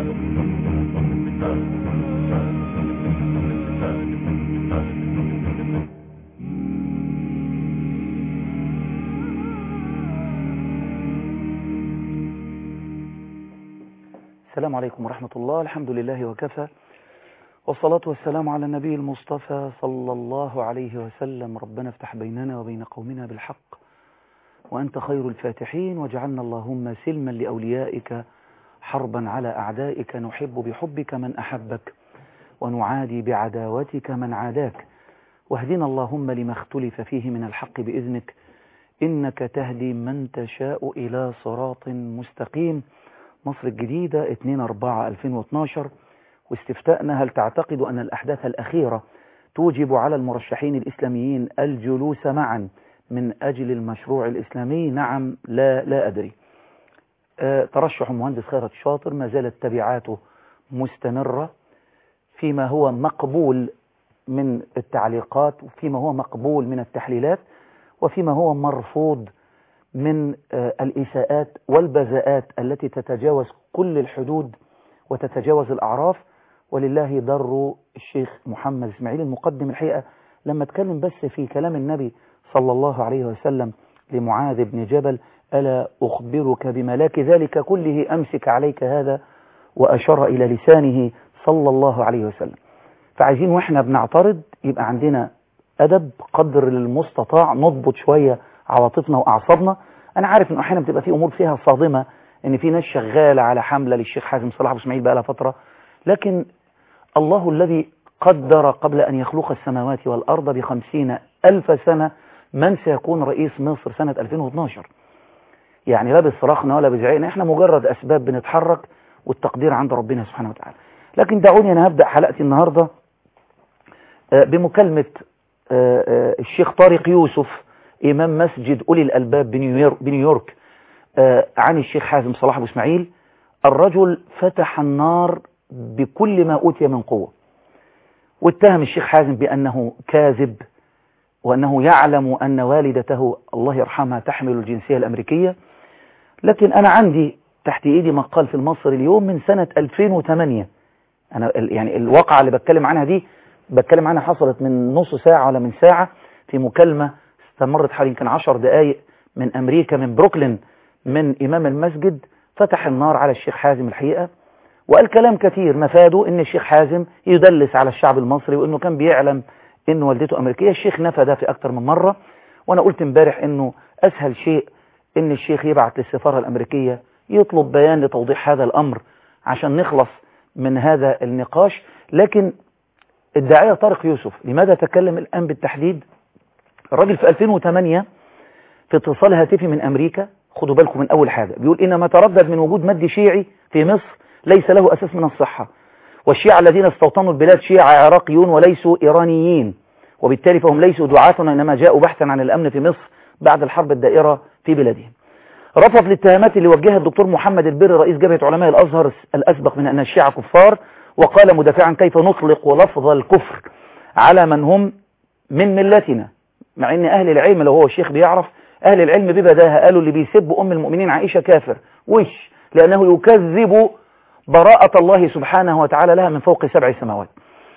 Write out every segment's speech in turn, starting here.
السلام عليكم ورحمة الله الحمد لله وكفى والصلاة والسلام على النبي المصطفى صلى الله عليه وسلم ربنا افتح بيننا وبين قومنا بالحق وأنت خير الفاتحين واجعلنا اللهم سلما لأوليائك حربا على أعدائك نحب بحبك من أحبك ونعادي بعداوتك من عاداك واهدنا اللهم لما اختلف فيه من الحق بإذنك إنك تهدي من تشاء إلى صراط مستقيم مصر الجديدة 2/4/2012 واستفتاءنا هل تعتقد أن الأحداث الأخيرة توجب على المرشحين الإسلاميين الجلوس معا من أجل المشروع الإسلامي نعم لا لا أدري أه ترشح المهندس خيرت شاطر ما زالت تبعاته مستمرة فيما هو مقبول من التعليقات وفيما هو مقبول من التحليلات وفيما هو مرفوض من الإساءات والبذاءات التي تتجاوز كل الحدود وتتجاوز الأعراف ولله در الشيخ محمد اسماعيل المقدم الحقيقة لما اتكلم بس في كلام النبي صلى الله عليه وسلم لمعاذ بن جبل ألا أخبرك بملاك ذلك كله أمسك عليك هذا وأشار إلى لسانه صلى الله عليه وسلم فعايزين وإحنا بنعترض يبقى عندنا أدب قدر المستطاع نضبط شوية عواطفنا وأعصابنا أنا عارف إنه أحيانا بتبقى في أمور فيها صادمة إن في ناس شغالة على حملة للشيخ حازم صلاح أبو إسماعيل بقى لها فترة لكن الله الذي قدر قبل أن يخلق السماوات والأرض بخمسين ألف سنة من سيكون رئيس مصر سنة 2012 يعني لا بصراخنا ولا بزعيقنا احنا مجرد أسباب بنتحرك والتقدير عند ربنا سبحانه وتعالى لكن دعوني أنا هبدأ حلقتي النهاردة بمكالمة الشيخ طارق يوسف إمام مسجد أولي الألباب بنيويورك عن الشيخ حازم صلاح أبو إسماعيل الرجل فتح النار بكل ما أوتي من قوة واتهم الشيخ حازم بأنه كاذب وأنه يعلم أن والدته الله يرحمها تحمل الجنسية الأمريكية لكن أنا عندي تحت إيدي مقال في المصري اليوم من سنة 2008 أنا يعني الواقعة اللي بتكلم عنها دي بتكلم عنها حصلت من نص ساعة ولا من ساعة في مكالمة استمرت حوالي يمكن 10 دقائق من أمريكا من بروكلين من إمام المسجد فتح النار على الشيخ حازم الحقيقة وقال كلام كثير مفاده ان الشيخ حازم يدلس على الشعب المصري وانه كان بيعلم ان والدته امريكيه الشيخ نفى ده في اكتر من مره وانا قلت امبارح انه اسهل شيء ان الشيخ يبعت للسفاره الامريكيه يطلب بيان لتوضيح هذا الامر عشان نخلص من هذا النقاش لكن الداعيه طارق يوسف لماذا تكلم الان بالتحديد الراجل في 2008 في اتصال هاتفي من امريكا خدوا بالكم من اول حاجه بيقول انما تردد من وجود مد شيعي في مصر ليس له أساس من الصحة والشيعة الذين استوطنوا البلاد شيعة عراقيون وليسوا إيرانيين وبالتالي فهم ليسوا دعاة إنما جاءوا بحثا عن الأمن في مصر بعد الحرب الدائرة في بلادهم رفض الاتهامات اللي وجهها الدكتور محمد البر رئيس جبهة علماء الأزهر الأسبق من أن الشيعة كفار وقال مدافعا كيف نطلق لفظ الكفر على من هم من ملتنا مع أن أهل العلم لو هو الشيخ بيعرف أهل العلم ببداها قالوا اللي بيسب أم المؤمنين عائشة كافر وش لأنه يكذب براءة الله سبحانه وتعالى لها من فوق سبع سماوات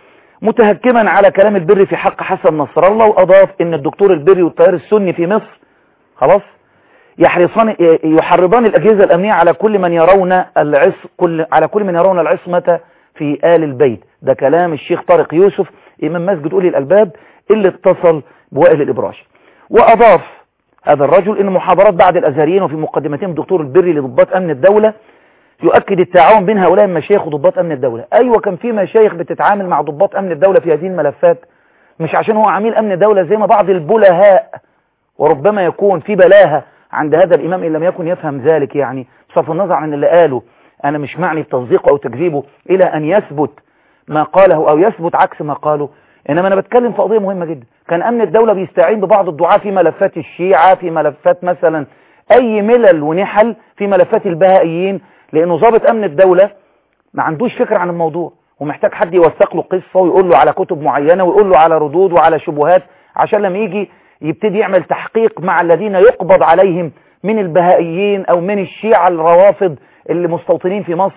متهكما على كلام البر في حق حسن نصر الله وأضاف ان الدكتور البري والتيار السني في مصر خلاص يحرصان يحرضان الأجهزة الأمنية على كل من يرون العص كل على كل من يرون العصمة في آل البيت ده كلام الشيخ طارق يوسف إمام مسجد أولي الألباب اللي اتصل بوائل الإبراشي وأضاف هذا الرجل ان محاضرات بعد الأزهريين وفي مقدمتهم الدكتور البري لضباط أمن الدولة يؤكد التعاون بين هؤلاء المشايخ وضباط أمن الدولة أيوة كان في مشايخ بتتعامل مع ضباط أمن الدولة في هذه الملفات مش عشان هو عميل أمن الدولة زي ما بعض البلهاء وربما يكون في بلاهة عند هذا الإمام إن لم يكن يفهم ذلك يعني بصرف النظر عن اللي قاله أنا مش معني بتصديقه أو تكذيبه إلى أن يثبت ما قاله أو يثبت عكس ما قاله إنما أنا بتكلم في قضية مهمة جدا كان أمن الدولة بيستعين ببعض الدعاة في ملفات الشيعة في ملفات مثلا أي ملل ونحل في ملفات البهائيين لأنه ضابط أمن الدولة ما عندوش فكرة عن الموضوع ومحتاج حد يوثق له قصة ويقول له على كتب معينة ويقول له على ردود وعلى شبهات عشان لما يجي يبتدي يعمل تحقيق مع الذين يقبض عليهم من البهائيين أو من الشيعة الروافض اللي مستوطنين في مصر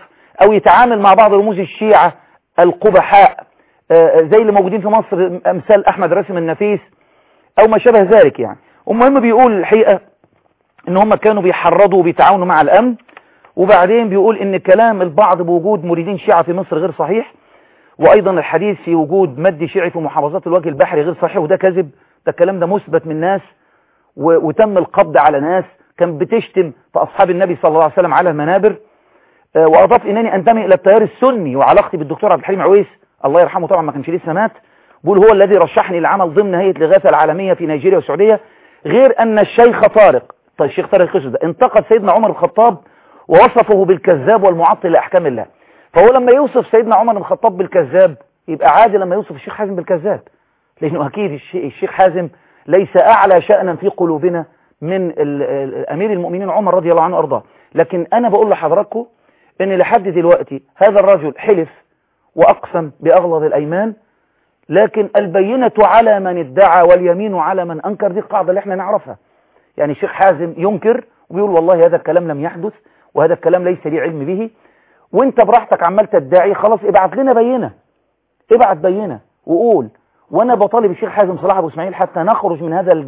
او يتعامل مع بعض رموز الشيعة القبحاء زي اللي موجودين في مصر امثال احمد راسم النفيس او ما شابه ذلك يعني المهم بيقول الحقيقة ان هم كانوا بيحرضوا وبيتعاونوا مع الامن وبعدين بيقول ان كلام البعض بوجود مريدين شيعة في مصر غير صحيح وايضا الحديث في وجود مد شيعي في محافظات الوجه البحري غير صحيح وده كذب ده الكلام ده مثبت من ناس وتم القبض على ناس كان بتشتم في اصحاب النبي صلى الله عليه وسلم على المنابر واضاف انني انتمي الى التيار السني وعلاقتي بالدكتور عبد الحليم عويس الله يرحمه طبعا ما كانش لسه مات بيقول هو الذي رشحني للعمل ضمن هيئه الاغاثه العالميه في نيجيريا والسعوديه غير ان الشيخ طارق طيب الشيخ طارق القشر ده انتقد سيدنا عمر الخطاب ووصفه بالكذاب والمعطل لاحكام الله فهو لما يوصف سيدنا عمر بن الخطاب بالكذاب يبقى عادي لما يوصف الشيخ حازم بالكذاب لانه اكيد الشيخ حازم ليس اعلى شأنا في قلوبنا من امير المؤمنين عمر رضي الله عنه وارضاه لكن انا بقول لحضراتكم ان لحد دلوقتي هذا الرجل حلف واقسم باغلظ الايمان لكن البينة على من ادعى واليمين على من انكر دي القاعدة اللي احنا نعرفها يعني الشيخ حازم ينكر ويقول والله هذا الكلام لم يحدث وهذا الكلام ليس لي علم به وانت براحتك عمال تدعي خلاص ابعت لنا بينة ابعت بينة وقول وانا بطالب الشيخ حازم صلاح ابو اسماعيل حتى نخرج من هذا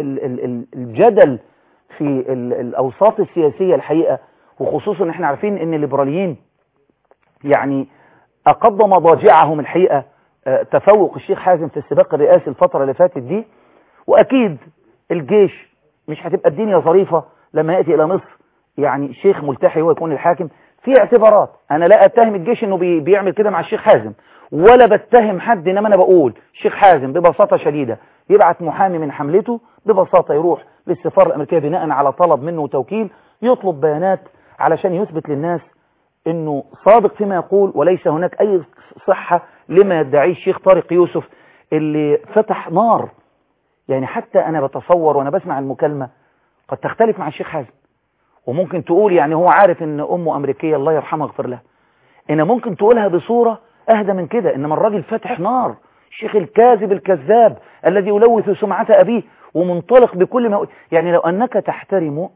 الجدل في الاوساط السياسية الحقيقة وخصوصا ان احنا عارفين ان الليبراليين يعني اقض مضاجعهم الحقيقة تفوق الشيخ حازم في السباق الرئاسي الفترة اللي فاتت دي واكيد الجيش مش هتبقى الدنيا ظريفة لما يأتي الى مصر يعني شيخ ملتحي هو يكون الحاكم في اعتبارات انا لا اتهم الجيش انه بي بيعمل كده مع الشيخ حازم ولا بتهم حد انما انا بقول الشيخ حازم ببساطة شديدة يبعت محامي من حملته ببساطة يروح للسفارة الامريكية بناء على طلب منه توكيل يطلب بيانات علشان يثبت للناس انه صادق فيما يقول وليس هناك اي صحة لما يدعيه الشيخ طارق يوسف اللي فتح نار يعني حتى انا بتصور وانا بسمع المكالمة قد تختلف مع الشيخ حازم وممكن تقول يعني هو عارف ان امه امريكية الله يرحمها اغفر لها ان ممكن تقولها بصورة اهدى من كده انما الراجل فتح نار الشيخ الكاذب الكذاب الذي يلوث سمعة ابيه ومنطلق بكل ما يعني لو انك تحترم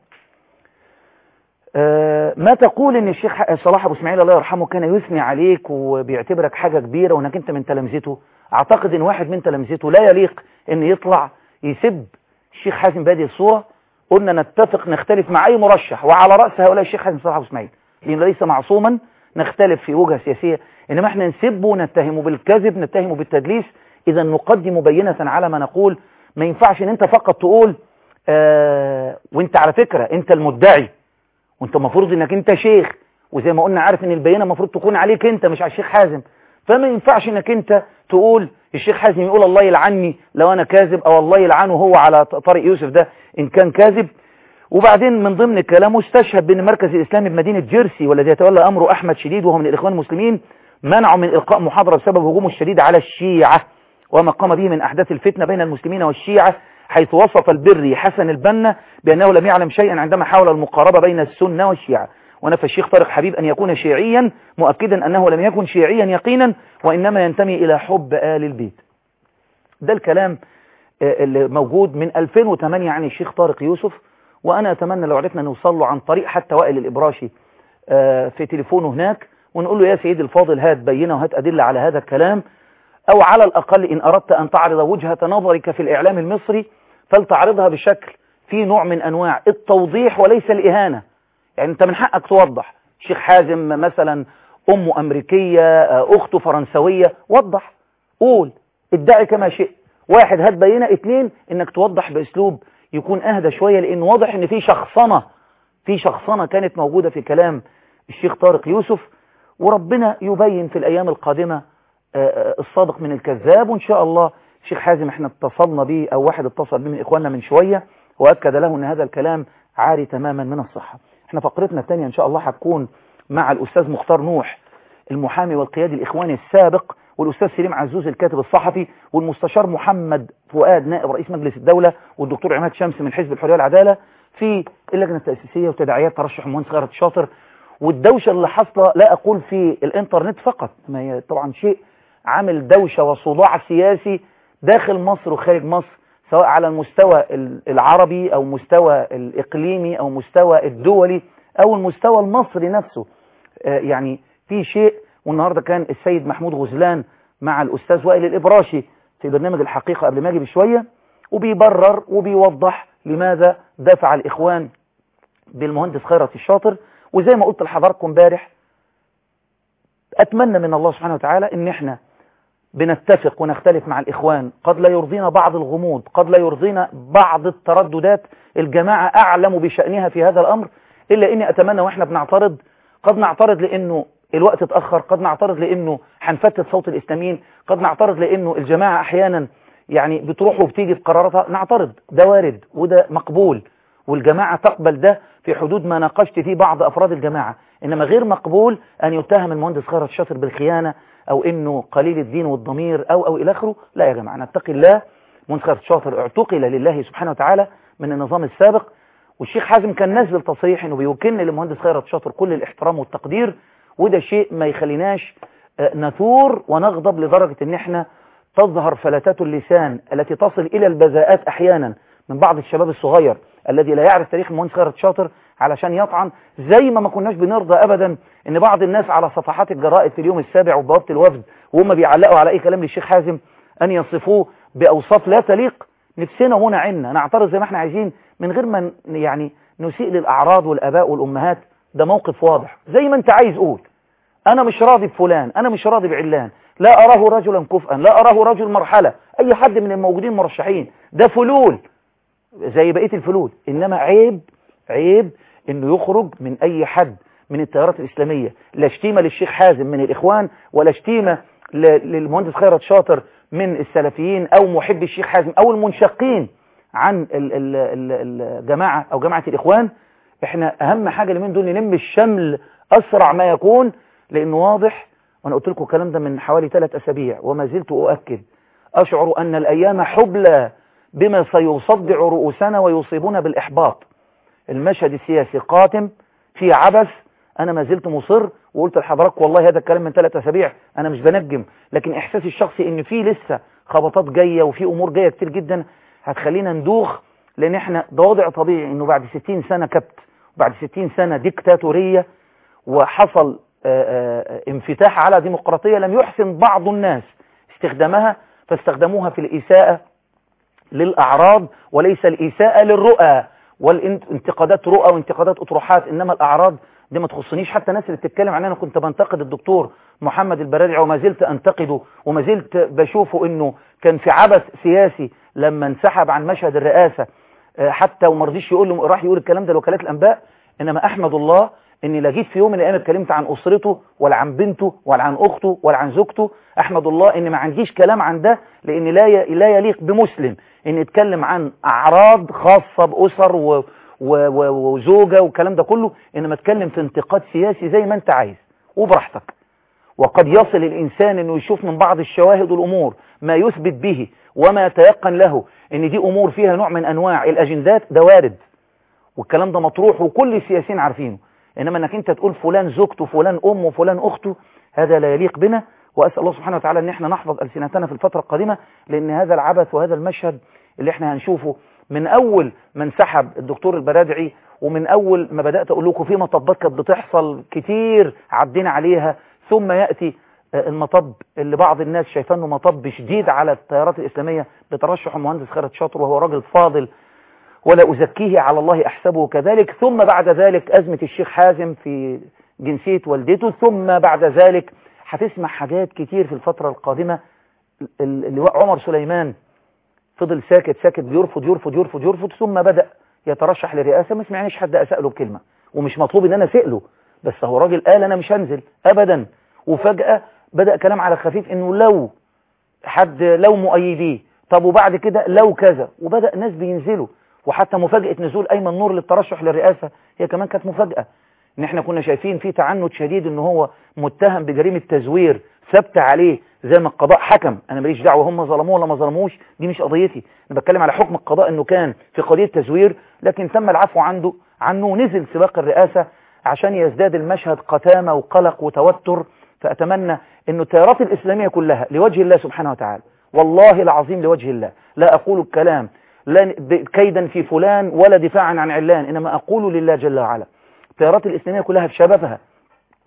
آه ما تقول ان الشيخ صلاح ابو اسماعيل الله يرحمه كان يثني عليك وبيعتبرك حاجة كبيرة وانك انت من تلامذته اعتقد ان واحد من تلامذته لا يليق ان يطلع يسب الشيخ حازم بهذه الصورة قلنا نتفق نختلف مع اي مرشح وعلى رأس هؤلاء الشيخ حازم صلاح ابو اسماعيل لانه ليس معصوما نختلف في وجهة سياسية انما احنا نسبه نتهمه بالكذب نتهمه بالتدليس اذا نقدم بينة على ما نقول ما ينفعش ان انت فقط تقول آه وانت على فكرة انت المدعي وانت المفروض انك انت شيخ وزي ما قلنا عارف ان البينة المفروض تكون عليك انت مش على الشيخ حازم فما ينفعش انك انت تقول الشيخ حازم يقول الله يلعني لو انا كاذب او الله يلعنه هو على طارق يوسف ده ان كان كاذب وبعدين من ضمن كلامه استشهد بان المركز الاسلامي بمدينة جيرسي والذي يتولى امره احمد شديد وهو من الاخوان المسلمين منعه من القاء محاضرة بسبب هجومه الشديد على الشيعة وما قام به من احداث الفتنة بين المسلمين والشيعة حيث وصف البري حسن البنا بانه لم يعلم شيئا عندما حاول المقاربة بين السنة والشيعة ونفى الشيخ طارق حبيب ان يكون شيعيا مؤكدا انه لم يكن شيعيا يقينا وانما ينتمي الى حب آل البيت ده الكلام اللي موجود من 2008 عن الشيخ طارق يوسف وانا اتمنى لو عرفنا نوصل له عن طريق حتى وائل الابراشي في تليفونه هناك ونقول له يا سيدي الفاضل هات بينه وهات ادله على هذا الكلام او على الاقل ان اردت ان تعرض وجهة نظرك في الاعلام المصري فلتعرضها بشكل في نوع من انواع التوضيح وليس الاهانة يعني انت من حقك توضح شيخ حازم مثلا امه امريكية اخته فرنسوية وضح قول ادعي كما شئت واحد هات بينة اتنين انك توضح باسلوب يكون اهدى شوية لان واضح ان في شخصنة في شخصنة كانت موجودة في كلام الشيخ طارق يوسف وربنا يبين في الايام القادمة الصادق من الكذاب وان شاء الله الشيخ حازم احنا اتصلنا به او واحد اتصل به من اخواننا من شوية واكد له ان هذا الكلام عاري تماما من الصحة احنا فقرتنا الثانية ان شاء الله هتكون مع الاستاذ مختار نوح المحامي والقيادي الاخواني السابق والاستاذ سليم عزوز الكاتب الصحفي والمستشار محمد فؤاد نائب رئيس مجلس الدولة والدكتور عماد شمس من حزب الحرية والعدالة في اللجنة التأسيسية وتداعيات ترشح المهندس خيرت الشاطر والدوشة اللي حاصلة لا أقول في الإنترنت فقط ما هي طبعا شيء عامل دوشة وصداع سياسي داخل مصر وخارج مصر سواء على المستوى العربي أو مستوى الإقليمي أو مستوى الدولي أو المستوى المصري نفسه يعني في شيء والنهاردة كان السيد محمود غزلان مع الأستاذ وائل الإبراشي في برنامج الحقيقة قبل ما أجي بشوية وبيبرر وبيوضح لماذا دافع الإخوان بالمهندس خيرت الشاطر وزي ما قلت لحضراتكم امبارح أتمنى من الله سبحانه وتعالى إن إحنا بنتفق ونختلف مع الإخوان قد لا يرضينا بعض الغموض قد لا يرضينا بعض الترددات الجماعة أعلم بشأنها في هذا الأمر إلا إني أتمنى وإحنا بنعترض قد نعترض لأنه الوقت اتأخر قد نعترض لأنه هنفتت صوت الإسلاميين قد نعترض لأنه الجماعة أحيانا يعني بتروح وبتيجي في قراراتها نعترض ده وارد وده مقبول والجماعة تقبل ده في حدود ما ناقشت فيه بعض أفراد الجماعة إنما غير مقبول أن يتهم المهندس خيرت الشاطر بالخيانة أو إنه قليل الدين والضمير أو أو إلى آخره لا يا جماعة نتقي الله مهندس خيرت الشاطر اعتقل لله سبحانه وتعالى من النظام السابق والشيخ حازم كان نازل تصريح إنه بيوكلن للمهندس خيرت الشاطر كل الاحترام والتقدير وده شيء ما يخليناش نثور ونغضب لدرجة إن إحنا تظهر فلتات اللسان التي تصل إلى البذاءات أحيانا من بعض الشباب الصغير الذي لا يعرف تاريخ المهندس خيرت شاطر علشان يطعن زي ما ما كناش بنرضى أبدا إن بعض الناس على صفحات الجرائد في اليوم السابع وبوابة الوفد وهم بيعلقوا على أي كلام للشيخ حازم أن يصفوه بأوصاف لا تليق نفسنا هنا عنا نعترض زي ما احنا عايزين من غير ما يعني نسيء للأعراض والأباء والأمهات ده موقف واضح زي ما انت عايز قول أنا مش راضي بفلان أنا مش راضي بعلان لا أراه رجلا كفءا لا أراه رجل مرحلة أي حد من الموجودين مرشحين ده فلول زي بقية الفلول إنما عيب عيب إنه يخرج من أي حد من التيارات الإسلامية لا شتيمة للشيخ حازم من الإخوان ولا شتيمة للمهندس خيرت شاطر من السلفيين أو محب الشيخ حازم أو المنشقين عن الجماعة أو جماعة الإخوان إحنا أهم حاجة لمن دول نلم الشمل أسرع ما يكون لأنه واضح وأنا قلت لكم الكلام ده من حوالي ثلاث أسابيع وما زلت أؤكد أشعر أن الأيام حبلى بما سيصدع رؤوسنا ويصيبنا بالإحباط المشهد السياسي قاتم في عبث أنا ما زلت مصر وقلت لحضرتك والله هذا الكلام من ثلاث أسابيع أنا مش بنجم لكن إحساسي الشخصي إن في لسه خبطات جاية وفي أمور جاية كتير جدا هتخلينا ندوخ لأن إحنا ده وضع طبيعي إنه بعد 60 سنة كبت وبعد 60 سنة ديكتاتورية وحصل آآ آآ انفتاح على ديمقراطية لم يحسن بعض الناس استخدامها فاستخدموها في الإساءة للأعراض وليس الإساءة للرؤى والانتقادات رؤى وانتقادات أطروحات إنما الأعراض دي ما تخصنيش حتى الناس اللي بتتكلم عنها أنا كنت بنتقد الدكتور محمد البرارع وما زلت أنتقده وما زلت بشوفه إنه كان في عبث سياسي لما انسحب عن مشهد الرئاسة حتى وما رضيش يقول له راح يقول الكلام ده لوكالات الأنباء إنما أحمد الله إني لا جيت في يوم من الأيام اتكلمت عن أسرته ولا عن بنته ولا عن أخته ولا عن زوجته أحمد الله إن ما عنديش كلام عن ده لأن لا لا يليق بمسلم إن يتكلم عن أعراض خاصة بأسر و و و وزوجة والكلام ده كله إنما اتكلم في انتقاد سياسي زي ما أنت عايز وبراحتك وقد يصل الإنسان إنه يشوف من بعض الشواهد والأمور ما يثبت به وما يتيقن له إن دي أمور فيها نوع من أنواع الأجندات ده وارد والكلام ده مطروح وكل السياسيين عارفينه إنما أنك أنت تقول فلان زوجته فلان أمه فلان أخته هذا لا يليق بنا وأسأل الله سبحانه وتعالى أن احنا نحفظ ألسنتنا في الفترة القادمة لأن هذا العبث وهذا المشهد اللي احنا هنشوفه من أول ما انسحب الدكتور البرادعي ومن أول ما بدأت أقول لكم في مطبات كانت بتحصل كتير عدينا عليها ثم يأتي المطب اللي بعض الناس شايفاه انه مطب شديد على التيارات الإسلامية بترشح المهندس خالد شاطر وهو راجل فاضل ولا أزكيه على الله أحسبه كذلك ثم بعد ذلك أزمة الشيخ حازم في جنسية والدته ثم بعد ذلك هتسمع حاجات كتير في الفترة القادمة اللواء عمر سليمان فضل ساكت ساكت بيرفض يرفض يرفض يرفض ثم بدأ يترشح للرئاسة ما سمعنيش حد أسأله بكلمة ومش مطلوب ان انا اسأله بس هو راجل قال انا مش هنزل ابدا وفجأة بدأ كلام على خفيف انه لو حد لو مؤيديه طب وبعد كده لو كذا وبدأ ناس بينزلوا وحتى مفاجأة نزول أيمن نور للترشح للرئاسة هي كمان كانت مفاجأة ان احنا كنا شايفين في تعنت شديد ان هو متهم بجريمة تزوير ثبت عليه زي ما القضاء حكم انا ماليش دعوه هم ظلموه ولا ما ظلموش دي مش قضيتي انا بتكلم على حكم القضاء انه كان في قضيه تزوير لكن تم العفو عنده عنه نزل سباق الرئاسه عشان يزداد المشهد قتامه وقلق وتوتر فاتمنى انه التيارات الاسلاميه كلها لوجه الله سبحانه وتعالى والله العظيم لوجه الله لا اقول الكلام لا كيدا في فلان ولا دفاعا عن علان انما اقول لله جل وعلا التيارات الاسلاميه كلها بشبابها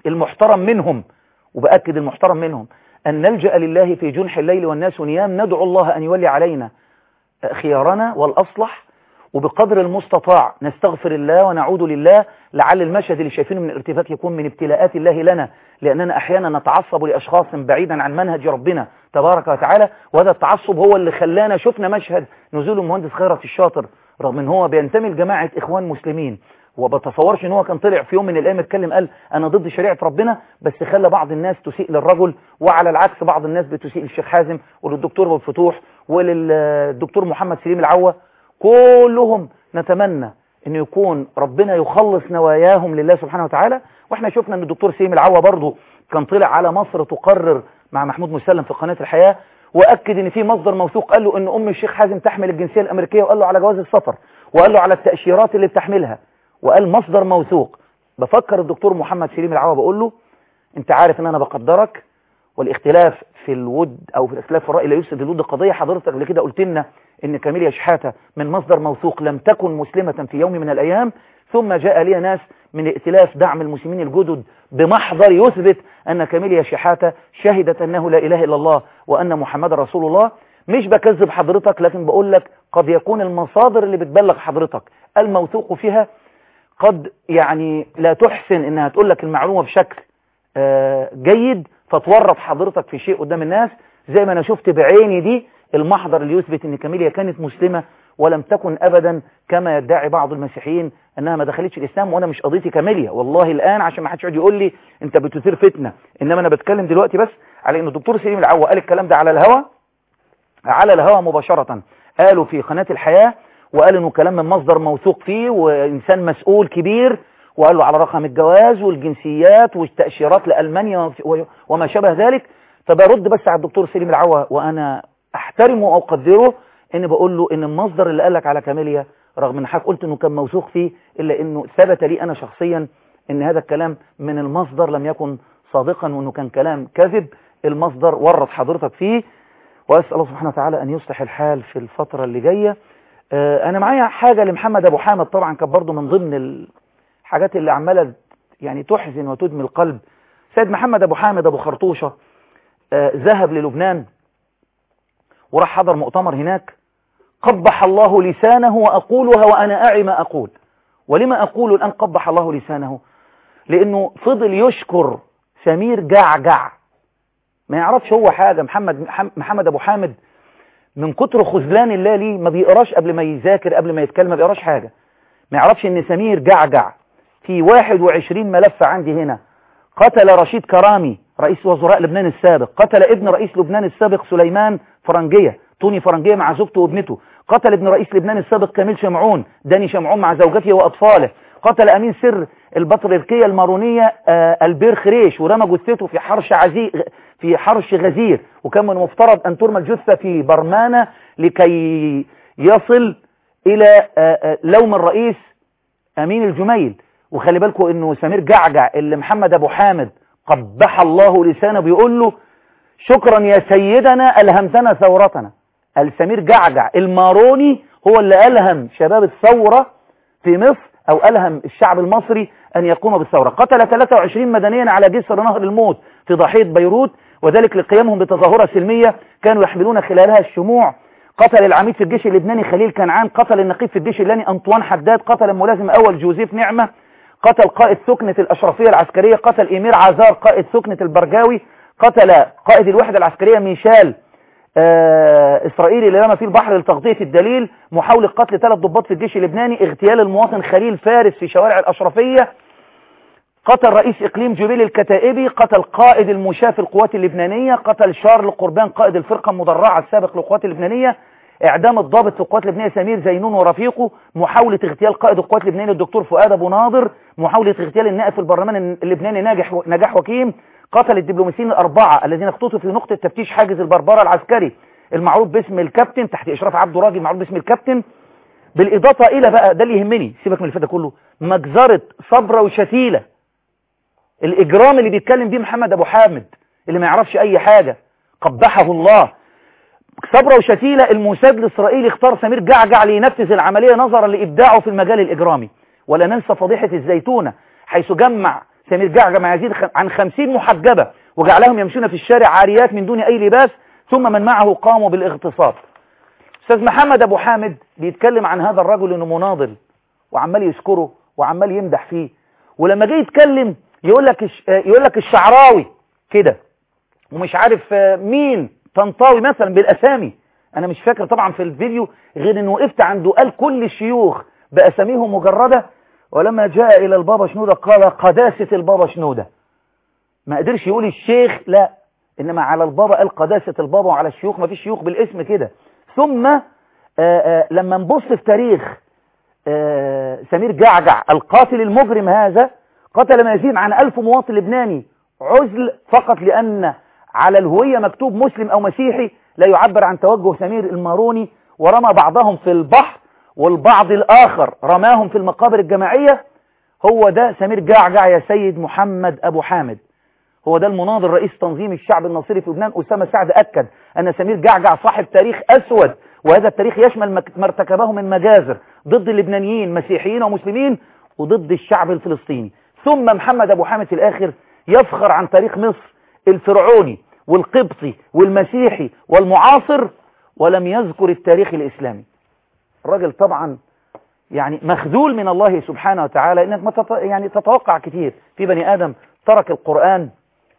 المحترم منهم وبأكد المحترم منهم أن نلجأ لله في جنح الليل والناس نيام ندعو الله أن يولي علينا خيارنا والأصلح وبقدر المستطاع نستغفر الله ونعود لله لعل المشهد اللي شايفينه من الارتفاق يكون من ابتلاءات الله لنا لأننا أحيانا نتعصب لأشخاص بعيدا عن منهج ربنا تبارك وتعالى وهذا التعصب هو اللي خلانا شفنا مشهد نزول المهندس خيرت الشاطر رغم ان هو بينتمي لجماعة إخوان مسلمين وبتصورش ان هو كان طلع في يوم من الايام اتكلم قال انا ضد شريعه ربنا بس خلى بعض الناس تسيء للرجل وعلى العكس بعض الناس بتسيء للشيخ حازم وللدكتور ابو الفتوح وللدكتور محمد سليم العوه كلهم نتمنى ان يكون ربنا يخلص نواياهم لله سبحانه وتعالى واحنا شفنا ان الدكتور سليم العوه برضه كان طلع على مصر تقرر مع محمود مسلم في قناه الحياه واكد ان في مصدر موثوق قال له ان ام الشيخ حازم تحمل الجنسيه الامريكيه وقال له على جواز السفر وقال له على التاشيرات اللي بتحملها وقال مصدر موثوق بفكر الدكتور محمد سليم العوا بقول له انت عارف ان انا بقدرك والاختلاف في الود او في الاختلاف في الراي لا يفسد الود قضيه حضرتك قبل كده قلت لنا ان كاميليا شحاته من مصدر موثوق لم تكن مسلمه في يوم من الايام ثم جاء لي ناس من ائتلاف دعم المسلمين الجدد بمحضر يثبت ان كاميليا شحاته شهدت انه لا اله الا الله وان محمد رسول الله مش بكذب حضرتك لكن بقول لك قد يكون المصادر اللي بتبلغ حضرتك الموثوق فيها قد يعني لا تحسن انها تقول لك المعلومة بشكل جيد فتورط حضرتك في شيء قدام الناس زي ما انا شفت بعيني دي المحضر اللي يثبت ان كاميليا كانت مسلمة ولم تكن ابدا كما يدعي بعض المسيحيين انها ما دخلتش الاسلام وانا مش قضيتي كاميليا والله الان عشان ما حدش يقعد يقول لي انت بتثير فتنة انما انا بتكلم دلوقتي بس على ان الدكتور سليم العوا قال الكلام ده على الهوا على الهوا مباشرة قالوا في قناة الحياة وقال انه كلام من مصدر موثوق فيه وانسان مسؤول كبير وقال له على رقم الجواز والجنسيات والتأشيرات لألمانيا وما شابه ذلك فبرد بس على الدكتور سليم العوا وانا احترمه واقدره ان بقول له ان المصدر اللي قالك على كاميليا رغم ان حضرتك قلت انه كان موثوق فيه الا انه ثبت لي انا شخصيا ان هذا الكلام من المصدر لم يكن صادقا وانه كان كلام كذب المصدر ورط حضرتك فيه واسال الله سبحانه وتعالى ان يصلح الحال في الفترة اللي جايه انا معايا حاجة لمحمد ابو حامد طبعا كان برضو من ضمن الحاجات اللي عمالة يعني تحزن وتدمي القلب سيد محمد ابو حامد ابو خرطوشة ذهب للبنان وراح حضر مؤتمر هناك قبح الله لسانه واقولها وانا اعي ما اقول ولما اقول الان قبح الله لسانه لانه فضل يشكر سمير جعجع ما يعرفش هو حاجة محمد محمد ابو حامد من كتر خذلان الله ليه ما بيقراش قبل ما يذاكر قبل ما يتكلم ما بيقراش حاجة ما يعرفش ان سمير جعجع في 21 ملف عندي هنا قتل رشيد كرامي رئيس وزراء لبنان السابق قتل ابن رئيس لبنان السابق سليمان فرنجية توني فرنجية مع زوجته وابنته قتل ابن رئيس لبنان السابق كامل شمعون داني شمعون مع زوجته وأطفاله قتل أمين سر البطريركية المارونية آه البير خريش ورمى جثته في حرش عزي في حرش غزير وكان من المفترض أن ترمى الجثة في برمانة لكي يصل إلى آه آه لوم الرئيس أمين الجميل وخلي بالكم أنه سمير جعجع اللي محمد أبو حامد قبح الله لسانه بيقول له شكرا يا سيدنا ألهمتنا ثورتنا السمير جعجع الماروني هو اللي ألهم شباب الثورة في مصر أو ألهم الشعب المصري أن يقوم بالثورة قتل 23 مدنيا على جسر نهر الموت في ضاحية بيروت وذلك لقيامهم بتظاهرة سلمية كانوا يحملون خلالها الشموع قتل العميد في الجيش اللبناني خليل كنعان قتل النقيب في الجيش اللبناني أنطوان حداد قتل الملازم أول جوزيف نعمة قتل قائد سكنة الأشرفية العسكرية قتل إمير عزار قائد سكنة البرجاوي قتل قائد الوحدة العسكرية ميشال آه إسرائيلي اللي رمى فيه البحر لتغطية الدليل محاولة قتل ثلاث ضباط في الجيش اللبناني اغتيال المواطن خليل فارس في شوارع الأشرفية قتل رئيس إقليم جبيل الكتائبي قتل قائد المشاة في القوات اللبنانية قتل شارل قربان قائد الفرقة المدرعة السابق للقوات اللبنانية اعدام الضابط في القوات اللبنانية سمير زينون ورفيقه محاولة اغتيال قائد القوات اللبنانية الدكتور فؤاد ابو ناظر محاولة اغتيال النائب في البرلمان اللبناني ناجح نجاح وكيم قتل الدبلوماسيين الأربعة الذين اختطفوا في نقطة تفتيش حاجز البربرة العسكري المعروف باسم الكابتن تحت إشراف عبد راجل معروف باسم الكابتن بالإضافة إلى بقى ده اللي يهمني سيبك من الفدا كله مجزرة صبرة وشتيلة الإجرام اللي بيتكلم بيه محمد أبو حامد اللي ما يعرفش أي حاجة قبحه الله صبرة وشتيلة الموساد الإسرائيلي اختار سمير جعجع لينفذ العملية نظرا لإبداعه في المجال الإجرامي ولا ننسى فضيحة الزيتونة حيث جمع سمير جعجع ما يزيد خ- عن خمسين محجبة وجعلهم يمشون في الشارع عاريات من دون أي لباس ثم من معه قاموا بالاغتصاب أستاذ محمد أبو حامد بيتكلم عن هذا الرجل إنه مناضل وعمال يذكره وعمال يمدح فيه ولما جه يتكلم يقول لك الش- آه، يقول لك الشعراوي كده ومش عارف آه، مين طنطاوي مثلا بالاسامي انا مش فاكر طبعا في الفيديو غير انه وقفت عنده قال كل الشيوخ باساميهم مجرده ولما جاء الى البابا شنوده قال قداسه البابا شنوده ما قدرش يقول الشيخ لا انما على البابا قال قداسه البابا وعلى الشيوخ ما فيش شيوخ بالاسم كده ثم آآ آآ لما نبص في تاريخ آه، سمير جعجع القاتل المجرم هذا قتل ما يزيد عن ألف مواطن لبناني عزل فقط لأن على الهوية مكتوب مسلم أو مسيحي لا يعبر عن توجه سمير الماروني ورمى بعضهم في البحر والبعض الآخر رماهم في المقابر الجماعية هو ده سمير جعجع يا سيد محمد أبو حامد هو ده المناضل رئيس تنظيم الشعب الناصري في لبنان أسامة سعد أكد أن سمير جعجع صاحب تاريخ أسود وهذا التاريخ يشمل مك- ما ارتكبه من مجازر ضد اللبنانيين مسيحيين ومسلمين وضد الشعب الفلسطيني ثم محمد أبو حامد في الآخر يفخر عن تاريخ مصر الفرعوني والقبطي والمسيحي والمعاصر ولم يذكر التاريخ الإسلامي الراجل طبعا يعني مخذول من الله سبحانه وتعالى انك ما تت... يعني تتوقع كتير في بني ادم ترك القرآن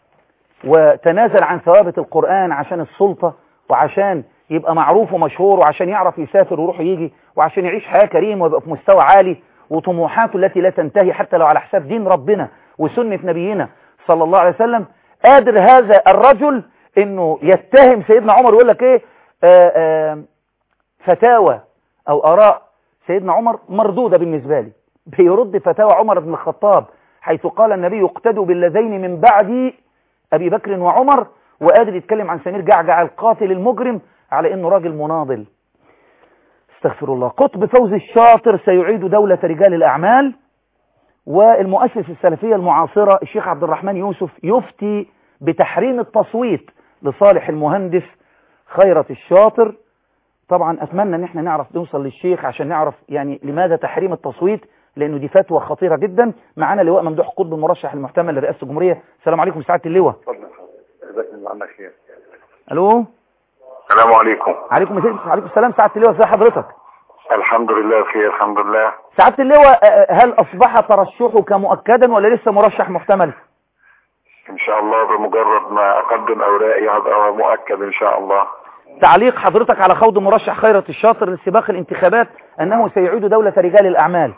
وتنازل عن ثوابت القرآن عشان السلطة وعشان يبقى معروف ومشهور وعشان يعرف يسافر ويروح ويجي وعشان يعيش حياة كريمة ويبقى في مستوى عالي وطموحاته التي لا تنتهي حتى لو على حساب دين ربنا وسنة نبينا صلى الله عليه وسلم قادر هذا الرجل انه يتهم سيدنا عمر ويقول لك ايه آآ آآ فتاوى او اراء سيدنا عمر مردودة بالنسبة لي بيرد فتاوى عمر بن الخطاب حيث قال النبي اقتدوا بالذين من بعد أبي بكر وعمر وقادر يتكلم عن سمير جعجع القاتل المجرم على أنه راجل مناضل استغفر الله قطب فوز الشاطر سيعيد دولة رجال الأعمال والمؤسس السلفية المعاصرة الشيخ عبد الرحمن يوسف يفتي بتحريم التصويت لصالح المهندس خيرت الشاطر طبعا أتمنى أن احنا نعرف نوصل للشيخ عشان نعرف يعني لماذا تحريم التصويت لأنه دي فتوى خطيرة جدا معانا لواء ممدوح قطب المرشح المحتمل لرئاسة الجمهورية السلام عليكم سعادة اللواء اتفضل جزاك الله عنك خير ألو السلام عليكم عليكم السلام عليكم السلام سعادة اللواء ازي حضرتك الحمد لله بخير الحمد لله سعادة اللواء آه، هل أصبح ترشحك مؤكدا ولا لسه مرشح محتمل ان شاء الله بمجرد ما اقدم اوراقي هبقى مؤكد ان شاء الله تعليق حضرتك على خوض مرشح خيرت الشاطر لسباق الانتخابات أنه سيعيد دولة رجال الأعمال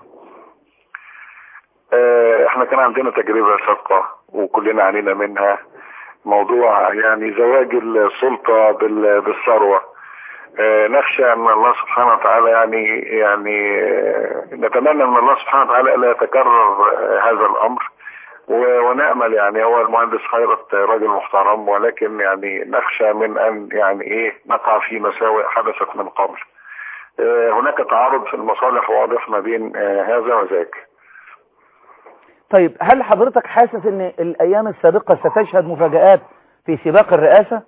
آه، احنا كان عندنا تجربة سابقة وكلنا عانينا منها موضوع يعني زواج السلطة بال- بالثروة آه، نخشى ان الله سبحانه وتعالى يعني يعني آه، نتمنى ان الله سبحانه وتعالى لا يتكرر آه، هذا الامر و- ونأمل يعني هو المهندس خيرت راجل محترم ولكن يعني نخشى من ان يعني ايه نقع في مساوئ حدثت من قبل آه، هناك تعارض في المصالح واضح ما بين آه، هذا وذاك طيب هل حضرتك حاسس ان الأيام السابقة ستشهد مفاجآت في سباق الرئاسة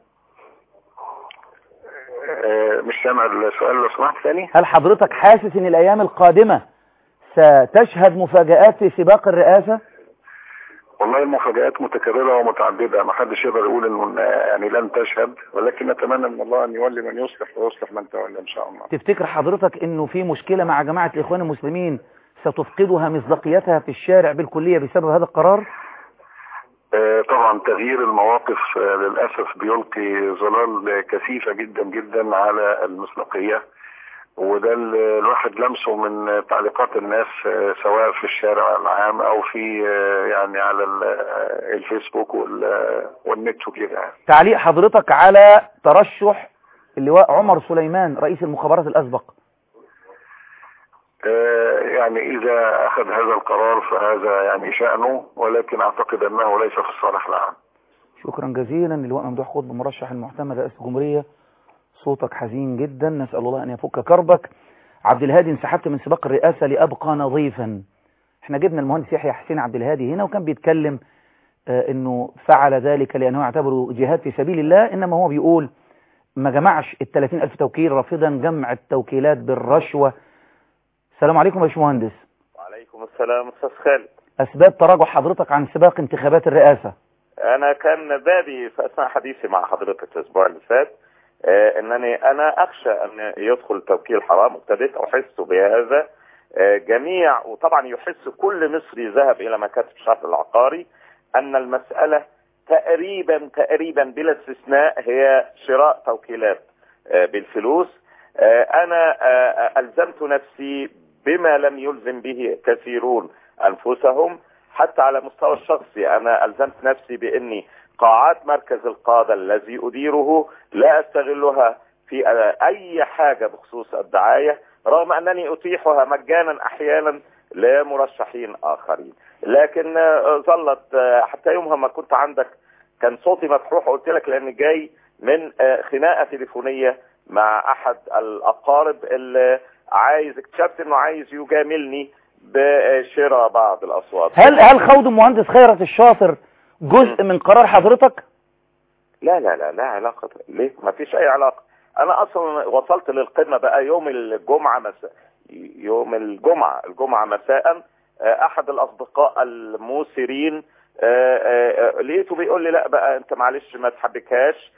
آه، مش سامع السؤال لو سمحت ثاني هل حضرتك حاسس ان الأيام القادمة ستشهد مفاجآت في سباق الرئاسة والله المفاجآت متكررة ومتعددة ما حدش يقدر يقول انه يعني لن تشهد ولكن نتمنى من الله ان يولي من يصلح ويصلح من تولى ان شاء الله تفتكر حضرتك انه في مشكلة مع جماعة الإخوان المسلمين ستفقدها مصداقيتها في الشارع بالكلية بسبب هذا القرار آه، طبعا تغيير المواقف آه، للأسف بيلقي ظلال كثيفة جدا جدا على المصداقية وده اللي الواحد لمسه من تعليقات الناس آه، سواء في الشارع العام او في آه، يعني على ال- آه، الفيسبوك وال- والنت وكده يعني. تعليق حضرتك على ترشح اللواء عمر سليمان رئيس المخابرات الأسبق آه، يعني إذا أخذ هذا القرار فهذا يعني شأنه ولكن أعتقد أنه ليس في الصالح العام شكرا جزيلا للواء ممدوح قطب مرشح المحتمل رئاسة الجمهورية صوتك حزين جدا نسأل الله أن يفك كربك عبد الهادي انسحبت من سباق الرئاسة لأبقى نظيفا احنا جبنا المهندس يحيى حسين عبد الهادي هنا وكان بيتكلم آه انه فعل ذلك لأنه يعتبره جهاد في سبيل الله إنما هو بيقول ما جمعش ال 30 ألف توكيل رافضا جمع التوكيلات بالرشوة السلام عليكم يا باشمهندس وعليكم السلام استاذ خالد اسباب تراجع حضرتك عن سباق انتخابات الرئاسة انا كان بابي في اثناء حديثي مع حضرتك الاسبوع اللي فات آه انني انا اخشى ان يدخل توكيل حرام ابتديت احس بهذا آه جميع وطبعا يحس كل مصري ذهب الى مكاتب الشهر العقاري ان المسألة تقريبا تقريبا بلا استثناء هي شراء توكيلات آه بالفلوس انا الزمت نفسي بما لم يلزم به كثيرون انفسهم حتى على مستوى الشخصي انا الزمت نفسي باني قاعات مركز القادة الذي اديره لا استغلها في اي حاجة بخصوص الدعاية رغم انني اتيحها مجانا احيانا لمرشحين اخرين لكن ظلت حتى يومها ما كنت عندك كان صوتي مفتوح قلت لك لان جاي من خناقة تليفونية مع احد الاقارب اللي عايز اكتشفت انه عايز يجاملني بشراء بعض الاصوات هل هل خوض المهندس خيرت الشاطر جزء من قرار حضرتك لا لا لا لا علاقة ليه ما فيش اي علاقة انا اصلا وصلت للقمة بقى يوم الجمعة مساء يوم الجمعة الجمعة مساء احد الاصدقاء الموسرين لقيته بيقول لي لا بقى انت معلش ما تحبكهاش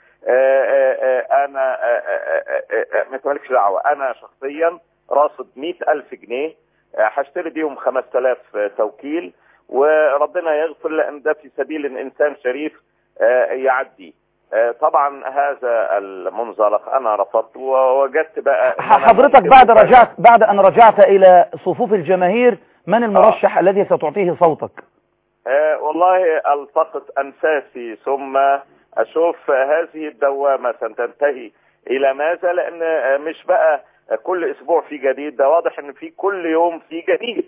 انا ما مالكش دعوة انا شخصيا راصد مئة الف جنيه هشتري بيهم 5000 توكيل وربنا يغفر لان ده في سبيل ان انسان شريف يعدي طبعا هذا المنزلق انا رفضت ووجدت بقى حضرتك بعد رجعت بعد ان رجعت الى صفوف الجماهير من المرشح آه. الذي ستعطيه صوتك آه والله التقط انفاسي ثم اشوف هذه الدوامة ستنتهي الى ماذا لان مش بقى كل اسبوع في جديد ده واضح ان في كل يوم في جديد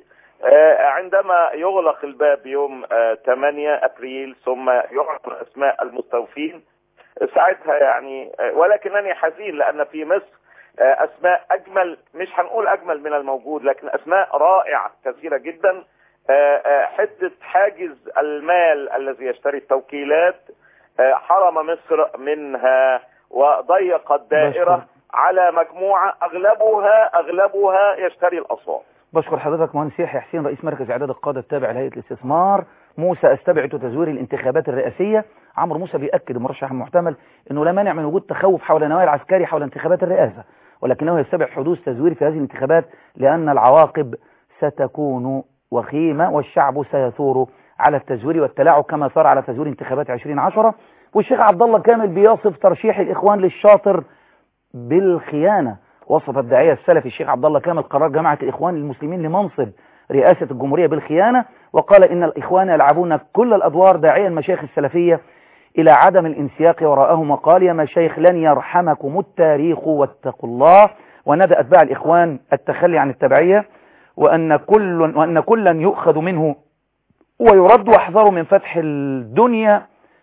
عندما يغلق الباب يوم 8 ابريل ثم يعلن اسماء المستوفين ساعتها يعني ولكنني حزين لان في مصر اسماء اجمل مش هنقول اجمل من الموجود لكن اسماء رائعة كثيرة جدا حتة حاجز المال الذي يشتري التوكيلات حرم مصر منها وضيق الدائرة على مجموعة اغلبها اغلبها يشتري الاصوات بشكر حضرتك مهندس يحيى حسين رئيس مركز اعداد القاده التابع لهيئه الاستثمار موسى استبعد تزوير الانتخابات الرئاسيه عمرو موسى بياكد المرشح المحتمل انه لا مانع من وجود تخوف حول النوايا العسكري حول انتخابات الرئاسه ولكنه يستبعد حدوث تزوير في هذه الانتخابات لان العواقب ستكون وخيمه والشعب سيثور على التزوير والتلاعب كما صار على تزوير انتخابات 2010 والشيخ عبد الله كامل بيصف ترشيح الاخوان للشاطر بالخيانة وصف الداعية السلفي الشيخ عبد الله كامل قرار جماعة الإخوان المسلمين لمنصب رئاسة الجمهورية بالخيانة وقال إن الإخوان يلعبون كل الأدوار داعيا المشايخ السلفية إلى عدم الانسياق وراءهم وقال يا مشايخ لن يرحمكم التاريخ واتقوا الله وندى أتباع الإخوان التخلي عن التبعية وأن كل وأن كلا يؤخذ منه ويرد واحذروا من فتح الدنيا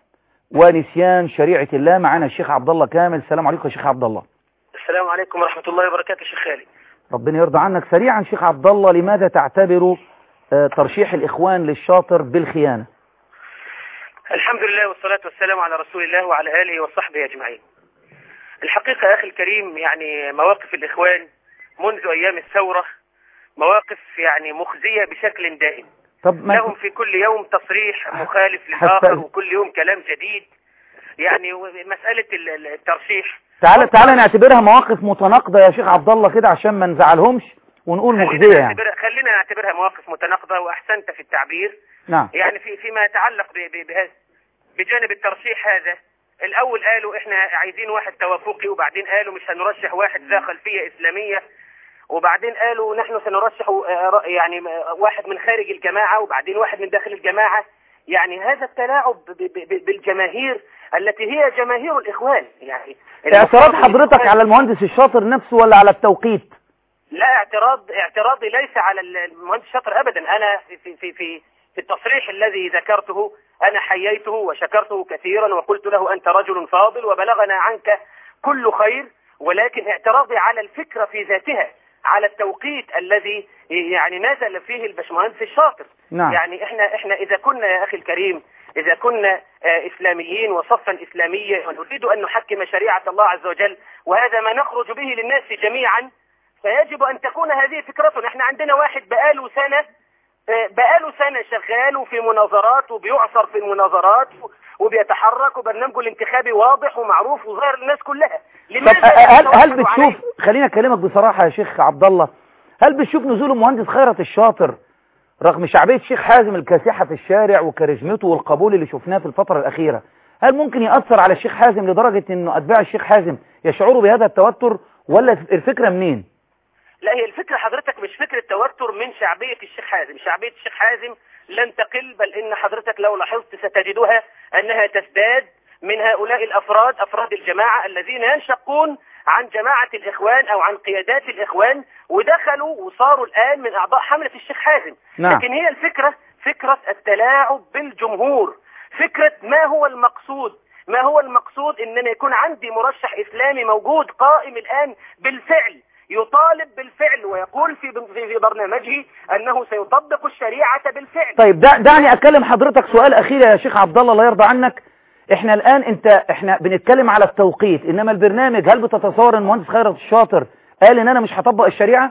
ونسيان شريعة الله معنا الشيخ عبد الله كامل السلام عليكم يا شيخ عبد الله السلام عليكم ورحمة الله وبركاته شيخ خالي ربنا يرضى عنك سريعا شيخ عبد الله لماذا تعتبر ترشيح الإخوان للشاطر بالخيانة الحمد لله والصلاة والسلام على رسول الله وعلى آله وصحبه أجمعين الحقيقة يا أخي الكريم يعني مواقف الإخوان منذ أيام الثورة مواقف يعني مخزية بشكل دائم طب ما لهم في كل يوم تصريح مخالف للآخر وكل يوم كلام جديد يعني مسألة الترشيح تعالى تعالى نعتبرها مواقف متناقضة يا شيخ عبد الله كده عشان ما نزعلهمش ونقول مخزية يعني خلينا نعتبرها مواقف متناقضة وأحسنت في التعبير نعم يعني في فيما يتعلق بهذا بجانب الترشيح هذا الأول قالوا إحنا عايزين واحد توافقي وبعدين قالوا مش هنرشح واحد ذا خلفية إسلامية وبعدين قالوا نحن سنرشح يعني واحد من خارج الجماعة وبعدين واحد من داخل الجماعة يعني هذا التلاعب بالجماهير التي هي جماهير الإخوان يعني اعتراض حضرتك على المهندس الشاطر نفسه ولا على التوقيت لا اعتراض اعتراضي ليس على المهندس الشاطر أبدا أنا في في في في التصريح الذي ذكرته أنا حييته وشكرته كثيرا وقلت له أنت رجل فاضل وبلغنا عنك كل خير ولكن اعتراضي على الفكرة في ذاتها على التوقيت الذي يعني نزل فيه البشمهندس الشاطر نعم. يعني احنا احنا اذا كنا يا اخي الكريم اذا كنا آه اسلاميين وصفا اسلاميا ونريد ان نحكم شريعة الله عز وجل وهذا ما نخرج به للناس جميعا فيجب ان تكون هذه فكرتنا احنا عندنا واحد بقاله سنة آه، بقاله سنة شغال وفي مناظرات وبيعصر في المناظرات وبيتحرك وبرنامجه الانتخابي واضح ومعروف وظاهر للناس كلها طب لماذا هل هل يتوكلوا بتشوف عليه؟ خليني اكلمك بصراحة يا شيخ عبد الله هل بتشوف نزول المهندس خيرت الشاطر رغم شعبية الشيخ حازم الكاسحة في الشارع وكاريزمته والقبول اللي شفناه في الفترة الأخيرة هل ممكن يأثر على الشيخ حازم لدرجة انه أتباع الشيخ حازم يشعروا بهذا التوتر ولا الفكرة منين لا هي الفكرة حضرتك مش فكرة توتر من شعبية الشيخ حازم شعبية الشيخ حازم لن تقل بل إن حضرتك لو لاحظت ستجدها أنها تزداد من هؤلاء الأفراد أفراد الجماعة الذين ينشقون عن جماعة الإخوان أو عن قيادات الإخوان ودخلوا وصاروا الآن من أعضاء حملة الشيخ حازم نعم. لكن هي الفكرة فكرة التلاعب بالجمهور فكرة ما هو المقصود ما هو المقصود ان أنا يكون عندي مرشح اسلامي موجود قائم الان بالفعل يطالب بالفعل ويقول في في في برنامجه انه سيطبق الشريعه بالفعل طيب دع دعني أكلم حضرتك سؤال أخير يا شيخ عبد الله الله يرضى عنك احنا الآن انت احنا بنتكلم على التوقيت انما البرنامج هل بتتصور ان المهندس خيرت الشاطر قال ان انا مش هطبق الشريعة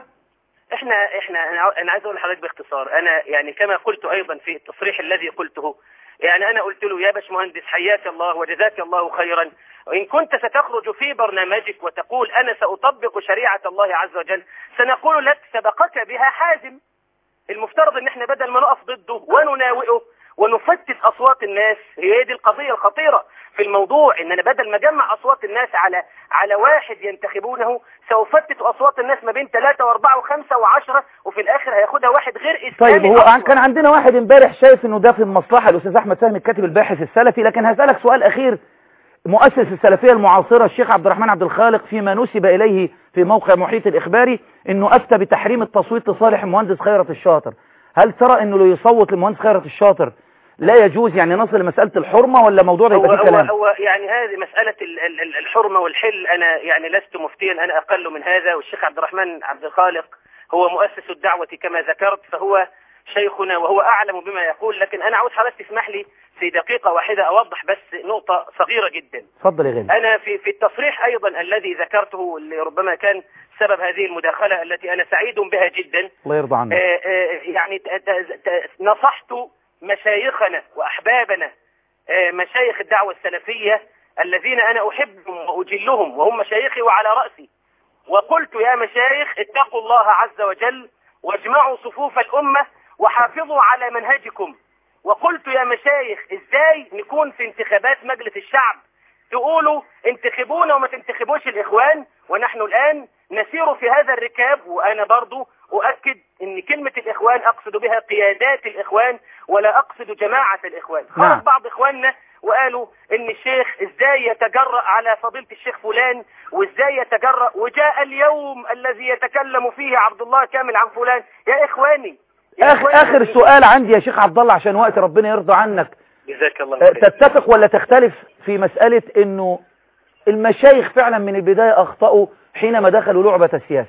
احنا احنا انا عاو- انا عايز اقول لحضرتك باختصار انا يعني كما قلت ايضا في التصريح الذي قلته يعني انا قلت له يا باشمهندس حياك الله وجزاك الله خيرا وان كنت ستخرج في برنامجك وتقول انا ساطبق شريعه الله عز وجل سنقول لك سبقك بها حازم المفترض ان احنا بدل ما نقف ضده ونناوئه ونفتت اصوات الناس هي دي القضيه الخطيره في الموضوع ان انا بدل ما اجمع اصوات الناس على على واحد ينتخبونه سافتت اصوات الناس ما بين ثلاثة واربعة وخمسة وعشرة وفي الاخر هياخدها واحد غير اسلامي طيب هو أصلاً. عن- كان عندنا واحد امبارح شايف انه ده في المصلحة الاستاذ احمد فهمي الكاتب الباحث السلفي لكن هسألك سؤال اخير مؤسس السلفية المعاصرة الشيخ عبد الرحمن عبد الخالق فيما نسب اليه في موقع محيط الاخباري انه افتى بتحريم التصويت لصالح المهندس خيرت الشاطر هل ترى انه لو يصوت للمهندس خيرت الشاطر لا يجوز يعني نصل لمسألة الحرمة ولا موضوع ده هو يبقى فيه هو كلام هو يعني هذه مسألة ال- ال- ال- الحرمة والحل أنا يعني لست مفتيا أنا أقل من هذا والشيخ عبد الرحمن عبد الخالق هو مؤسس الدعوة كما ذكرت فهو شيخنا وهو أعلم بما يقول لكن أنا عاوز حضرتك تسمح لي في دقيقة واحدة أوضح بس نقطة صغيرة جدا اتفضل يا غالي أنا في في التصريح أيضا الذي ذكرته اللي ربما كان سبب هذه المداخلة التي أنا سعيد بها جدا الله يرضى عنك آه، آه، يعني ت- ت- ت- نصحت مشايخنا وأحبابنا آه، مشايخ الدعوة السلفية الذين أنا أحبهم وأجلهم وهم مشايخي وعلى رأسي وقلت يا مشايخ اتقوا الله عز وجل واجمعوا صفوف الأمة وحافظوا على منهجكم وقلت يا مشايخ ازاي نكون في انتخابات مجلس الشعب تقولوا انتخبونا وما تنتخبوش الإخوان ونحن الآن نسير في هذا الركاب وأنا برضو أؤكد أن كلمة الإخوان أقصد بها قيادات الإخوان ولا أقصد جماعة الإخوان نعم. خرج بعض إخواننا وقالوا ان الشيخ ازاي يتجرأ على فضيلة الشيخ فلان وازاي يتجرأ وجاء اليوم الذي يتكلم فيه عبد الله كامل عن فلان يا اخواني يا آخر, إخواني آخر سؤال عندي يا شيخ عبد الله عشان وقت ربنا يرضى عنك جزاك الله آه، خير تتفق ولا تختلف في مسألة انه المشايخ فعلا من البداية اخطأوا حينما دخلوا لعبة السياسة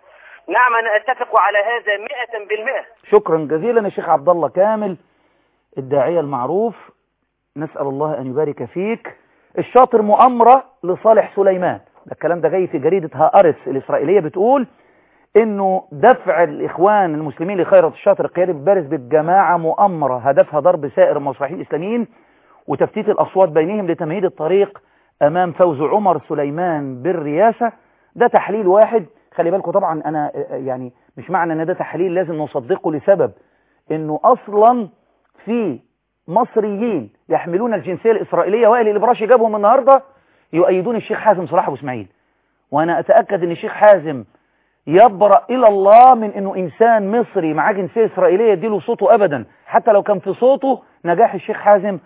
نعم انا اتفق على هذا مئة بالمئة شكرا جزيلا يا شيخ عبد الله كامل الداعية المعروف نسأل الله أن يبارك فيك الشاطر مؤامرة لصالح سليمان ده الكلام ده جاي في جريدة هآرتس الإسرائيلية بتقول إنه دفع الإخوان المسلمين لخيرة الشاطر قيادة بارز بالجماعة مؤامرة هدفها ضرب سائر المصلحين الإسلاميين وتفتيت الأصوات بينهم لتمهيد الطريق أمام فوز عمر سليمان بالرئاسة ده تحليل واحد خلي بالكم طبعا أنا آه، يعني مش معنى أن ده تحليل لازم نصدقه لسبب إنه أصلا في مصريين يحملون الجنسية الإسرائيلية وائل الإبراشي جابهم النهاردة يؤيدون الشيخ حازم صلاح أبو إسماعيل وأنا أتأكد أن الشيخ حازم يبرأ إلى الله من أنه إنسان مصري معاه جنسية إسرائيلية يديله صوته أبدا حتى لو كان في صوته نجاح الشيخ حازم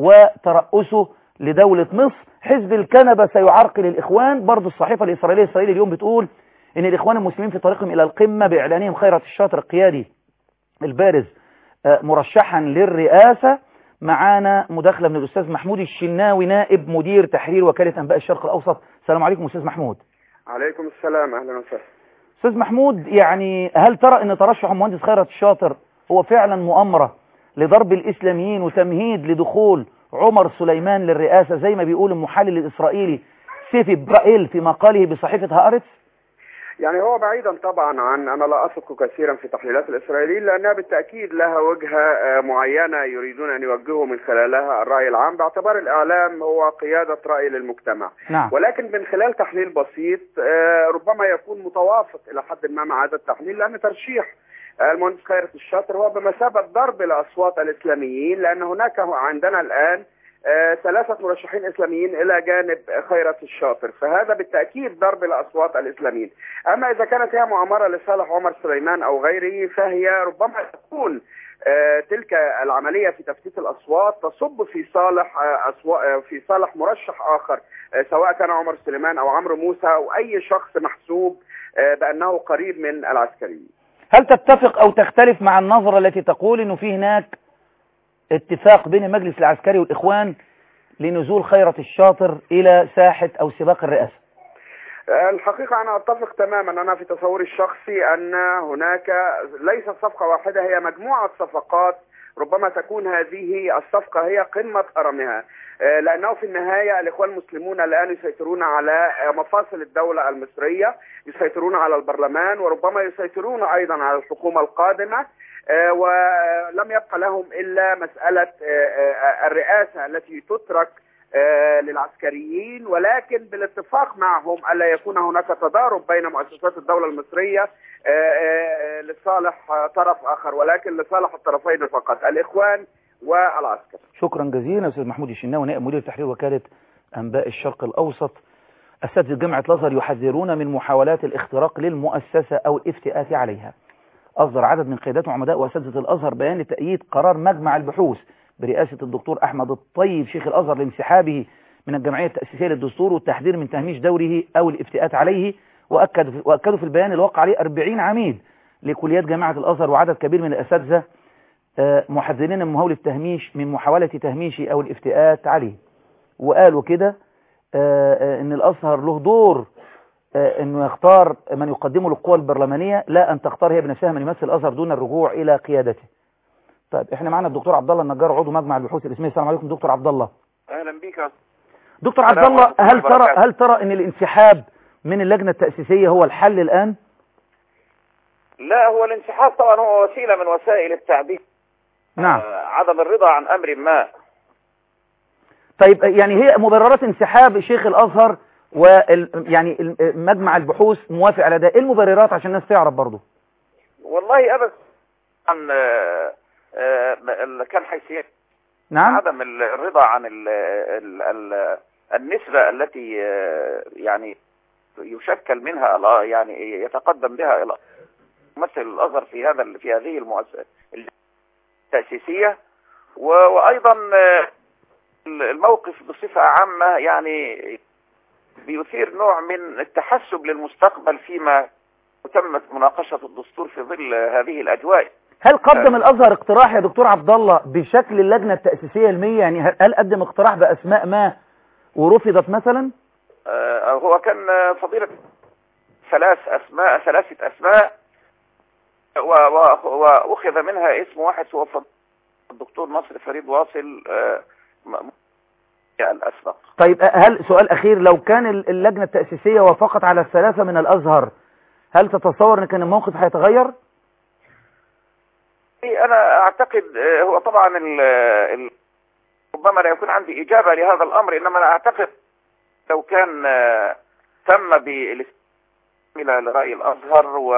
وترأسه لدولة مصر حزب الكنبة سيعرقل الإخوان برضو الصحيفة الإسرائيلية الإسرائيلية اليوم بتقول أن الإخوان المسلمين في طريقهم إلى القمة بإعلانهم خيرة الشاطر القيادي البارز آه، مرشحا للرئاسة معانا مداخلة من الأستاذ محمود الشناوي نائب مدير تحرير وكالة أنباء الشرق الأوسط السلام عليكم أستاذ محمود عليكم السلام اهلا وسهلا أستاذ محمود يعني هل ترى أن ترشح المهندس خيرت الشاطر هو فعلا مؤامرة لضرب الإسلاميين وتمهيد لدخول عمر سليمان للرئاسة زي ما بيقول المحلل الإسرائيلي سيفي برائيل في مقاله بصحيفة هآرتس يعني هو بعيدا طبعا عن انا لا اثق كثيرا في تحليلات الاسرائيليين لانها بالتاكيد لها وجهه آه، معينه يريدون ان يوجهوا من خلالها الراي العام باعتبار الاعلام هو قياده راي للمجتمع نعم ولكن من خلال تحليل بسيط آه، ربما يكون متوافق الى حد ما مع هذا التحليل لان ترشيح آه، المهندس خيرت الشاطر هو بمثابه ضرب لاصوات الاسلاميين لان هناك عندنا الان آه، ثلاثة مرشحين إسلاميين إلى جانب خيرت الشاطر فهذا بالتأكيد ضرب لأصوات الإسلاميين أما إذا كانت هي مؤامرة لصالح عمر سليمان أو غيره فهي ربما تكون آه، تلك العملية في تفتيت الأصوات تصب في صالح آه، أصوا- آه، في صالح مرشح آخر آه، سواء كان عمر سليمان أو عمرو موسى أو أي شخص محسوب آه، بأنه قريب من العسكريين هل تتفق أو تختلف مع النظرة التي تقول أنه في هناك اتفاق بين المجلس العسكري والإخوان لنزول خيرة الشاطر إلى ساحة أو سباق الرئاسة الحقيقة أنا أتفق تماما أنا في تصوري الشخصي أن هناك ليست صفقة واحدة هي مجموعة صفقات ربما تكون هذه الصفقة هي قمة أرمها آه، لأنه في النهاية الإخوان المسلمون الآن يسيطرون على آه، مفاصل الدولة المصرية يسيطرون على البرلمان وربما يسيطرون أيضا على الحكومة القادمة آه، ولم يبقى لهم إلا مسألة آه، آه، الرئاسة التي تترك آه، للعسكريين ولكن بالاتفاق معهم الا يكون هناك تضارب بين مؤسسات الدوله المصريه آه، آه، لصالح آه، طرف اخر ولكن لصالح الطرفين فقط الاخوان والعسكر شكرا جزيلا أستاذ محمود الشناوي نائب مدير تحرير وكالة أنباء الشرق الأوسط أساتذة جامعة الأزهر يحذرون من محاولات الاختراق للمؤسسة أو الافتئات عليها أصدر عدد من قيادات وعمداء وأساتذة الأزهر بيان لتأييد قرار مجمع البحوث برئاسة الدكتور أحمد الطيب شيخ الأزهر لانسحابه من الجمعية التأسيسية للدستور والتحذير من تهميش دوره أو الافتئات عليه وأكد وأكدوا في البيان اللي وقع عليه 40 عميد لكليات جامعة الأزهر وعدد كبير من الأساتذة آه، محذرين من محاولة تهميش من محاولة تهميشي أو الافتئات عليه وقالوا كده آه، آه، ان الازهر له دور آه، انه يختار من يقدمه للقوى البرلمانيه لا ان تختار هي بنفسها من يمثل الازهر دون الرجوع الى قيادته. طيب احنا معانا الدكتور عبد الله النجار عضو مجمع البحوث الاسلاميه السلام عليكم دكتور عبد الله. اهلا بك يا دكتور عبد السلام الله عليكم هل ورحمة الله ترى هل ترى ان الانسحاب من اللجنه التاسيسيه هو الحل الان؟ لا هو الانسحاب طبعا هو وسيله من وسائل التعبير نعم. آه، عدم الرضا عن امر ما طيب يعني هي مبررات انسحاب شيخ الازهر وال يعني ال- مجمع البحوث موافق على ده، ايه المبررات عشان الناس تعرف برضه؟ والله ابدا عن آه، آه، ال- كان حيثيات نعم؟ عدم ال- الرضا عن ال ال ال النسبة التي آه، يعني يشكل منها ال- يعني يتقدم بها ال- ممثل الأزهر في هذا ال- في هذه المؤسسة التأسيسية و- وأيضا آه، الموقف بصفة عامة يعني بيثير نوع من التحسب للمستقبل فيما تمت مناقشة الدستور في ظل هذه الأجواء هل قدم الازهر اقتراح يا دكتور عبد الله بشكل اللجنه التاسيسيه المية يعني هل- هل قدم اقتراح باسماء ما ورفضت مثلا؟ آه، هو كان آه، فضيلة ثلاث أسماء ثلاثة أسماء و- و- وأخذ منها اسم واحد هو فض- الدكتور نصر فريد واصل آه، م- م- الأسبق طيب هل سؤال اخير لو كان ال- اللجنه التاسيسيه وافقت على الثلاثه من الازهر هل تتصور ان كان الموقف هيتغير؟ أنا أعتقد آه، هو طبعا ال- ال- ربما لا يكون عندي إجابة لهذا الأمر إنما أنا أعتقد لو كان آه، تم بالاستماع لرأي الأزهر و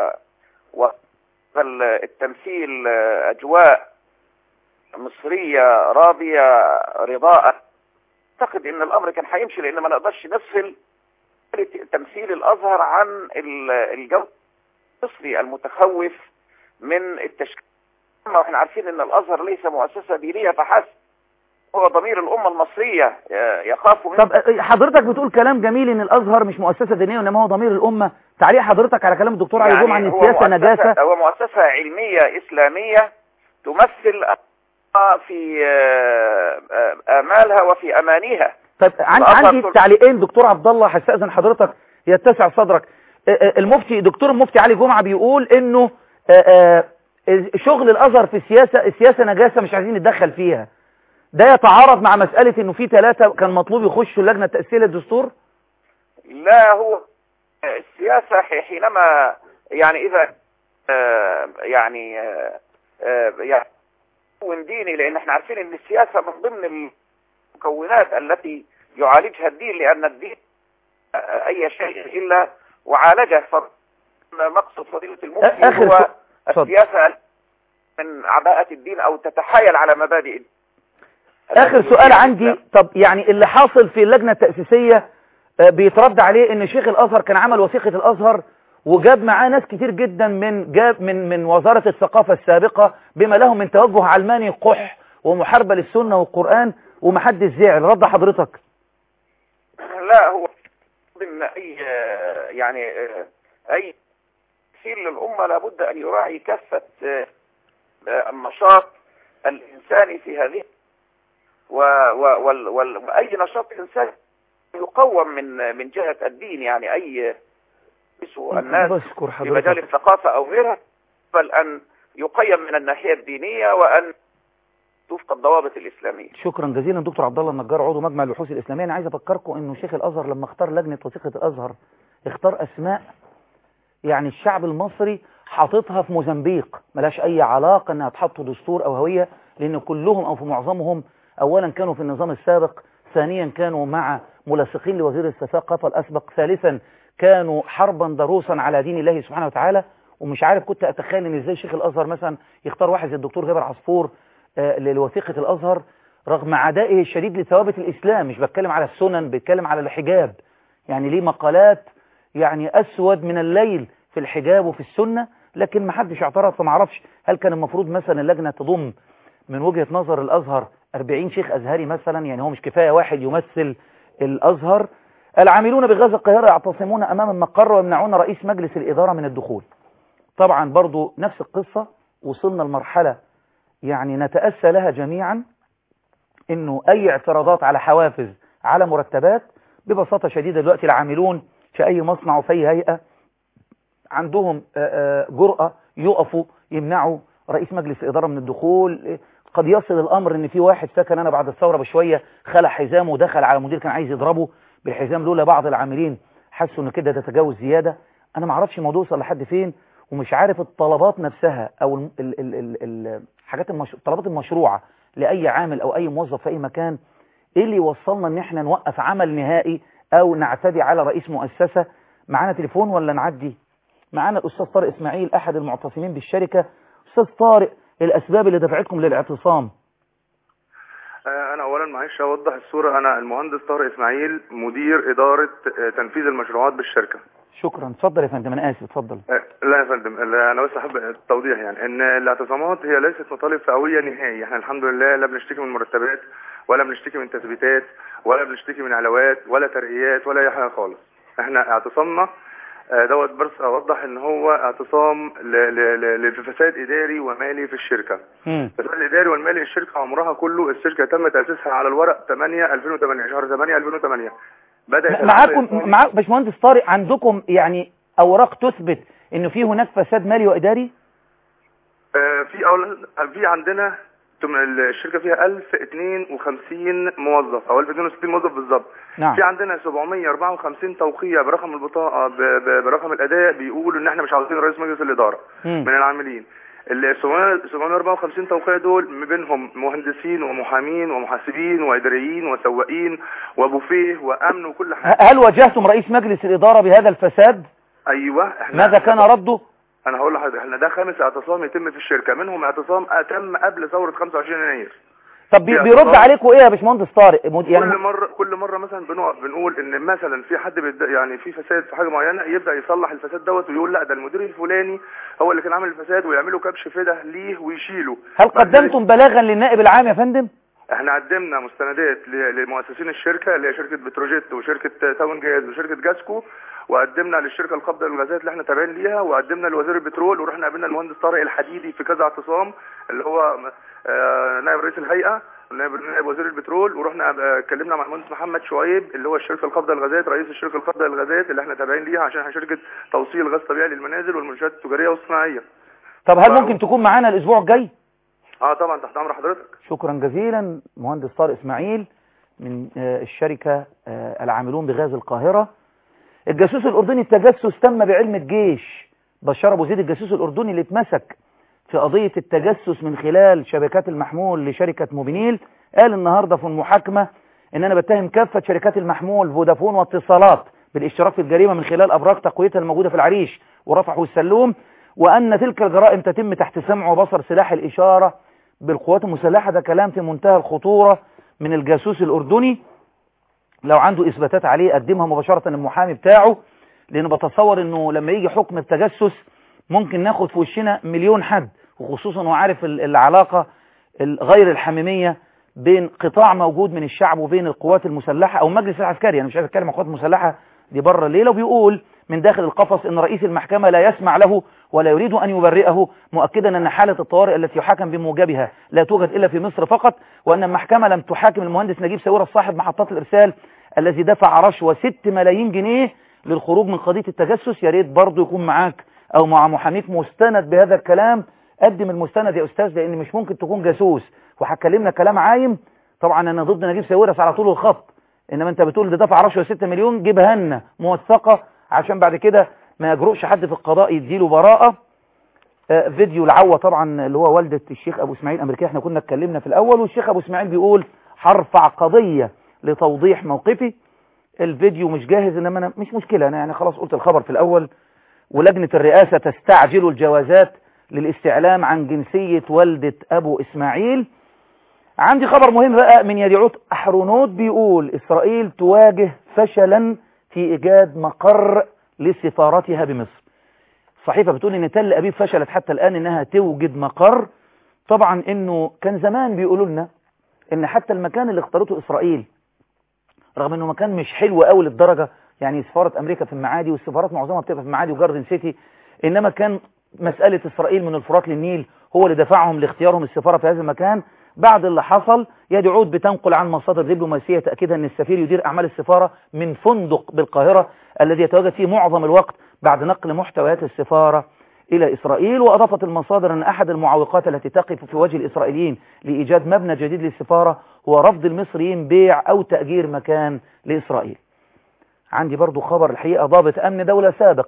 والتمثيل آه، أجواء مصرية راضية رضاء أعتقد إن الأمر كان هيمشي لأن ما نقدرش نفصل تمثيل الأزهر عن ال- الجو المصري المتخوف من التشكيل واحنا عارفين ان الازهر ليس مؤسسه دينيه فحسب هو ضمير الامه المصريه آه، يخاف منه طب حضرتك بتقول كلام جميل ان الازهر مش مؤسسه دينيه وانما هو ضمير الامه تعليق حضرتك على كلام الدكتور علي جمعه ان هو السياسه مؤسسة- نجاسه هو مؤسسه علميه اسلاميه تمثل في آه، آه، امالها وفي امانيها طيب عن الأزهر عندي كل- تعليقين دكتور عبد الله هستاذن حضرتك يتسع صدرك آه، آه، المفتي دكتور المفتي علي جمعه بيقول انه آه، آه، شغل الازهر في السياسه السياسه نجاسه مش عايزين نتدخل فيها ده يتعارض مع مساله انه في ثلاثه كان مطلوب يخشوا اللجنه التاسيسيه للدستور لا هو السياسة حينما يعني إذا آه، يعني آه، آه، يعني مكون ديني لأن احنا عارفين إن السياسة من ضمن المكونات التي يعالجها الدين لأن الدين آه، أي شيء إلا وعالجه مقصد فضيلة المفتي آخر هو سؤال. اتفضل. السياسة من عباءة الدين أو تتحايل على مبادئ الدين. اخر سؤال عندي طب يعني اللي حاصل في اللجنة التأسيسية آه، بيترد عليه ان شيخ الازهر كان عمل وثيقة الازهر وجاب معاه ناس كتير جدا من جاب من من وزارة الثقافة السابقة بما لهم من توجه علماني قح ومحاربة للسنة والقرآن ومحدش زعل رد حضرتك لا هو ضمن اي يعني اي تسير للامه لابد ان يراعي كافه النشاط الانساني في هذه و و وال وال واي نشاط انساني يقوم من من جهه الدين يعني اي الناس بشكر في مجال حضرتك الثقافه او غيرها بل ان يقيم من الناحيه الدينيه وان وفق الضوابط الاسلاميه شكرا جزيلا دكتور عبد الله النجار عضو مجمع البحوث الاسلاميه انا عايز افكركم انه شيخ الازهر لما اختار لجنه وثيقه الازهر اختار اسماء يعني الشعب المصري حاططها في موزمبيق ملاش اي علاقه انها تحط دستور او هويه لان كلهم او في معظمهم اولا كانوا في النظام السابق ثانيا كانوا مع ملاصقين لوزير الثقافه الاسبق ثالثا كانوا حربا ضروسا على دين الله سبحانه وتعالى ومش عارف كنت اتخيل ان ازاي شيخ الازهر مثلا يختار واحد زي الدكتور جابر عصفور آه، لوثيقه الازهر رغم عدائه الشديد لثوابت الاسلام مش بتكلم على السنن بتكلم على الحجاب يعني ليه مقالات يعني اسود من الليل في الحجاب وفي السنه لكن ما حدش اعترض فما اعرفش هل كان المفروض مثلا اللجنه تضم من وجهه نظر الازهر 40 شيخ ازهري مثلا يعني هو مش كفايه واحد يمثل الازهر العاملون بغاز القاهره يعتصمون امام المقر ويمنعون رئيس مجلس الاداره من الدخول طبعا برضو نفس القصه وصلنا لمرحله يعني نتاسى لها جميعا انه اي اعتراضات على حوافز على مرتبات ببساطه شديده دلوقتي العاملون في اي مصنع وفي اي هيئه عندهم آه، آه، جرأة يقفوا يمنعوا رئيس مجلس الإدارة من الدخول قد يصل الأمر إن في واحد سكن أنا بعد الثورة بشوية خلع حزامه ودخل على مدير كان عايز يضربه بالحزام لولا بعض العاملين حسوا إن كده ده تجاوز زيادة أنا ما اعرفش الموضوع وصل لحد فين ومش عارف الطلبات نفسها أو ال ال ال ال ال حاجات المش... الطلبات المشروعة لأي عامل أو أي موظف في أي مكان إيه اللي يوصلنا إن إحنا نوقف عمل نهائي أو نعتدي على رئيس مؤسسة معانا تليفون ولا نعدي معانا الأستاذ طارق إسماعيل أحد المعتصمين بالشركة أستاذ طارق الأسباب اللي دفعتكم للاعتصام آه، أنا أولا معلش أوضح الصورة أنا المهندس طارق إسماعيل مدير إدارة آه، تنفيذ المشروعات بالشركة شكرا اتفضل يا فندم أنا آسف اتفضل آه، لا يا فندم لا، أنا بس أحب التوضيح يعني إن الاعتصامات هي ليست مطالب فئوية نهائي إحنا الحمد لله لا بنشتكي من مرتبات ولا بنشتكي من تثبيتات ولا بنشتكي من علاوات ولا ترقيات ولا أي حاجة خالص إحنا اعتصامنا آه، دوت بس أوضح إن هو اعتصام ل- ل- ل- لفساد إداري ومالي في الشركة مم. الفساد الاداري والمالي الشركه عمرها كله الشركه تم تاسيسها على الورق 8 2008 شهر 8 2008 بدات معاكم مع باشمهندس طارق عندكم يعني أوراق تثبت إنه في هناك فساد مالي وإداري آه، في أول في عندنا تم- الشركه فيها 1052 موظف او 1062 موظف بالظبط نعم في عندنا 754 توقيع برقم البطاقه ب- ب- برقم الاداء بيقولوا ان احنا مش عاوزين رئيس مجلس الاداره مم. من العاملين ال 754 توقيع دول ما بينهم مهندسين ومحامين ومحاسبين واداريين وسواقين وبوفيه وامن وكل حاجه ه- هل واجهتم رئيس مجلس الإدارة بهذا الفساد ايوه احنا ماذا كان رده انا هقول لحضرتك احنا ده خامس اعتصام يتم في الشركه منهم اعتصام تم قبل ثوره 25 يناير طب بي- يا بيرد طبعا. عليكم إيه يا باشمهندس طارق مد- كل يعني مره كل مره مثلا بنقف بنقول ان مثلا في حد بيد... يعني في فساد في حاجه معينه يبدا يصلح الفساد دوت ويقول لا ده المدير الفلاني هو اللي كان عامل الفساد ويعملوا كبش فده ليه ويشيله هل بعد ذلك قدمتم بلاغا للنائب العام يا فندم احنا قدمنا مستندات ل- لمؤسسين الشركه اللي هي شركه بتروجيت وشركه تاون جاز وشركه جاسكو وقدمنا للشركه القابضه للغازات اللي احنا تابعين ليها وقدمنا لوزير البترول ورحنا قابلنا المهندس طارق الحديدي في كذا اعتصام اللي هو آه، نائب رئيس الهيئه نائب نائب وزير البترول ورحنا آه، اتكلمنا مع المهندس محمد شعيب اللي هو الشركه القابضه للغازات رئيس الشركه القابضه للغازات اللي احنا تابعين ليها عشان احنا شركه توصيل غاز طبيعي للمنازل والمنشات التجاريه والصناعيه طب هل واو. ممكن تكون معانا الأسبوع الجاي اه طبعا تحت امر حضرتك شكرا جزيلا مهندس طارق اسماعيل من آه، الشركة آه، العاملون بغاز القاهرة الجاسوس الأردني التجسس تم بعلم الجيش بشار أبو زيد الجاسوس الأردني اللي اتمسك في قضية التجسس من خلال شبكات المحمول لشركة موبينيل قال النهاردة في المحاكمة ان انا بتهم كافة شركات المحمول فودافون واتصالات بالاشتراك في الجريمة من خلال ابراج تقويتها الموجودة في العريش ورفح والسلوم وان تلك الجرائم تتم تحت سمع وبصر سلاح الاشارة بالقوات المسلحة ده كلام في منتهى الخطورة من الجاسوس الاردني لو عنده اثباتات عليه قدمها مباشرة المحامي بتاعه لان بتصور انه لما يجي حكم التجسس ممكن ناخد في وشنا مليون حد وخصوصا وعارف العلاقة غير الحميمية بين قطاع موجود من الشعب وبين القوات المسلحة او المجلس العسكري انا مش عايز اتكلم عن القوات المسلحة دي بره الليلة وبيقول من داخل القفص ان رئيس المحكمة لا يسمع له ولا يريد ان يبرئه مؤكدا ان حالة الطوارئ التي يحاكم بموجبها لا توجد الا في مصر فقط وان المحكمة لم تحاكم المهندس نجيب ساويرس صاحب محطات الارسال الذي دفع رشوة 6 ملايين جنيه للخروج من قضية التجسس يا ريت برضه يكون معاك او مع محاميك مستند بهذا الكلام قدم المستند يا استاذ لان مش ممكن تكون جاسوس وهتكلمنا كلام عايم طبعا انا ضد نجيب ساويرس على طول الخط انما انت بتقول ده دفع رشوه 6 مليون جيبها لنا موثقه عشان بعد كده ما يجرؤش حد في القضاء يديله براءه آه فيديو العوه طبعا اللي هو والده الشيخ ابو اسماعيل امريكيه احنا كنا اتكلمنا في الاول والشيخ ابو اسماعيل بيقول هرفع قضيه لتوضيح موقفي الفيديو مش جاهز انما انا مش مشكله انا يعني خلاص قلت الخبر في الاول ولجنه الرئاسه تستعجل الجوازات للاستعلام عن جنسيه والده ابو اسماعيل عندي خبر مهم بقى من يديعوت أحرونوت بيقول إسرائيل تواجه فشلا في إيجاد مقر لسفارتها بمصر الصحيفة بتقول إن تل أبيب فشلت حتى الآن إنها توجد مقر طبعا إنه كان زمان بيقولوا لنا إن حتى المكان اللي اختارته إسرائيل رغم إنه مكان مش حلو قوي للدرجة يعني سفارة أمريكا في المعادي والسفارات معظمها بتبقى في المعادي وجاردن سيتي إنما كان مسألة إسرائيل من الفرات للنيل هو اللي دفعهم لاختيارهم السفارة في هذا المكان بعد اللي حصل يد عود بتنقل عن مصادر دبلوماسية تأكيدا أن السفير يدير أعمال السفارة من فندق بالقاهرة الذي يتواجد فيه معظم الوقت بعد نقل محتويات السفارة إلى إسرائيل وأضافت المصادر أن أحد المعوقات التي تقف في وجه الإسرائيليين لإيجاد مبنى جديد للسفارة هو رفض المصريين بيع أو تأجير مكان لإسرائيل عندي برضو خبر الحقيقة ضابط أمن دولة سابق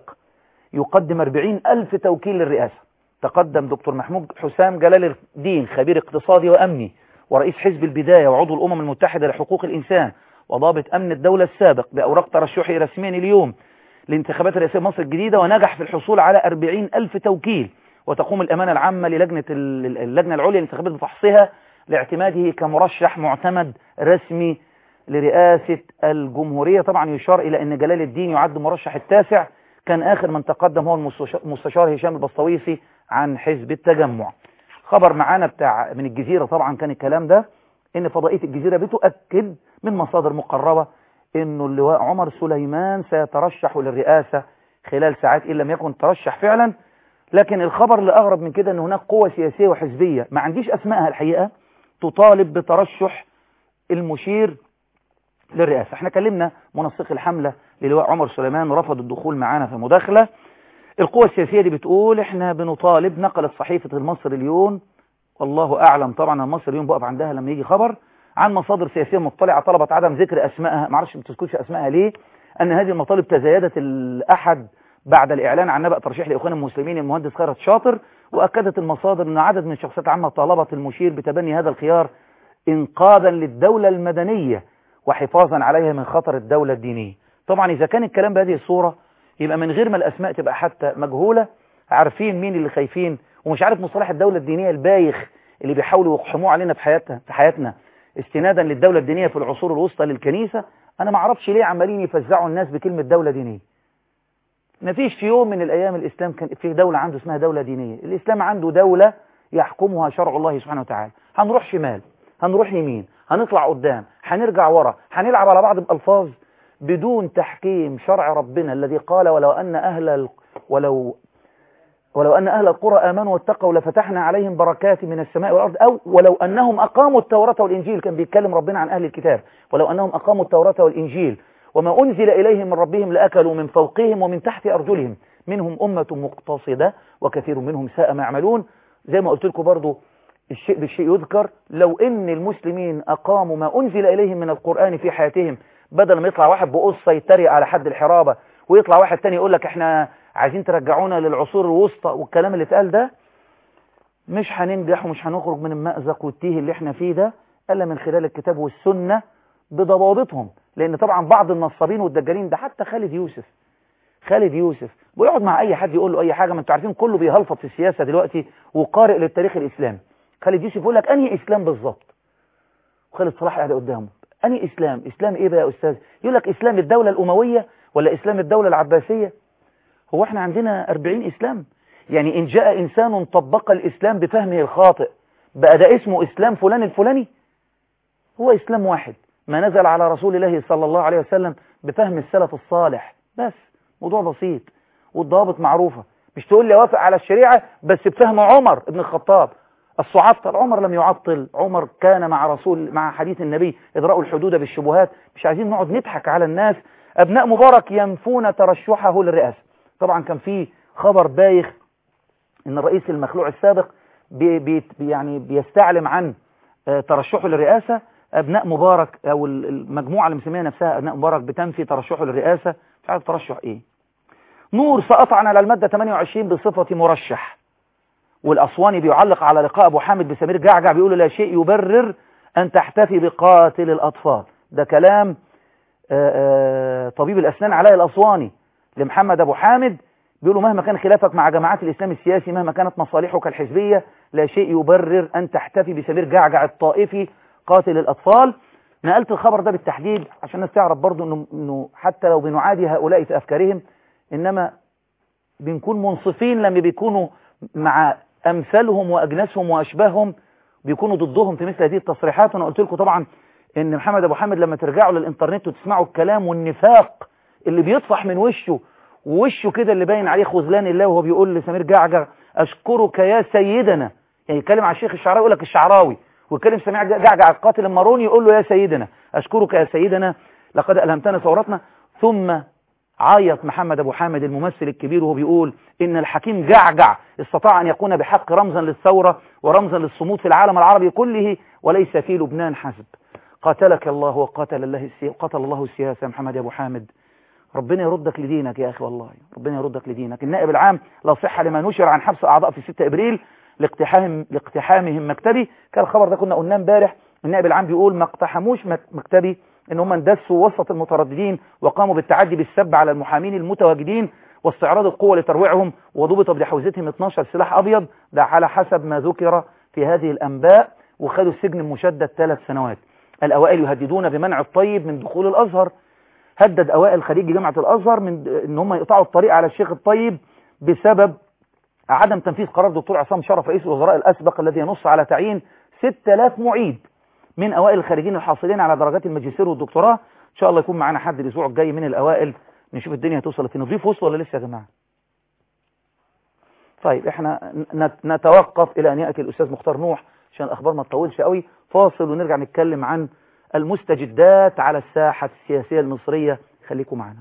يقدم 40 ألف توكيل للرئاسة تقدم دكتور محمود حسام جلال الدين خبير اقتصادي وأمني ورئيس حزب البداية وعضو الأمم المتحدة لحقوق الإنسان وضابط أمن الدولة السابق بأوراق ترشحه رسميا اليوم لانتخابات رئاسية مصر الجديدة ونجح في الحصول على 40 ألف توكيل وتقوم الأمانة العامة للجنة اللجنة العليا للانتخابات بفحصها لاعتماده كمرشح معتمد رسمي لرئاسة الجمهورية طبعا يشار إلى أن جلال الدين يعد مرشح التاسع كان آخر من تقدم هو المستشار هشام البسطويسي عن حزب التجمع خبر معانا بتاع من الجزيرة طبعا كان الكلام ده ان فضائية الجزيرة بتؤكد من مصادر مقربة انه اللواء عمر سليمان سيترشح للرئاسة خلال ساعات ان لم يكن ترشح فعلا لكن الخبر اللي اغرب من كده ان هناك قوة سياسية وحزبية ما عنديش اسمائها الحقيقة تطالب بترشح المشير للرئاسة احنا كلمنا منسق الحملة للواء عمر سليمان رفض الدخول معانا في مداخلة القوى السياسية دي بتقول احنا بنطالب نقلت صحيفة المصري اليوم والله اعلم طبعا المصري اليوم بقف عندها لما يجي خبر عن مصادر سياسية مطلعة طلبت عدم ذكر اسمائها معرفش ما بتذكرش اسمائها ليه ان هذه المطالب تزايدت الاحد بعد الاعلان عن نبأ ترشيح لاخوان المسلمين المهندس خيرت شاطر واكدت المصادر ان عدد من الشخصيات العامة طالبت المشير بتبني هذا الخيار انقاذا للدولة المدنية وحفاظا عليها من خطر الدولة الدينية طبعا اذا كان الكلام بهذه الصورة يبقى من غير ما الأسماء تبقى حتى مجهولة عارفين مين اللي خايفين ومش عارف مصطلح الدولة الدينية البايخ اللي بيحاولوا يقحموه علينا في حياتنا في حياتنا استنادا للدولة الدينية في العصور الوسطى للكنيسة أنا ما اعرفش ليه عمالين يفزعوا الناس بكلمة دولة دينية ما فيش في يوم من الأيام الإسلام كان في دولة عنده اسمها دولة دينية الإسلام عنده دولة يحكمها شرع الله سبحانه وتعالى هنروح شمال هنروح يمين هنطلع قدام هنرجع ورا هنلعب على بعض بألفاظ بدون تحكيم شرع ربنا الذي قال ولو أن أهل ال... ولو ولو أن أهل القرى آمنوا واتقوا لفتحنا عليهم بركات من السماء والأرض أو ولو أنهم أقاموا التوراة والإنجيل كان بيتكلم ربنا عن أهل الكتاب ولو أنهم أقاموا التوراة والإنجيل وما أنزل إليهم من ربهم لأكلوا من فوقهم ومن تحت أرجلهم منهم أمة مقتصدة وكثير منهم ساء ما يعملون زي ما قلت لكم برضو الشيء بالشيء يذكر لو ان المسلمين اقاموا ما انزل اليهم من القرآن في حياتهم بدل ما يطلع واحد بقصة يتريق على حد الحرابة ويطلع واحد تاني يقول لك احنا عايزين ترجعونا للعصور الوسطى والكلام اللي اتقال ده مش هننجح ومش هنخرج من المأزق والتيه اللي احنا فيه ده الا من خلال الكتاب والسنة بضوابطهم لان طبعا بعض النصابين والدجالين ده حتى خالد يوسف خالد يوسف ويقعد مع اي حد يقول له اي حاجه ما انتوا عارفين كله بيهلفط في السياسه دلوقتي وقارئ للتاريخ الاسلامي خالد يوسف يقول لك انهي اسلام بالظبط وخالد صلاح قاعد قدامه انهي اسلام اسلام ايه بقى يا استاذ يقول لك اسلام الدوله الامويه ولا اسلام الدوله العباسيه هو احنا عندنا 40 اسلام يعني ان جاء انسان طبق الاسلام بفهمه الخاطئ بقى ده اسمه اسلام فلان الفلاني هو اسلام واحد ما نزل على رسول الله صلى الله عليه وسلم بفهم السلف الصالح بس موضوع بسيط والضوابط معروفة مش تقول لي اوافق على الشريعة بس بفهم عمر ابن الخطاب الصعطل عمر لم يعطل عمر كان مع رسول مع حديث النبي إدراء الحدود بالشبهات مش عايزين نقعد نضحك على الناس أبناء مبارك ينفون ترشحه للرئاسة طبعا كان في خبر بايخ ان الرئيس المخلوع السابق بي بي يعني بيستعلم عن ترشحه للرئاسة أبناء مبارك أو المجموعة اللي مسميها نفسها أبناء مبارك بتنفي ترشحه للرئاسة مش عارف ترشح إيه نور سأطعن على المادة 28 بصفة مرشح والأسواني بيعلق على لقاء أبو حامد بسمير جعجع بيقول لا شيء يبرر أن تحتفي بقاتل الأطفال ده كلام آآ آآ طبيب الأسنان علاء الأسواني لمحمد أبو حامد بيقولوا مهما كان خلافك مع جماعات الإسلام السياسي مهما كانت مصالحك الحزبية لا شيء يبرر أن تحتفي بسمير جعجع الطائفي قاتل الأطفال نقلت الخبر ده بالتحديد عشان الناس تعرف برضو إنه, إنه حتى لو بنعادي هؤلاء في أفكارهم إنما بنكون منصفين لما بيكونوا مع أمثالهم وأجناسهم وأشباههم بيكونوا ضدهم في مثل هذه التصريحات وأنا قلت لكم طبعا إن محمد أبو حامد لما ترجعوا للإنترنت وتسمعوا الكلام والنفاق اللي بيطفح من وشه ووشه كده اللي باين عليه خذلان الله وهو بيقول لسمير جعجع أشكرك يا سيدنا يعني يتكلم على الشيخ الشعراوي يقول لك الشعراوي ويتكلم سمير جعجع القاتل الماروني يقول له يا سيدنا أشكرك يا سيدنا لقد ألهمتنا ثورتنا ثم عيط محمد أبو حامد الممثل الكبير وهو بيقول إن الحكيم جعجع استطاع أن يكون بحق رمزا للثورة ورمزا للصمود في العالم العربي كله وليس في لبنان حسب قاتلك الله وقاتل الله السي... قتل الله السياسة يا محمد يا أبو حامد ربنا يردك لدينك يا أخي والله ربنا يردك لدينك النائب العام لا صحة لما نشر عن حبس أعضاء في 6 إبريل لاقتحام لاقتحامهم مكتبي كان الخبر ده كنا قلناه امبارح النائب العام بيقول ما اقتحموش مكتبي ان هم اندسوا وسط المترددين وقاموا بالتعدي بالسب على المحامين المتواجدين واستعراض القوة لترويعهم وضبط بحوزتهم 12 سلاح أبيض ده على حسب ما ذكر في هذه الأنباء وخدوا السجن المشدد ثلاث سنوات الأوائل يهددون بمنع الطيب من دخول الأزهر هدد أوائل خريج جامعة الأزهر من ان هم يقطعوا الطريق على الشيخ الطيب بسبب عدم تنفيذ قرار دكتور عصام شرف رئيس الوزراء الأسبق الذي ينص على تعيين 6000 معيد من أوائل الخارجين الحاصلين على درجات الماجستير والدكتوراه إن شاء الله يكون معانا حد الأسبوع الجاي من الأوائل نشوف الدنيا هتوصل فين نضيف وصل ولا لسه يا جماعة طيب احنا نتوقف إلى أن يأتي الأستاذ مختار نوح عشان الأخبار ما تطولش قوي فاصل ونرجع نتكلم عن المستجدات على الساحة السياسية المصرية خليكم معنا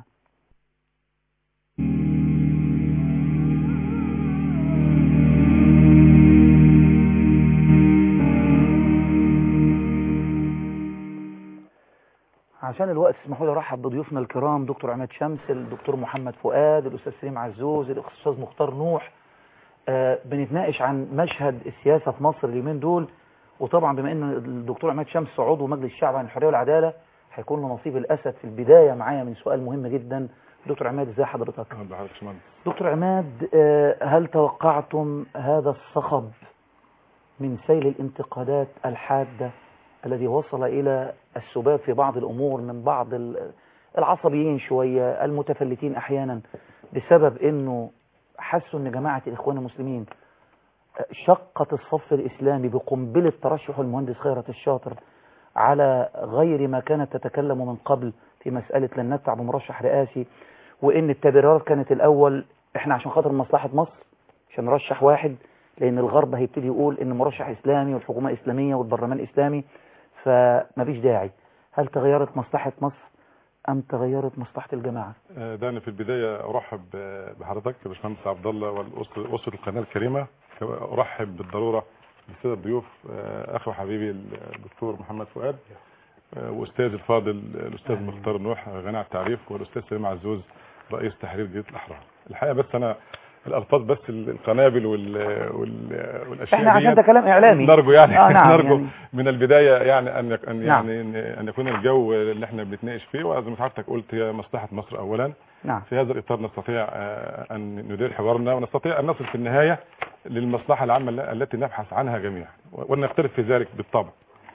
عشان الوقت اسمحوا لي ارحب بضيوفنا الكرام دكتور عماد شمس الدكتور محمد فؤاد الاستاذ سليم عزوز الاستاذ مختار نوح آه بنتناقش عن مشهد السياسه في مصر اليومين دول وطبعا بما ان الدكتور عماد شمس عضو مجلس الشعب عن الحريه والعداله هيكون له نصيب الاسد في البدايه معايا من سؤال مهم جدا دكتور عماد ازي حضرتك دكتور عماد آه هل توقعتم هذا الصخب من سيل الانتقادات الحاده الذي وصل إلى السباب في بعض الأمور من بعض العصبيين شوية المتفلتين أحيانا بسبب أنه حسوا أن جماعة الإخوان المسلمين شقت الصف الإسلامي بقنبلة ترشح المهندس خيرت الشاطر على غير ما كانت تتكلم من قبل في مسألة لن ندفع بمرشح رئاسي وإن التبريرات كانت الأول إحنا عشان خاطر مصلحة مصر عشان نرشح واحد لأن الغرب هيبتدي يقول إن مرشح إسلامي والحكومة إسلامية والبرلمان إسلامي فمفيش داعي هل تغيرت مصلحة مصر أم تغيرت مصلحة الجماعة دعني في البداية أرحب بحضرتك يا باشمهندس عبد الله وأسرة القناة الكريمة أرحب بالضرورة بالسادة الضيوف أخي وحبيبي الدكتور محمد فؤاد وأستاذ الفاضل الأستاذ مختار نوح غني عن التعريف والأستاذ سليم عزوز رئيس تحرير جريده الاحرار الحقيقه بس انا الالفاظ بس القنابل وال, وال... والاشياء احنا عشان ديت ده كلام اعلامي نرجو يعني آه نعم نرجو يعني من البدايه يعني ان يك- ان نعم. يعني إن- ان يكون الجو اللي احنا بنتناقش فيه وزي ما حضرتك قلت هي مصلحه مصر اولا نعم في هذا الاطار نستطيع آه، ان ندير حوارنا ونستطيع ان نصل في النهايه للمصلحه العامه الل- التي نبحث عنها جميعا ونختلف في ذلك بالطبع.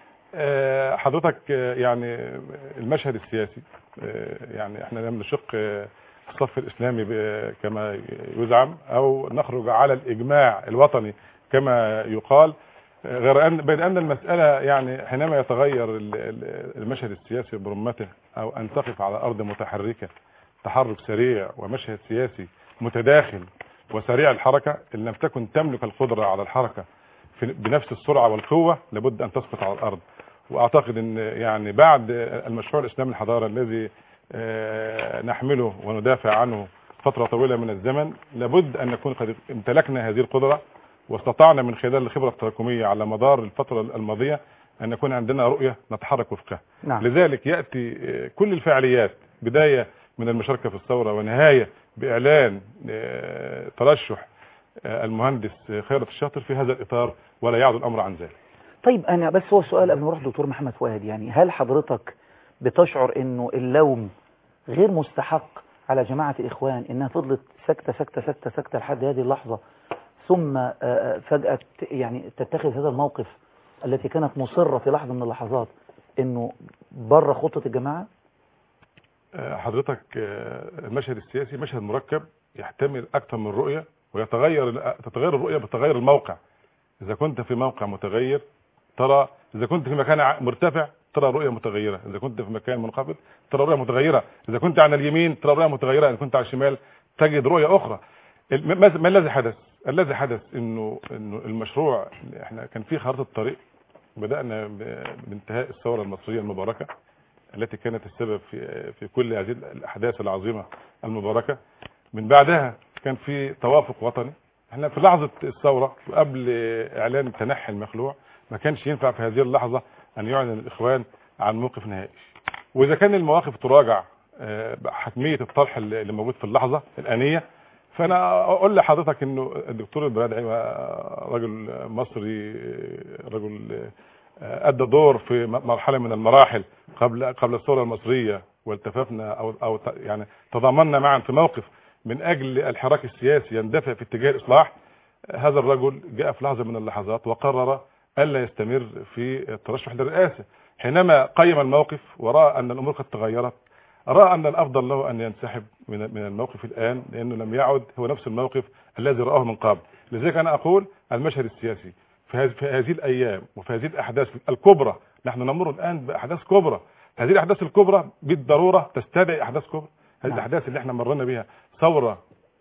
آه، حضرتك آه، يعني المشهد السياسي آه، يعني احنا لم نشق آه، الصف الاسلامي ب- كما يزعم او نخرج على الاجماع الوطني كما يقال آه، غير ان بين ان المساله يعني حينما يتغير ال- ال- المشهد السياسي برمته او ان تقف على ارض متحركه تحرك سريع ومشهد سياسي متداخل وسريع الحركه ان لم تكن تملك القدره على الحركه في بنفس السرعه والقوه لابد ان تسقط على الارض واعتقد ان يعني بعد المشروع الاسلامي الحضاره الذي آه، نحمله وندافع عنه فتره طويله من الزمن لابد ان نكون قد امتلكنا هذه القدره واستطعنا من خلال الخبره التراكميه على مدار الفتره الماضيه ان يكون عندنا رؤيه نتحرك وفقها نعم لذلك ياتي آه، كل الفعاليات بدايه من المشاركه في الثوره ونهايه باعلان آه، ترشح آه، المهندس خيرت الشاطر في هذا الاطار ولا يعد الامر عن ذلك طيب انا بس هو سؤال قبل ما اروح دكتور محمد فؤاد يعني هل حضرتك بتشعر انه اللوم غير مستحق على جماعة الاخوان انها فضلت سكتة سكتة سكتة سكتة لحد هذه اللحظة ثم آه، آه، فجأة ت- يعني تتخذ هذا الموقف التي كانت مصرة في لحظة من اللحظات انه بره خطة الجماعة آه، حضرتك آه، المشهد السياسي مشهد مركب يحتمل اكثر من رؤيه ويتغير تتغير الرؤيه بتغير الموقع اذا كنت في موقع متغير ترى اذا كنت في مكان ع- مرتفع ترى رؤيه متغيره اذا كنت في مكان منخفض ترى رؤيه متغيره اذا كنت على اليمين ترى رؤيه متغيره اذا كنت على الشمال تجد رؤيه اخرى الم- ما ما الذي حدث الذي حدث انه انه المشروع احنا كان في خارطه طريق بدانا ب- بانتهاء الثوره المصريه المباركه التي كانت السبب في في كل هذه الاحداث العظيمه المباركه من بعدها كان في توافق وطني احنا في لحظه الثوره وقبل اعلان التنحي المخلوع ما كانش ينفع في هذه اللحظه ان يعلن الاخوان عن موقف نهائي واذا كان المواقف تراجع آه، حتميه الطرح اللي اللي موجود في اللحظه الانيه فانا اقول لحضرتك انه الدكتور البرادعي رجل مصري رجل آه، ادى دور في م- مرحله من المراحل قبل قبل الثوره المصريه والتفافنا او او ت- يعني تضامنا معا في موقف من اجل الحراك السياسي يندفع في اتجاه الاصلاح هذا الرجل جاء في لحظه من اللحظات وقرر الا يستمر في الترشح للرئاسه حينما قيم الموقف وراى ان الامور قد تغيرت راى ان الافضل له ان ينسحب من من الموقف الان لانه لم يعد هو نفس الموقف الذي راه من قبل لذلك انا اقول المشهد السياسي في هذه في هذه الايام وفي هذه الاحداث الكبرى نحن نمر الان باحداث كبرى هذه الاحداث الكبرى بالضروره تستدعي احداث كبرى هذه نعم. الاحداث اللي احنا مرينا بها ثوره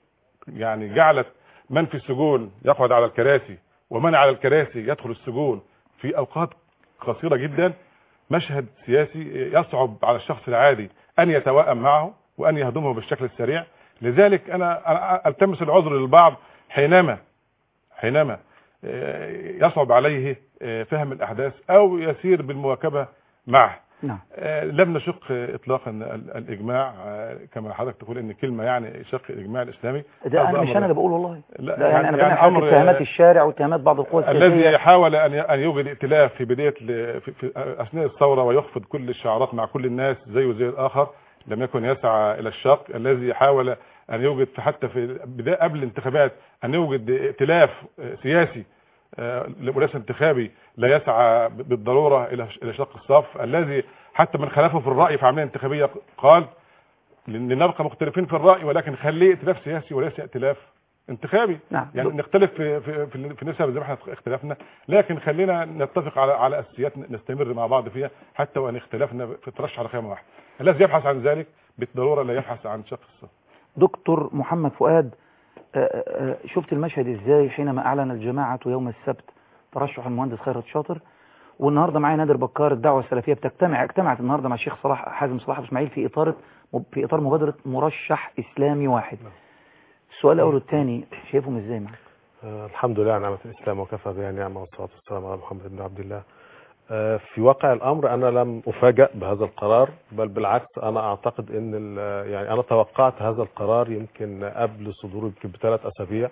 يعني جعلت من في السجون يقعد على الكراسي ومن على الكراسي يدخل السجون في اوقات قصيره جدا مشهد سياسي يصعب على الشخص العادي ان يتوائم معه وان يهضمه بالشكل السريع لذلك انا أنا التمس العذر للبعض حينما حينما آه، يصعب عليه آه، فهم الاحداث او يسير بالمواكبه معه نعم آه، لم نشق آه، اطلاقا ال- الاجماع آه، كما حضرتك تقول ان كلمه يعني شق الاجماع الاسلامي ده هذا انا مش أمر- انا اللي بقول والله لا لا يعني انا بنعمل أمر، حركة اتهامات آه، الشارع واتهامات بعض القوى الذي السياسية حاول ان ان يوجد ائتلاف في بدايه ل- في في اثناء الثوره ويخفض كل الشعارات مع كل الناس زيه زي الاخر لم يكن يسعى الى الشق الذي حاول ان يوجد في حتى في بدايه قبل الانتخابات ان يوجد ائتلاف آه، سياسي آه، وليس انتخابي لا يسعى ب- بالضروره الى الى شق الصف الذي حتى من خلفه في الراي في عمليه انتخابيه قال لنبقى مختلفين في الراي ولكن خليه ائتلاف سياسي وليس ائتلاف انتخابي نعم يعني نختلف في في في, في نسب زي ما احنا اختلفنا لكن خلينا نتفق على على اساسيات نستمر مع بعض فيها حتى وان اختلفنا في الترشح على خيمه واحده الذي يبحث عن ذلك بالضروره لا يبحث عن شق الصف دكتور محمد فؤاد آه، آه، شفت المشهد ازاي حينما اعلن الجماعة يوم السبت ترشح المهندس خيرت شاطر والنهارده معايا نادر بكار الدعوه السلفيه بتجتمع اجتمعت النهارده مع الشيخ صلاح حازم صلاح ابو اسماعيل في اطار في اطار مبادره مرشح اسلامي واحد السؤال الاول والثاني شايفهم ازاي معاك آه، الحمد لله على نعمة الإسلام وكفى بها نعمة والصلاة والسلام على محمد بن عبد الله آه، في واقع الامر انا لم افاجئ بهذا القرار بل بالعكس انا اعتقد ان ال- يعني انا توقعت هذا القرار يمكن قبل صدوره يمكن بثلاث اسابيع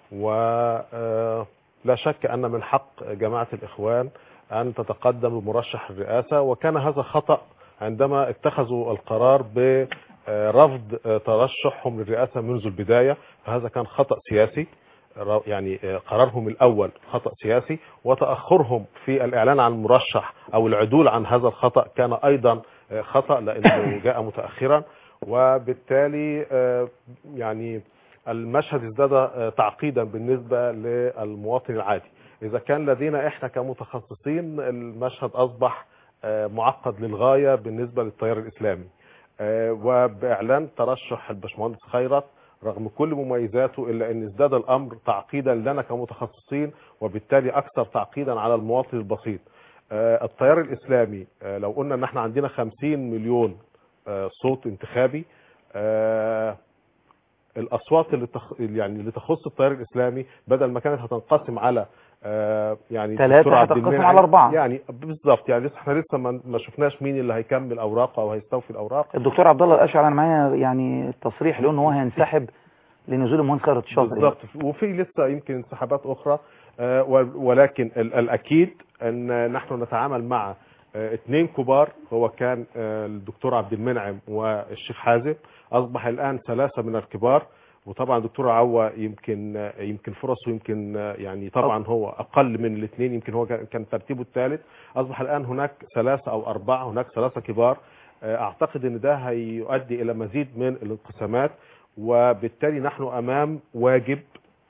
ولا شك ان من حق جماعه الاخوان ان تتقدم بمرشح الرئاسه وكان هذا خطا عندما اتخذوا القرار برفض ترشحهم للرئاسه منذ البدايه فهذا كان خطا سياسي را- يعني آه، قرارهم الاول خطا سياسي وتاخرهم في الاعلان عن المرشح او العدول عن هذا الخطا كان ايضا آه، خطا لانه جاء متاخرا وبالتالي آه، يعني المشهد ازداد آه، تعقيدا بالنسبه للمواطن العادي اذا كان لدينا احنا كمتخصصين المشهد اصبح آه، معقد للغايه بالنسبه للتيار الاسلامي آه، وباعلان ترشح الباشمهندس خيرت رغم كل مميزاته الا ان ازداد الامر تعقيدا لنا كمتخصصين وبالتالي اكثر تعقيدا على المواطن البسيط آه، التيار الاسلامي آه، لو قلنا ان احنا عندنا 50 مليون آه، صوت انتخابي آه، الاصوات اللي تخ... يعني اللي تخص التيار الاسلامي بدل ما كانت هتنقسم على آه، يعني ثلاثة الدكتور عبد هتنقسم المنعم، على أربعة. يعني بالظبط يعني لسه احنا لسه ما ما شفناش مين اللي هيكمل اوراقه او هيستوفي الاوراق الدكتور عبد الله الاشعر انا معايا يعني تصريح له ان هو هينسحب لنزول المهندس خيرت الشاطر بالظبط وفي لسه يمكن انسحابات اخرى آه، و- ولكن ال- الاكيد ان نحن نتعامل مع آه، اثنين كبار هو كان آه، الدكتور عبد المنعم والشيخ حازم اصبح الان ثلاثه من الكبار وطبعا الدكتور عوا يمكن آه، يمكن فرصه يمكن آه، يعني طبعا هو اقل من الاثنين يمكن هو كان كان ترتيبه الثالث اصبح الان هناك ثلاثه او اربعه هناك ثلاثه كبار آه، اعتقد ان ده هيؤدي الى مزيد من الانقسامات وبالتالي نحن امام واجب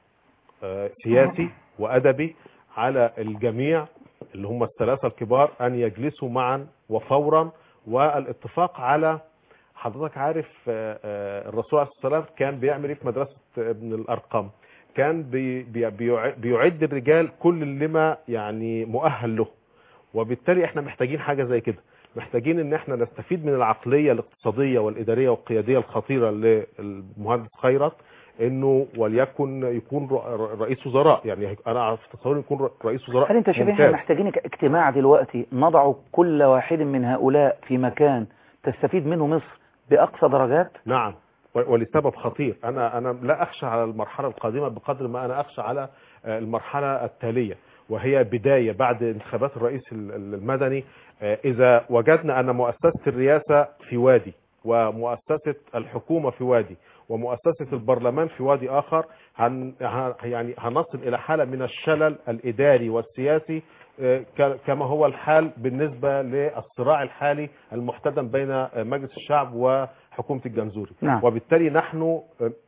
آه، سياسي وادبي على الجميع اللي هم الثلاثه الكبار ان يجلسوا معا وفورا والاتفاق على حضرتك عارف آه، آه، الرسول عليه الصلاه والسلام كان بيعمل ايه في مدرسه ابن الارقم كان بي بي بيع- بيعد الرجال كل لما يعني مؤهل له وبالتالي احنا محتاجين حاجه زي كده محتاجين ان احنا نستفيد من العقليه الاقتصاديه والاداريه والقياديه الخطيره للمهندس خيرت انه وليكن يكون ر- رئيس وزراء يعني انا في تصوري يكون ر- رئيس وزراء هل انت شايف احنا ممتاز. محتاجين اجتماع دلوقتي نضع كل واحد من هؤلاء في مكان تستفيد منه مصر باقصى درجات نعم و- ولسبب خطير انا انا لا اخشى على المرحله القادمه بقدر ما انا اخشى على آه، المرحله التاليه وهي بدايه بعد انتخابات الرئيس ال- ال- المدني آه، اذا وجدنا ان مؤسسه الرئاسه في وادي ومؤسسه الحكومه في وادي ومؤسسه البرلمان في وادي اخر هن ه- يعني هنصل الى حاله من الشلل الاداري والسياسي آه، ك- كما هو الحال بالنسبه للصراع الحالي المحتدم بين آه، مجلس الشعب وحكومه الجنزوري نعم. وبالتالي نحن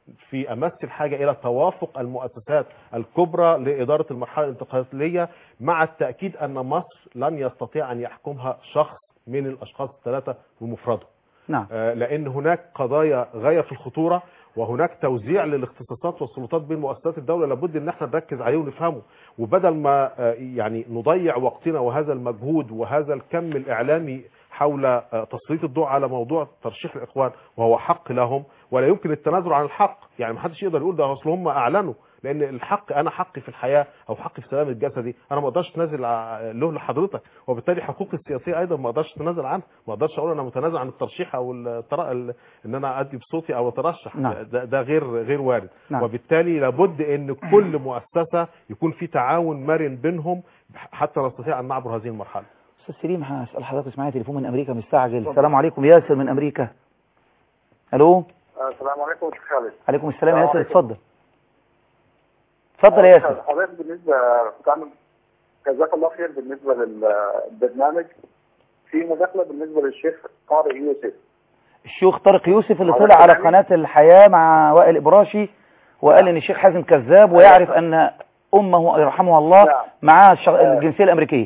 في امس الحاجه الى توافق المؤسسات الكبرى لاداره المرحله الانتقاليه مع التاكيد ان مصر لن يستطيع ان يحكمها شخص من الاشخاص الثلاثه بمفرده نعم آه، لان هناك قضايا غايه في الخطوره وهناك توزيع للاختصاصات والسلطات بين مؤسسات الدوله لابد ان احنا نركز عليه ونفهمه وبدل ما آه، يعني نضيع وقتنا وهذا المجهود وهذا الكم الاعلامي حول آه، تسليط الضوء على موضوع ترشيح الاخوان وهو حق لهم ولا يمكن التنازل عن الحق يعني ما حدش يقدر يقول ده اصل هم اعلنوا لان الحق انا حقي في الحياه او حقي في سلام الجسدي انا ما اقدرش اتنازل ع- له لحضرتك وبالتالي حقوقي السياسيه ايضا ما اقدرش اتنازل عنها ما اقدرش اقول انا متنازل عن الترشيح او التر... ال- ان انا ادي بصوتي او اترشح نعم. ده, ده غير غير وارد نعم. وبالتالي لابد ان كل مؤسسه يكون في تعاون مرن بينهم حتى نستطيع ان نعبر هذه المرحله استاذ سليم هسال حضرتك اسمعي تليفون من امريكا مستعجل السلام عليكم ياسر من امريكا الو السلام عليكم شيخ خالد عليكم السلام يا السلام ياسر عليكم. اتفضل اتفضل يا ياسر حضرتك بالنسبه بتعمل جزاك الله خير بالنسبه للبرنامج في مداخله بالنسبه للشيخ طارق يوسف الشيخ طارق يوسف اللي حضرتك طلع على سامعني؟ قناة الحياة مع وائل إبراشي وقال إن الشيخ حازم كذاب ويعرف أن أمه يرحمها الله نعم. معاه الشغ- الجنسية الأمريكية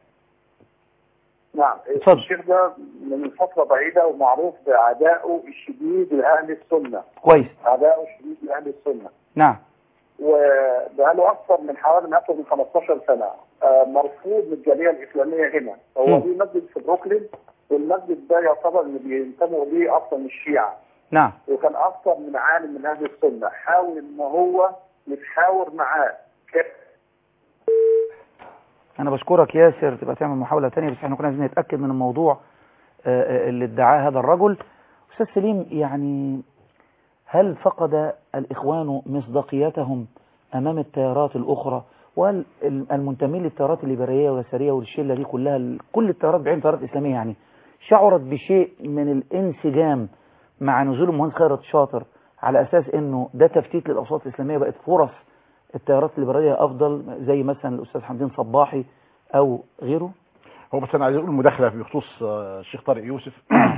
نعم اتفضل. الشيخ ده من فتره بعيده ومعروف بعدائه الشديد لاهل السنه كويس عدائه الشديد لاهل السنه نعم وبقاله اكثر من حوالي من اكثر من 15 سنه آه، مرفوض من الجاليه الاسلاميه هنا هو مم. ليه مسجد في بروكلين والمسجد ده يعتبر اللي بينتموا ليه اصلا الشيعه نعم وكان اكثر من عالم من اهل السنه حاول ان هو يتحاور معاه كيف انا بشكرك ياسر تبقى تعمل محاولة تانية بس احنا كنا عايزين نتأكد من الموضوع آه، آه، اللي ادعاه هذا الرجل استاذ سليم يعني هل فقد الاخوان مصداقيتهم امام التيارات الاخرى وهل ال- المنتمين للتيارات الليبراليه واليساريه والشله دي كلها ال- كل التيارات بعين تيارات اسلاميه يعني شعرت بشيء من الانسجام مع نزول المهندس خيرت شاطر على اساس انه ده تفتيت للاوساط الاسلاميه بقت فرص التيارات الليبراليه افضل زي مثلا الاستاذ حمدين صباحي او غيره هو بس انا عايز اقول مداخله بخصوص آه، الشيخ طارق يوسف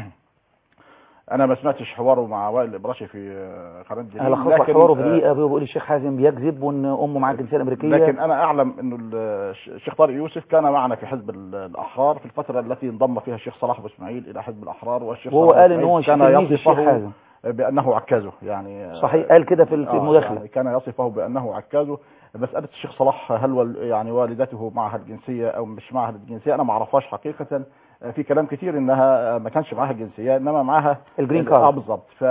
انا ما سمعتش حواره مع وائل الابراشي في آه، قناه الجليل انا لخص لك لكن، حواره آه، بدقيقه بيقول الشيخ حازم بيكذب وان امه معاه الجنسيه الامريكيه لكن انا اعلم انه ال- الشيخ طارق يوسف كان معنا في حزب ال- الاحرار في الفتره التي انضم فيها الشيخ صلاح ابو اسماعيل الى حزب الاحرار والشيخ وهو صلاح قال أبو ان هو إسماعيل كان تلميذ الشيخ يصفه حازم بانه عكازه يعني آه، صحيح قال كده في في آه، المداخله يعني كان يصفه بانه عكازه مساله الشيخ صلاح هل وال يعني والدته معها الجنسيه او مش معها الجنسيه انا ما اعرفهاش حقيقه آه، في كلام كتير انها آه، ما كانش معاها الجنسيه انما معاها الجرين اه كارد بالظبط ف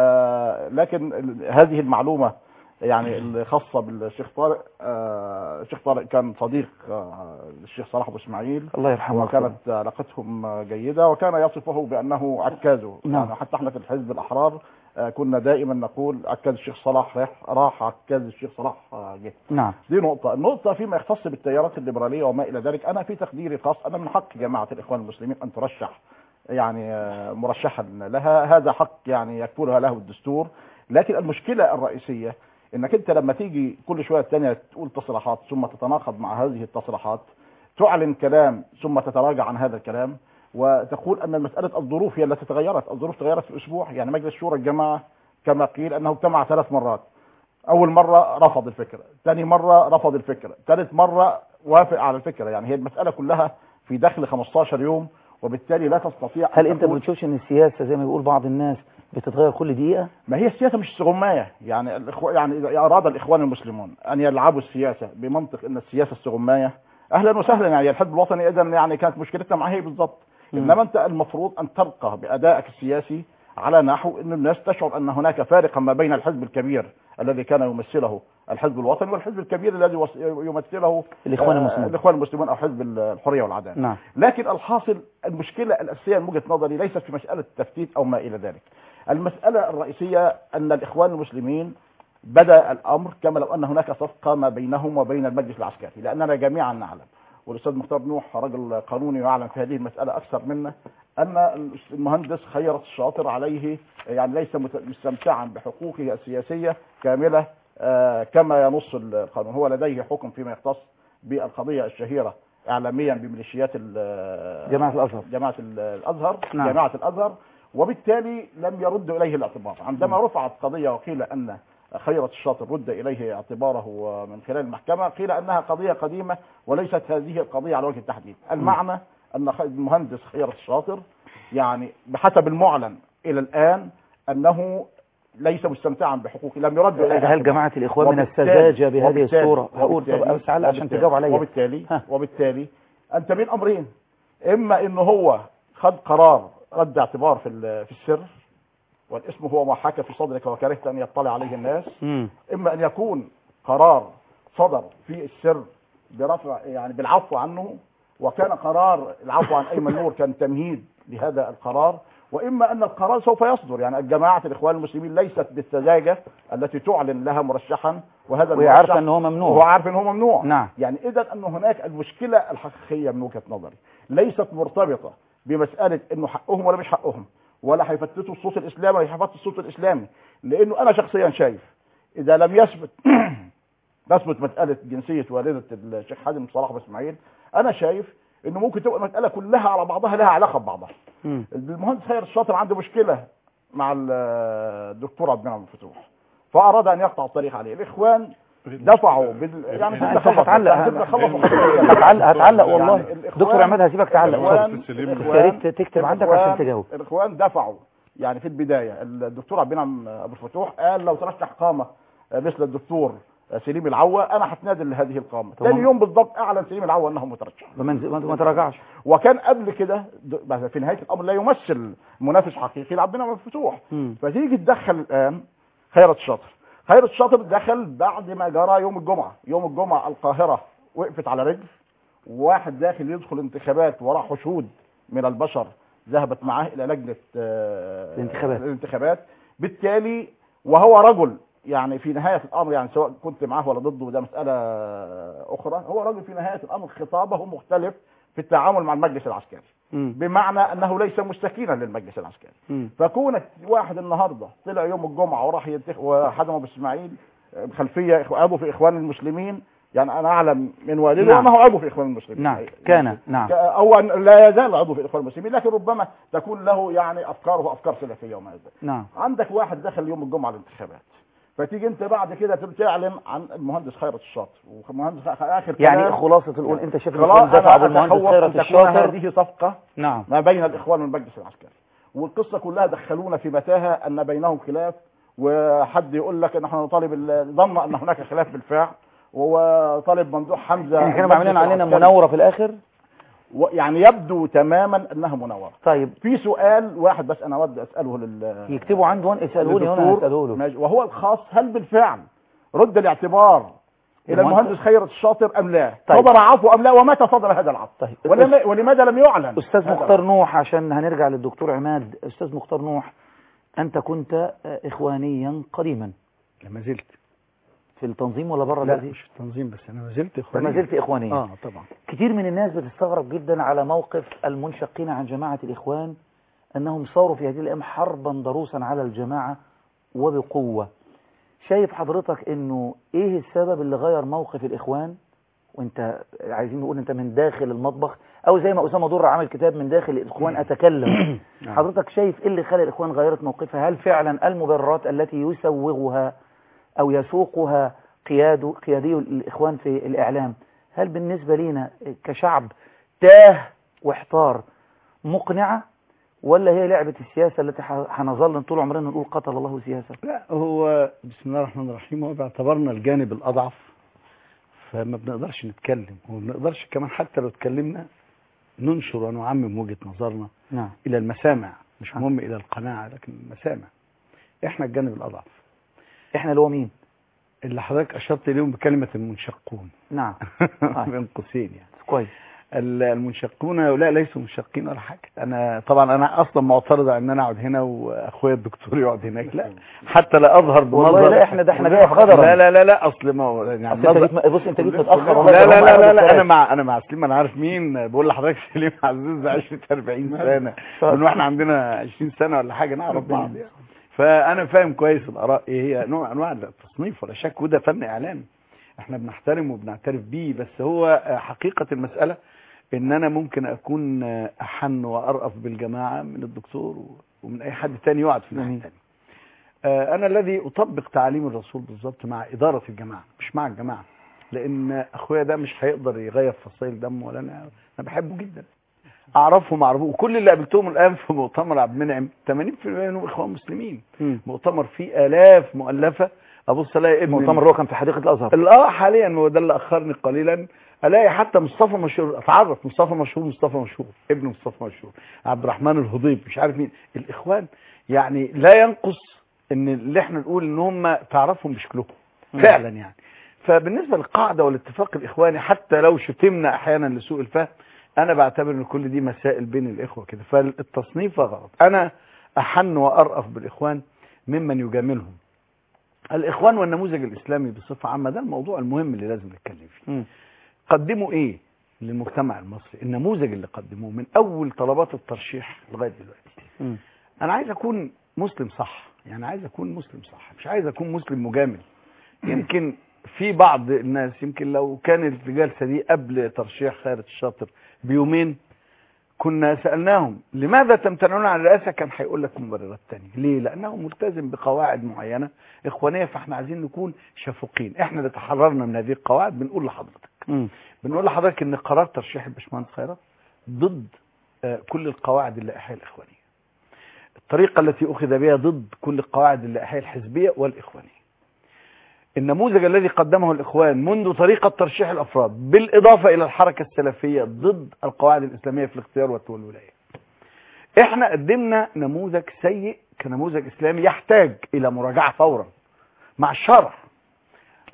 لكن ال- هذه المعلومه يعني الخاصه بالشيخ طارق آه، الشيخ طارق كان صديق آه، الشيخ صلاح ابو اسماعيل الله يرحمه وكانت علاقتهم جيده وكان يصفه بانه عكازه نعم. يعني حتى احنا في الحزب الاحرار آه، كنا دائما نقول عكاز الشيخ صلاح راح راح عكاز الشيخ صلاح آه، جه نعم دي نقطة، النقطة فيما يختص بالتيارات الليبرالية وما إلى ذلك، أنا في تقديري الخاص أنا من حق جماعة الإخوان المسلمين أن ترشح يعني آه، مرشحا لها، هذا حق يعني يكفلها له الدستور، لكن المشكلة الرئيسية إنك أنت لما تيجي كل شوية تانية تقول تصريحات ثم تتناقض مع هذه التصريحات، تعلن كلام ثم تتراجع عن هذا الكلام، وتقول أن مسألة الظروف هي التي تغيرت، الظروف تغيرت في أسبوع، يعني مجلس شورى الجماعة كما قيل أنه اجتمع ثلاث مرات، اول مره رفض الفكره ثاني مره رفض الفكره ثالث مره وافق على الفكره يعني هي المساله كلها في دخل 15 يوم وبالتالي لا تستطيع هل أن انت ما تقول- بتشوفش ان السياسه زي ما بيقول بعض الناس بتتغير كل دقيقه ما هي السياسه مش استغمايه يعني الإخوة يعني اذا اراد الاخوان المسلمون ان يلعبوا السياسه بمنطق ان السياسه استغمايه اهلا وسهلا يعني الحزب الوطني اذا يعني كانت مشكلتنا معاه هي بالضبط مم. انما انت المفروض ان ترقى بادائك السياسي على نحو ان الناس تشعر ان هناك فارقا ما بين الحزب الكبير الذي كان يمثله الحزب الوطني والحزب الكبير الذي وص- يمثله الإخوان آه، المسلمون. الاخوان المسلمون او حزب الحريه والعداله نعم لكن الحاصل المشكلة الأساسية من وجهة نظري ليست في مسألة تفتيت أو ما إلى ذلك المسألة الرئيسية أن الإخوان المسلمين بدأ الأمر كما لو أن هناك صفقة ما بينهم وبين المجلس العسكري لأننا جميعا نعلم والأستاذ مختار نوح رجل قانوني يعلم في هذه المسألة أكثر منا أن المهندس خيرت الشاطر عليه يعني ليس مت- مستمتعا بحقوقه السياسية كاملة آه، كما ينص القانون هو لديه حكم فيما يختص بالقضية الشهيرة اعلاميا بميليشيات ال- جماعة الأزهر. جماعه ال- الازهر نعم. جماعه الازهر وبالتالي لم يرد اليه الاعتبار عندما رفعت قضيه وقيل ان خيرة الشاطر رد اليه اعتباره من خلال المحكمه قيل انها قضيه قديمه وليست هذه القضيه على وجه التحديد المعنى ان خ- المهندس خيرة الشاطر يعني بحسب المعلن الى الان انه ليس مستمتعا بحقوقه لم يرد اليه هل الاعتبار. جماعة الإخوان من وبالتالي- السذاجة بهذه وبالتالي- الصورة هقول طب وبالتالي- بس تعالى عشان وبالتالي- تجاوب عليا وبالتالي ها. وبالتالي انت بين امرين اما انه هو خد قرار رد اعتبار في ال- في السر والاسم هو ما حكى في صدرك وكرهت ان يطلع عليه الناس مم. اما ان يكون قرار صدر في السر برفع يعني بالعفو عنه وكان قرار العفو عن ايمن نور كان تمهيد لهذا القرار واما ان القرار سوف يصدر يعني الجماعه الاخوان المسلمين ليست بالسذاجه التي تعلن لها مرشحا وهذا وهي المرشح عارفة ان هو ممنوع وهو عارف ان هو ممنوع نعم يعني اذا ان هناك المشكله الحقيقيه من وجهه نظري ليست مرتبطه بمساله انه حقهم ولا مش حقهم ولا هيفتتوا الصوت الاسلامي ولا هيفتتوا الصوت الاسلامي لانه انا شخصيا شايف اذا لم يثبت تثبت مساله جنسيه والده الشيخ حازم صلاح بن اسماعيل انا شايف انه ممكن تبقى المساله كلها على بعضها لها علاقه ببعضها مم. المهندس خير الشاطر عنده مشكله مع ال- الدكتور عبد المنعم الفتوح فاراد ان يقطع الطريق عليه الاخوان دفعوا بال... يعني انت سيبنا هتعلق خلص- سيبنا خلص هتعلق هتعلق والله يعني الإخوان- دكتور عماد هسيبك تعلق الإخوان- اتفضل. الإخوان- يا ريت تكتب عندك الإخوان- عشان تجاوب الاخوان دفعوا يعني في البدايه الدكتور عبد المنعم ابو الفتوح قال لو ترشح قامه مثل الدكتور سليم العوا انا هتنازل لهذه القامه طبعا. ثاني يوم بالضبط اعلن سليم العوا انه مترشح ما منز- ما ما تراجعش وكان قبل كده د- في نهايه الامر لا يمثل منافس حقيقي لعبد المنعم الفتوح مم. فتيجي تدخل الان خيرت الشاطر خيرت الشاطر دخل بعد ما جرى يوم الجمعه يوم الجمعه القاهره وقفت على رجل وواحد داخل يدخل انتخابات وراه حشود من البشر ذهبت معاه الى لجنه آه، الانتخابات. الانتخابات بالتالي وهو رجل يعني في نهايه الامر يعني سواء كنت معاه ولا ضده ده مساله اخرى هو رجل في نهايه الامر خطابه مختلف في التعامل مع المجلس العسكري مم. بمعنى انه ليس مستكينا للمجلس العسكري مم. فكونك واحد النهارده طلع يوم الجمعه وراح ينتخ وحزم ابو اسماعيل بخلفيه إخو- ابو في اخوان المسلمين يعني انا اعلم من والده نعم. انه عضو في اخوان المسلمين نعم كان نعم ك- او أن لا يزال عضو في الاخوان المسلمين لكن ربما تكون له يعني افكاره افكار سلفيه وما الى ذلك نعم عندك واحد دخل يوم الجمعه الانتخابات فتيجي انت بعد كده تعلن عن المهندس خيرت الشاطر والمهندس خ- اخر يعني كلام خلاصة الأول أنت شايف خلاص الإخوان دفعوا انا بالمهندس اتخوف خيرت ان تكون الشاطر هذه صفقه نعم ما بين الاخوان والمجلس العسكري والقصه كلها دخلونا في متاهه ان بينهم خلاف وحد يقول لك ان احنا نطالب ال- ظن ان هناك خلاف بالفعل وطالب ممدوح حمزه يعني كانوا عاملين المجلس علينا العسكري. مناورة في الآخر و- يعني يبدو تماما انها مناوره طيب في سؤال واحد بس انا اود اساله لل يكتبوا عنده وان اسألوني وأنا للدكتور. هسأله له ماشي. وهو الخاص هل بالفعل رد الاعتبار الى المهندس- المهندس خيرت الشاطر ام لا طيب. صدر عفو ام لا ومتى صدر هذا العفو طيب ولم ولماذا لم يعلن أستاذ هذا مختار العفو؟ نوح عشان هنرجع للدكتور عماد أستاذ مختار نوح أنت كنت آه، إخوانيا قديما ما زلت في التنظيم ولا بره لا الذي مش التنظيم بس انا ما زلت اخواني ما زلت إخوانيا اه طبعا كتير من الناس بتستغرب جدا على موقف المنشقين عن جماعة الإخوان أنهم صاروا في هذه الأيام حربا ضروسا على الجماعة وبقوة شايف حضرتك أنه إيه السبب اللي غير موقف الإخوان وانت عايزين نقول انت من داخل المطبخ او زي ما اسامه ضر عمل كتاب من داخل الاخوان اتكلم حضرتك شايف ايه اللي خلى الاخوان غيرت موقفها هل فعلا المبررات التي يسوغها او يسوقها قياد قيادي الاخوان في الاعلام هل بالنسبه لينا كشعب تاه واحتار مقنعه ولا هي لعبه السياسه التي ح- هنظل طول عمرنا نقول قتل الله سياسه لا هو بسم الله الرحمن الرحيم هو باعتبرنا الجانب الاضعف فما بنقدرش نتكلم وما بنقدرش كمان حتى لو اتكلمنا ننشر ونعمم وجهة نظرنا نعم الى المسامع مش مهم الى القناعة لكن المسامع احنا الجانب الاضعف احنا اللي هو مين اللي حضرتك اشرت اليهم بكلمة المنشقون نعم بين قوسين يعني كويس ال- المنشقون هؤلاء ليسوا منشقين ولا حاجه انا طبعا انا اصلا معترض على ان انا اقعد هنا واخويا الدكتور يقعد هناك لا حتى لا اظهر بنظر والله لا احنا ده احنا جاي قدرا لا لا لا لا اصل ما هو يعني أصل انت النظر- جيت بص انت جيت متاخر والله لا ده لا هم لا قالوا لا, لا الثلاث. انا مع انا مع سليم انا عارف مين بقول لحضرتك سليم عزيز ده 20 40 سنه من واحنا عندنا 20 سنه ولا حاجه نعرف بعض يعني فانا فاهم كويس الاراء ايه هي نوع انواع التصنيف ولا شك وده فن اعلامي احنا بنحترم وبنعترف بيه بس هو آه، حقيقه المساله ان انا ممكن اكون آه، احن وارأف بالجماعه من الدكتور و- ومن اي حد تاني يقعد في الناحيه الثانيه آه، انا الذي اطبق تعاليم الرسول بالظبط مع اداره الجماعه مش مع الجماعه لان اخويا ده مش هيقدر يغير فصيل دم ولا انا انا بحبه جدا اعرفه معرفه وكل اللي قابلتهم الان في مؤتمر عبد المنعم 80% منهم اخوان مسلمين مم. مؤتمر فيه الاف مؤلفه ابص الاقي ابن المؤتمر اللي هو كان في حديقه الازهر اه حاليا هو ده اللي اخرني قليلا الاقي حتى مصطفى مشهور اتعرف مصطفى مشهور مصطفى مشهور ابن مصطفى مشهور عبد الرحمن الهضيب مش عارف مين الاخوان يعني لا ينقص ان اللي احنا نقول ان هم تعرفهم بشكلهم مم. فعلا يعني فبالنسبه للقاعده والاتفاق الاخواني حتى لو شتمنا احيانا لسوء الفهم انا بعتبر ان كل دي مسائل بين الاخوه كده فالتصنيف غلط انا احن وارأف بالاخوان ممن يجاملهم الاخوان والنموذج الاسلامي بصفه عامه ده الموضوع المهم اللي لازم نتكلم فيه مم. قدموا ايه للمجتمع المصري النموذج اللي قدموه من اول طلبات الترشيح لغايه دلوقتي مم. انا عايز اكون مسلم صح يعني عايز اكون مسلم صح مش عايز اكون مسلم مجامل يمكن في بعض الناس يمكن لو كان الجلسه دي قبل ترشيح خيرت الشاطر بيومين كنا سالناهم لماذا تمتنعون عن الرئاسه كان هيقول لك مبررات تانية ليه لانه ملتزم بقواعد معينه اخوانيه فاحنا عايزين نكون شفوقين احنا اللي تحررنا من هذه القواعد بنقول لحضرتك مم. بنقول لحضرتك ان قرار ترشيح الباشمهندس خيرت ضد آه، كل القواعد اللائحيه الاخوانيه الطريقه التي اخذ بها ضد كل القواعد اللائحيه الحزبيه والاخوانيه النموذج الذي قدمه الاخوان منذ طريقه ترشيح الافراد بالاضافه الى الحركه السلفيه ضد القواعد الاسلاميه في الاختيار والولايه احنا قدمنا نموذج سيء كنموذج اسلامي يحتاج الى مراجعه فورا مع الشرع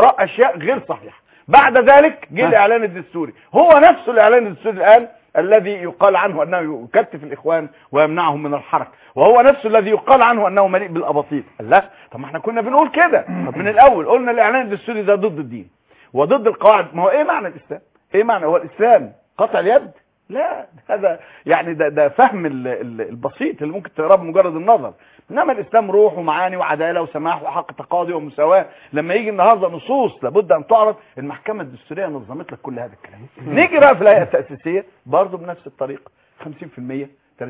وراء اشياء غير صحيحه بعد ذلك جه الاعلان الدستوري هو نفسه الاعلان الدستوري الان الذي يقال عنه انه يكتف الاخوان ويمنعهم من الحركه وهو نفسه الذي يقال عنه انه مليء بالاباطيل لا طب ما احنا كنا بنقول كده طب من الاول قلنا الاعلان الدستوري ده ضد الدين وضد القواعد ما هو ايه معنى الاسلام ايه معنى هو الاسلام قطع اليد لا هذا يعني ده ده فهم ال- ال- البسيط اللي ممكن تقراه بمجرد النظر انما الاسلام روح ومعاني وعداله وسماح وحق تقاضي ومساواه لما يجي النهارده نصوص لابد ان تعرض المحكمه الدستوريه نظمت لك كل هذا الكلام نيجي بقى في الهيئه التاسيسيه برضه بنفس الطريقه 50% 30%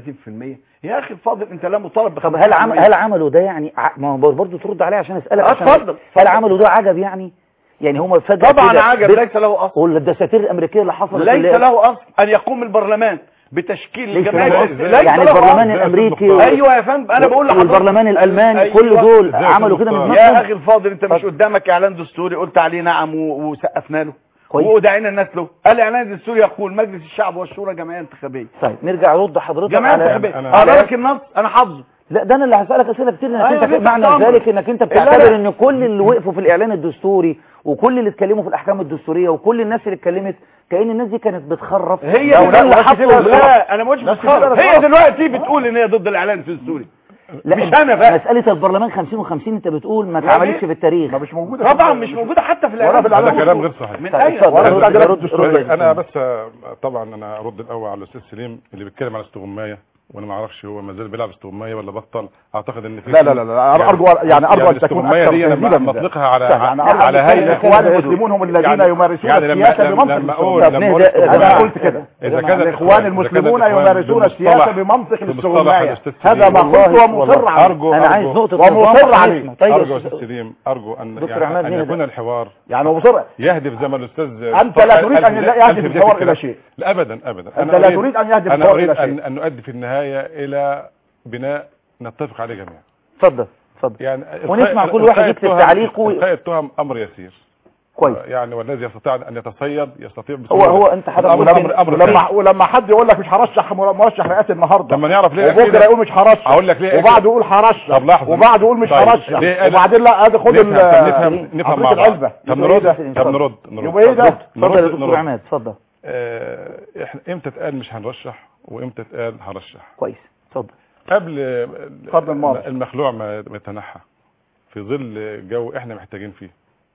يا اخي الفاضل انت لا مطالب طب هل عم هل عملوا ده يعني ع- ما هو برضه ترد عليه عشان اسالك آه، عشان اتفضل، هل عملوا ده عجب يعني يعني هم فجأة طبعا كده عجب بت- ليس له اصل والدساتير الامريكيه اللي حصلت ليس اللي- له اصل ان يقوم البرلمان بتشكيل ليس الجماهير له الإسلامية. أصل. ليس يعني له البرلمان أصل. الأمريكي و- ايوه يا فندم انا بقول لحضرتك والبرلمان الألماني، أيوة. كل دول إزاي عملوا كده من يا دماغهم. اخي الفاضل انت مش قدامك اعلان دستوري قلت عليه نعم و- وسقفنا له كويس. ودعينا الناس له الاعلان الدستوري يقول مجلس الشعب والشورى جمعيه انتخابيه طيب نرجع رد حضرتك جمعيه على انتخابيه اقرا لك النص انا حافظه لا ده انا اللي هسالك اسئله كتير انك أيوة، انت ليه معنى تحت أمرك؟ ذلك انك انت لا، لا. بتعتبر ان كل اللي وقفوا في الاعلان الدستوري وكل اللي اتكلموا في الاحكام الدستوريه وكل الناس اللي اتكلمت كان الناس دي كانت بتخرف هي أو ده اللي دلوقتي حصل كده- لا انا ما قلتش ناس بتخرف كتير هي بتخرف. دلوقتي بتقول ان هي ضد الاعلان الدستوري لا مش انا بقى مساله البرلمان 50 و50 انت بتقول ما يعني اتعملتش في التاريخ مش موجوده طبعا مش موجوده حتى في ولا الاعلان في الإعلان هذا كلام غير صحيح من طيب، اين اتفضل. ولا رد- في الإعلان رد- الدستوري. رد- انا بس آه، طبعا انا ارد الاول على الاستاذ سليم اللي بيتكلم على استغمايه وانا ما اعرفش هو ما زال بيلعب استغمايه ولا بطل اعتقد ان في لا لا لا لا ارجو يعني ارجو ان تكون الاستغماية اكثر دي انا تهذيبا من ذلك. بطلقها على يعني أرجو على أن هيئه الاخوان المسلمون هم الذين يعني- يمارسون يعني لما السياسه لما, بمنطق لما اقول الاستغماية. لما اقول نهدأ- انا استغماية- قلت كده اذا كان الاخوان المسلمون يمارسون السياسه بمنطق الاستغمايه هذا ما قلت والله- ومصر والله. عليه ارجو انا عايز أرجو- نقطه ومصر نظام عليه. اسمه. طيب ارجو يا استاذ سليم ارجو ان دكتور يعني عماد ان نهدأ. يكون الحوار يعني ومصر يهدف زي ما الاستاذ أنت لا تريد أن يهدف الحوار إلى شيء. لا ابدا ابدا أنت لا تريد أن يهدف انا الحوار اريد إلى شيء. ان ان نؤدي في النهايه الى بناء نتفق عليه جميعا اتفضل اتفضل يعني ونسمع إلقاء- كل واحد إلقاء يكتب التهم- تعليقه و- إلقاء التهم امر يسير كويس يعني والذي يستطيع ان يتصيد يستطيع هو بسهولة. هو انت حضرتك الامر ممكن- امر امر ولما سهل. ولما حد يقول لك مش هرشح مر- مرشح رئاسي النهارده لما نعرف ليه وبكره كده- يقول مش هرشح اقول لك ليه وبعده يقول هرشح طب لحظة. وبعده يقول مش طيب. هرشح ليه أنا- وبعدين لا ادي خد نفهم ال- طب نفهم نفهم عصير مع بعض العلبة. طب يبقى نرد إيه ده؟ طب نرد نرد يبقى ايه ده؟ اتفضل يا نرد دكتور نرد عماد اتفضل آه، احنا امتى اتقال مش هنرشح وامتى اتقال هرشح كويس اتفضل قبل اتفضل ماضي. المخلوع ما ما يتنحى في ظل جو احنا محتاجين فيه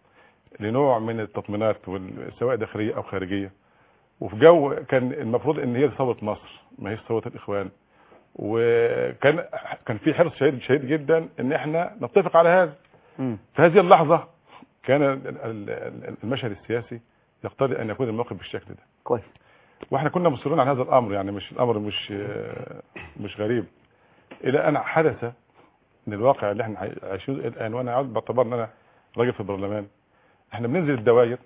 لنوع من التطمينات وال- سواء داخليه او خارجيه وفي جو كان المفروض ان هي ثوره مصر ما هيش ثوره الاخوان وكان كان في حرص شديد شديد جدا ان احنا نتفق على هذا مم. في هذه اللحظه كان ال- ال- ال- المشهد السياسي يقتضي ان يكون الموقف بالشكل ده كويس واحنا كنا مصرين على هذا الامر يعني مش الامر مش آه، مش غريب الى ان حدث من الواقع اللي احنا عايشينه الان وانا عاوز باعتبار ان انا راجل في البرلمان احنا بننزل الدوائر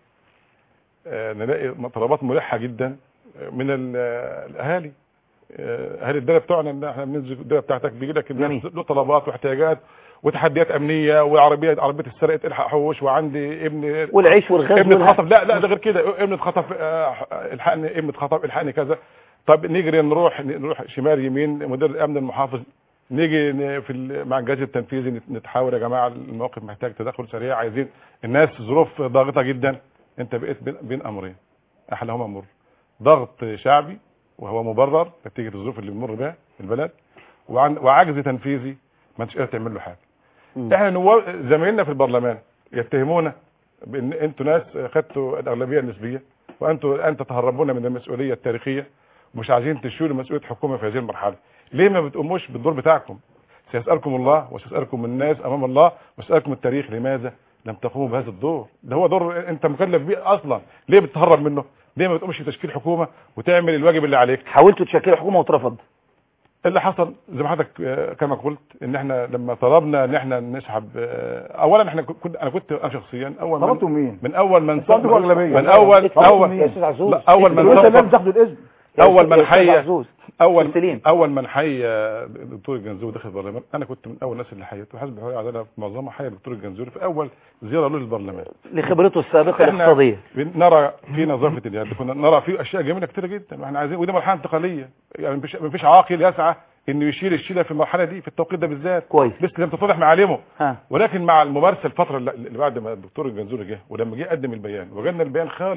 آه، نلاقي طلبات ملحه جدا من ال- آه، الاهالي آه، اهالي الدايره بتوعنا ان احنا بننزل الدايره بتاعتك بيجي لك الناس جميل. له طلبات واحتياجات وتحديات امنيه وعربيه عربيه اتسرقت الحق حوش وعندي ابن والعيش والغاز ابني والها- اتخطف لا لا ده غير كده ابني اتخطف آه، الحقني ابني اتخطف الحقني كذا طب نجري نروح نروح شمال يمين مدير الامن المحافظ نيجي ن- في ال- مع الجهاز التنفيذي نت- نتحاور يا جماعه الموقف محتاج تدخل سريع عايزين الناس ظروف ضاغطه جدا انت بقيت بين- بين امرين احلاهما مر ضغط شعبي وهو مبرر نتيجه الظروف اللي بنمر بها البلد وعن وعجز تنفيذي ما انتش قادر تعمل له حاجه مم. احنا نواب زمايلنا في البرلمان يتهمونا بان انتوا ناس خدتوا الاغلبيه النسبيه وانتوا الان تتهربون من المسؤوليه التاريخيه ومش عايزين تشيلوا مسؤوليه حكومه في هذه المرحله ليه ما بتقوموش بالدور بتاعكم سيسالكم الله وسيسالكم الناس امام الله وسيسالكم التاريخ لماذا لم تقوموا بهذا الدور ده هو دور انت مكلف بيه اصلا ليه بتهرب منه ليه ما بتقومش بتشكيل حكومه وتعمل الواجب اللي عليك حاولتوا تشكلوا حكومه واترفض اللي حصل زي ما حضرتك آه، كما قلت ان احنا لما طلبنا ان احنا نسحب آه، اولا احنا كنت انا كنت انا شخصيا اول طلبتوا من مين؟ من اول من انتوا عندكم أغلبية. من اول طلبتوا اول مين؟ يا استاذ عزوز لا، اول من وانت لازم صفق تاخدوا الاذن يا اول أستاذ- من يا أستاذ حي عزوز اول سليم. اول من حي الدكتور الجنزوري داخل البرلمان انا كنت من اول الناس اللي حيته وحزب الحريه والعداله في معظمها حي الدكتور الجنزوري في اول زياره له للبرلمان لخبرته السابقه احنا الاقتصاديه نرى في نظافه اليد كنا نرى في اشياء جميله كتيره جدا واحنا عايزين ودي مرحله انتقاليه يعني مفيش مفيش عاقل يسعى انه يشيل الشيله في المرحله دي في التوقيت ده بالذات كويس لسه لم تتضح معالمه ها ولكن مع الممارسه الفتره اللي اللي بعد ما الدكتور الجنزوري جه ولما جه قدم البيان وجدنا البيان خالي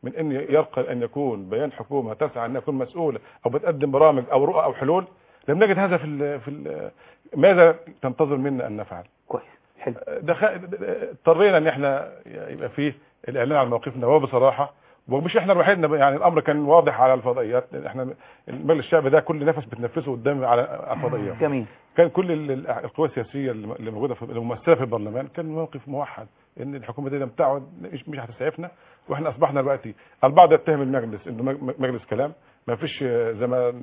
من ان يرقى ان يكون بيان حكومه تسعى ان يكون مسؤوله او بتقدم برامج او رؤى او حلول لم نجد هذا في ال في ال ماذا تنتظر منا ان نفعل كويس حلو دخ- اضطرينا ان احنا يبقى فيه الاعلان عن موقفنا وهو بصراحه ومش احنا الوحيد يعني الامر كان واضح على الفضائيات احنا المجلس الشعبي ده كل نفس بتنفسه قدام على الفضائيات جميل كان كل ال- ال- القوى السياسيه اللي اللي موجوده في الممثله في البرلمان كان موقف موحد ان الحكومه دي لم تعد مش, مش هتسعفنا واحنا اصبحنا دلوقتي البعض يتهم المجلس انه مج- مجلس كلام ما فيش زي ما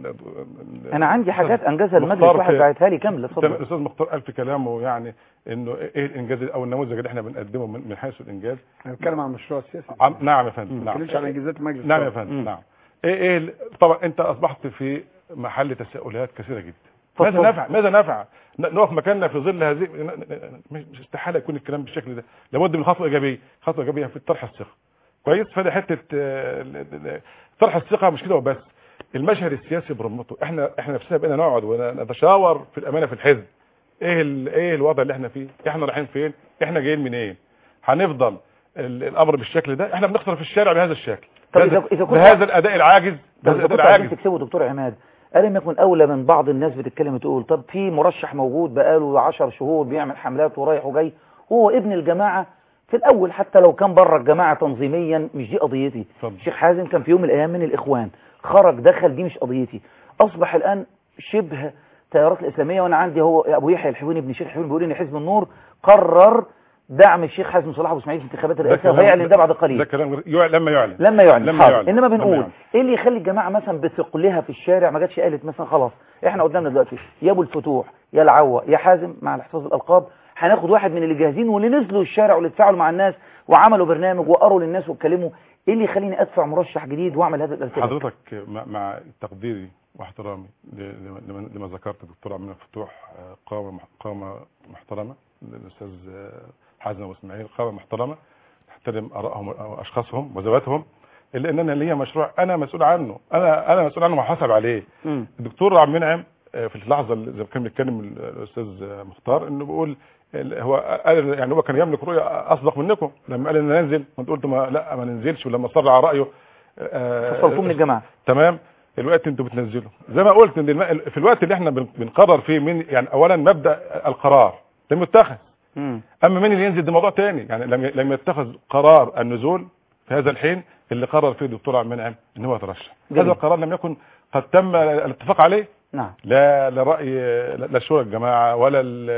انا عندي حاجات انجزها المجلس مختار واحد في- بعتها لي كامله اتفضل الاستاذ مختار قال في كلامه يعني انه ايه الانجاز او النموذج اللي احنا بنقدمه من, من حيث الانجاز انا بتكلم عن المشروع السياسي عم نعم يا فندم ما نعم بتكلمش عن انجازات المجلس نعم يا طبعا. فندم نعم ايه ايه ال- طبعا انت اصبحت في محل تساؤلات كثيره جدا اتفضل. ماذا نفع ماذا نفع ن- نقف مكاننا في ظل هذه ن- ن- مش مش استحاله يكون الكلام بالشكل ده لابد من خطوه ايجابيه خطوه ايجابيه في طرح الثقه كويس فدي حته آه، ال- ال- ال- طرح الثقه مش كده وبس المشهد السياسي برمته احنا احنا نفسنا بقينا نقعد ونتشاور في الامانه في الحزب ايه ال- ايه الوضع اللي احنا فيه احنا رايحين فين احنا جايين منين هنفضل ال- الامر بالشكل ده احنا بنخسر في الشارع بهذا الشكل طب بهذا, إذا- إذا كنت- بهذا الاداء العاجز طب بهذا إذا الاداء كنت عايزين العاجز تكسبوا دكتور عماد ألم يكن أولى من بعض الناس بتتكلم تقول طب في مرشح موجود بقاله 10 شهور بيعمل حملات ورايح وجاي هو ابن الجماعة في الأول حتى لو كان بره الجماعة تنظيميا مش دي قضيتي اتفضل. الشيخ حازم كان في يوم من الأيام من الإخوان خرج دخل دي مش قضيتي أصبح الآن شبه التيارات الإسلامية وأنا عندي هو أبو يحيى الحويني ابن الشيخ الحويني بيقول إن حزب النور قرر دعم الشيخ حازم صلاح أبو إسماعيل في انتخابات ده الرئاسة كلام- وهيعلن ده بعد قليل ده كلام يعلن لما يعلن لما يعلن لما حاضر. يعلن. انما لما بنقول يعلن. ايه اللي يخلي الجماعه مثلا بثقلها في الشارع ما جاتش قالت مثلا خلاص احنا قدامنا دلوقتي يا ابو الفتوح يا العوا يا حازم مع الاحتفاظ الالقاب هناخد واحد من اللي جاهزين واللي نزلوا الشارع واللي اتفاعلوا مع الناس وعملوا برنامج وقروا للناس واتكلموا ايه اللي يخليني ادفع مرشح جديد واعمل هذا الارتباك حضرتك مع- مع تقديري واحترامي ل- لما- لما لما ذكرت الدكتور عبد المنعم فتوح آه، قامه مح- قامه محترمه الاستاذ آه، حازم ابو اسماعيل قامه محترمه نحترم ارائهم واشخاصهم وذواتهم الا ان انا ليا مشروع انا مسؤول عنه انا انا مسؤول عنه وحاسب عليه مم. الدكتور عبد المنعم آه، في اللحظه اللي زي ما كان بيتكلم ال- الاستاذ آه، مختار انه بيقول ال- هو قال يعني هو كان يملك رؤيه اصدق منكم لما قال ان ننزل كنت قلت ما لا ما ننزلش ولما صر على رايه آه، فصلتوه من الجماعه تمام الوقت انتوا بتنزلوا زي ما قلت ان الم- في الوقت اللي احنا بن- بنقرر فيه من يعني اولا مبدا القرار لم يتخذ مم. اما مين اللي ينزل ده موضوع تاني يعني لم ي- لم يتخذ قرار النزول في هذا الحين اللي قرر فيه الدكتور عبد المنعم ان هو يترشح جميل. هذا القرار لم يكن قد تم الاتفاق عليه نعم لا لرأي لا شورى الجماعة ولا ال-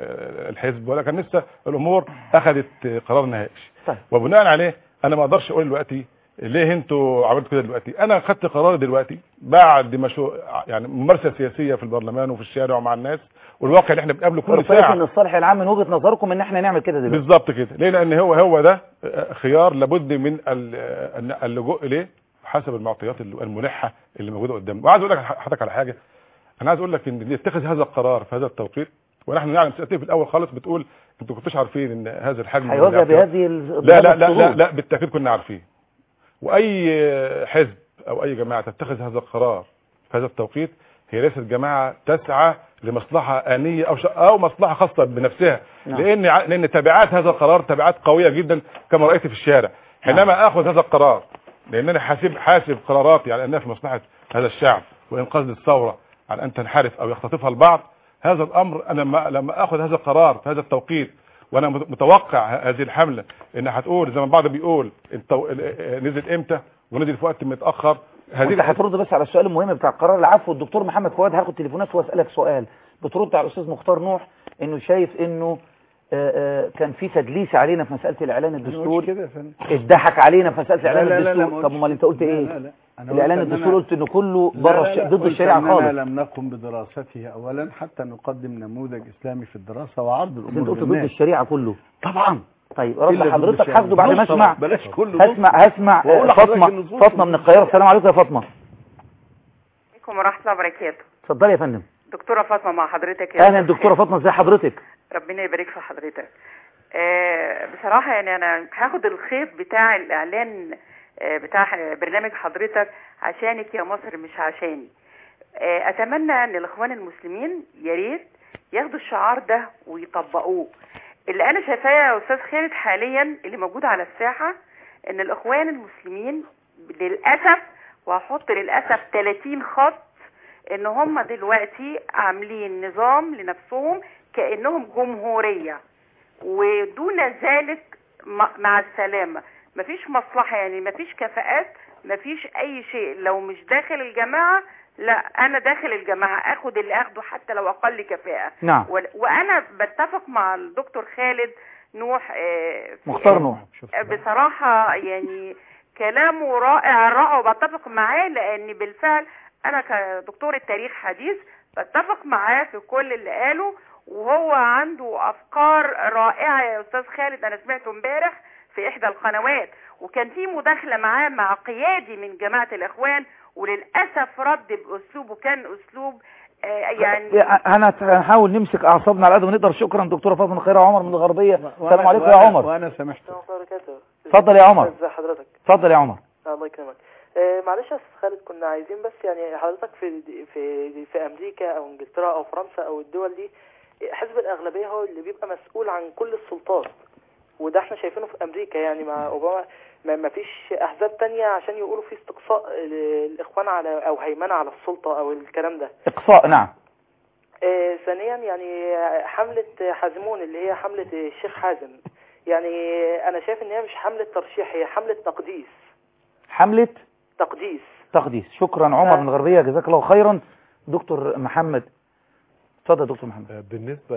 الحزب ولا كان لسه الأمور أخذت قرار نهائي طيب. وبناء عليه أنا ما أقدرش أقول دلوقتي ليه انتوا عملتوا كده دلوقتي انا خدت قرار دلوقتي بعد مشروع يعني ممارسه سياسيه في البرلمان وفي الشارع ومع الناس والواقع اللي احنا بنقابله كل كويس ساعه ان الصالح العام من وجهه نظركم ان احنا نعمل كده دلوقتي بالظبط كده ليه لان هو هو ده خيار لابد من ال- اللجوء اليه حسب المعطيات الملحه اللي موجوده قدامنا وعايز اقول لك حضرتك على حاجه انا عايز اقول لك ان اللي يتخذ هذا القرار في هذا التوقيت ونحن نعلم سيادتك في الاول خالص بتقول انتوا كنتوش عارفين ان هذا الحجم من هيواجه الاعتراض- بهذه ال- لا لا بهذا لا لا, الصعود. لا بالتاكيد كنا عارفين واي حزب او اي جماعه تتخذ هذا القرار في هذا التوقيت هي ليست جماعه تسعى لمصلحه انيه او ش... او مصلحه خاصه بنفسها نعم. لان ع- لان تبعات هذا القرار تبعات قويه جدا كما رايت في الشارع حينما اخذ هذا القرار لانني حاسب حاسب قراراتي على انها في مصلحه هذا الشعب وانقاذ الثوره عن ان تنحرف او يختطفها البعض هذا الامر انا لما, لما اخذ هذا القرار في هذا التوقيت وانا مت- متوقع ه- هذه الحمله انها هتقول زي ما البعض بيقول التو... ال- نزل امتى ونزل في وقت متاخر وانت هترد بس على السؤال المهم بتاع قرار العفو الدكتور محمد فؤاد هاخد تليفونات واسالك سؤال بترد على الاستاذ مختار نوح انه شايف انه آه، آه، كان في تدليس علينا في مساله الاعلان الدستوري كده يا فندم اتضحك علينا في مساله الاعلان لا لا لا لا، الدستوري ما طب امال انت قلت لا ايه لا لا. أنا الاعلان قلت إن الدستوري أنا- قلت انه كله لا بره لا الش... لا، ضد قلت الشريعه أننا خالص لم نقم بدراسته اولا حتى نقدم نموذج اسلامي في الدراسه وعرض بس انت الامور قلت ضد للناس الشريعه كله طبعا طيب إلا رد ضد حضرتك الشريعة. هاخده بعد ما نص طبعا، اسمع بلاش كله هسمع هسمع وأقول آه، لحضرتك فاطمه النصوص فاطمه من القاهره السلام عليكم يا فاطمه عليكم ورحمة الله وبركاته اتفضلي يا فندم دكتورة فاطمة مع حضرتك يا اهلا أستاذ دكتوره خالد. فاطمه ازي حضرتك ربنا يبارك في حضرتك آه بصراحة يعني أنا هاخد الخيط بتاع الإعلان آه بتاع برنامج حضرتك عشانك يا مصر مش عشاني آه أتمنى أن الإخوان المسلمين يا ريت ياخدوا الشعار ده ويطبقوه اللي أنا شايفاه يا أستاذ خالد حاليا اللي موجود على الساحة ان الاخوان المسلمين للاسف وهحط للاسف 30 خط ان هم دلوقتي عاملين نظام لنفسهم كانهم جمهوريه ودون ذلك م- مع السلامه مفيش مصلحه يعني مفيش كفاءات مفيش اي شيء لو مش داخل الجماعه لا انا داخل الجماعه اخد اللي اخده حتى لو اقل كفاءه نعم. و- وانا بتفق مع الدكتور خالد نوح آه، في- مختار نوح بصراحة يعني كلامه رائع رائع وبتفق معاه لأن بالفعل أنا كدكتور التاريخ حديث بتفق معاه في كل اللي قاله وهو عنده أفكار رائعة يا أستاذ خالد أنا سمعته امبارح في إحدى القنوات وكان في مداخلة معاه مع قيادي من جماعة الإخوان وللأسف رد بأسلوبه كان أسلوب آه، يعني انا هنحاول نمسك اعصابنا على قد ما نقدر شكرا دكتوره فاطمه خير عمر من الغربيه السلام عليكم يا عمر وانا سامحت وبركاته اتفضل يا عمر ازي حضرتك اتفضل يا عمر الله يكرمك آه، معلش يا استاذ خالد كنا عايزين بس يعني حضرتك في في في امريكا او انجلترا او فرنسا او الدول دي حزب الاغلبيه هو اللي بيبقى مسؤول عن كل السلطات وده احنا شايفينه في امريكا يعني مع اوباما ما ما فيش احزاب تانية عشان يقولوا في استقصاء الاخوان على او هيمنه على السلطه او الكلام ده اقصاء نعم آه، ثانيا يعني حملة حازمون اللي هي حملة الشيخ حازم يعني أنا شايف إن هي مش حملة ترشيح هي حملة تقديس حمله تقديس تقديس شكرا عمر من الغربيه جزاك الله خيرا دكتور محمد اتفضل يا دكتور محمد بالنسبة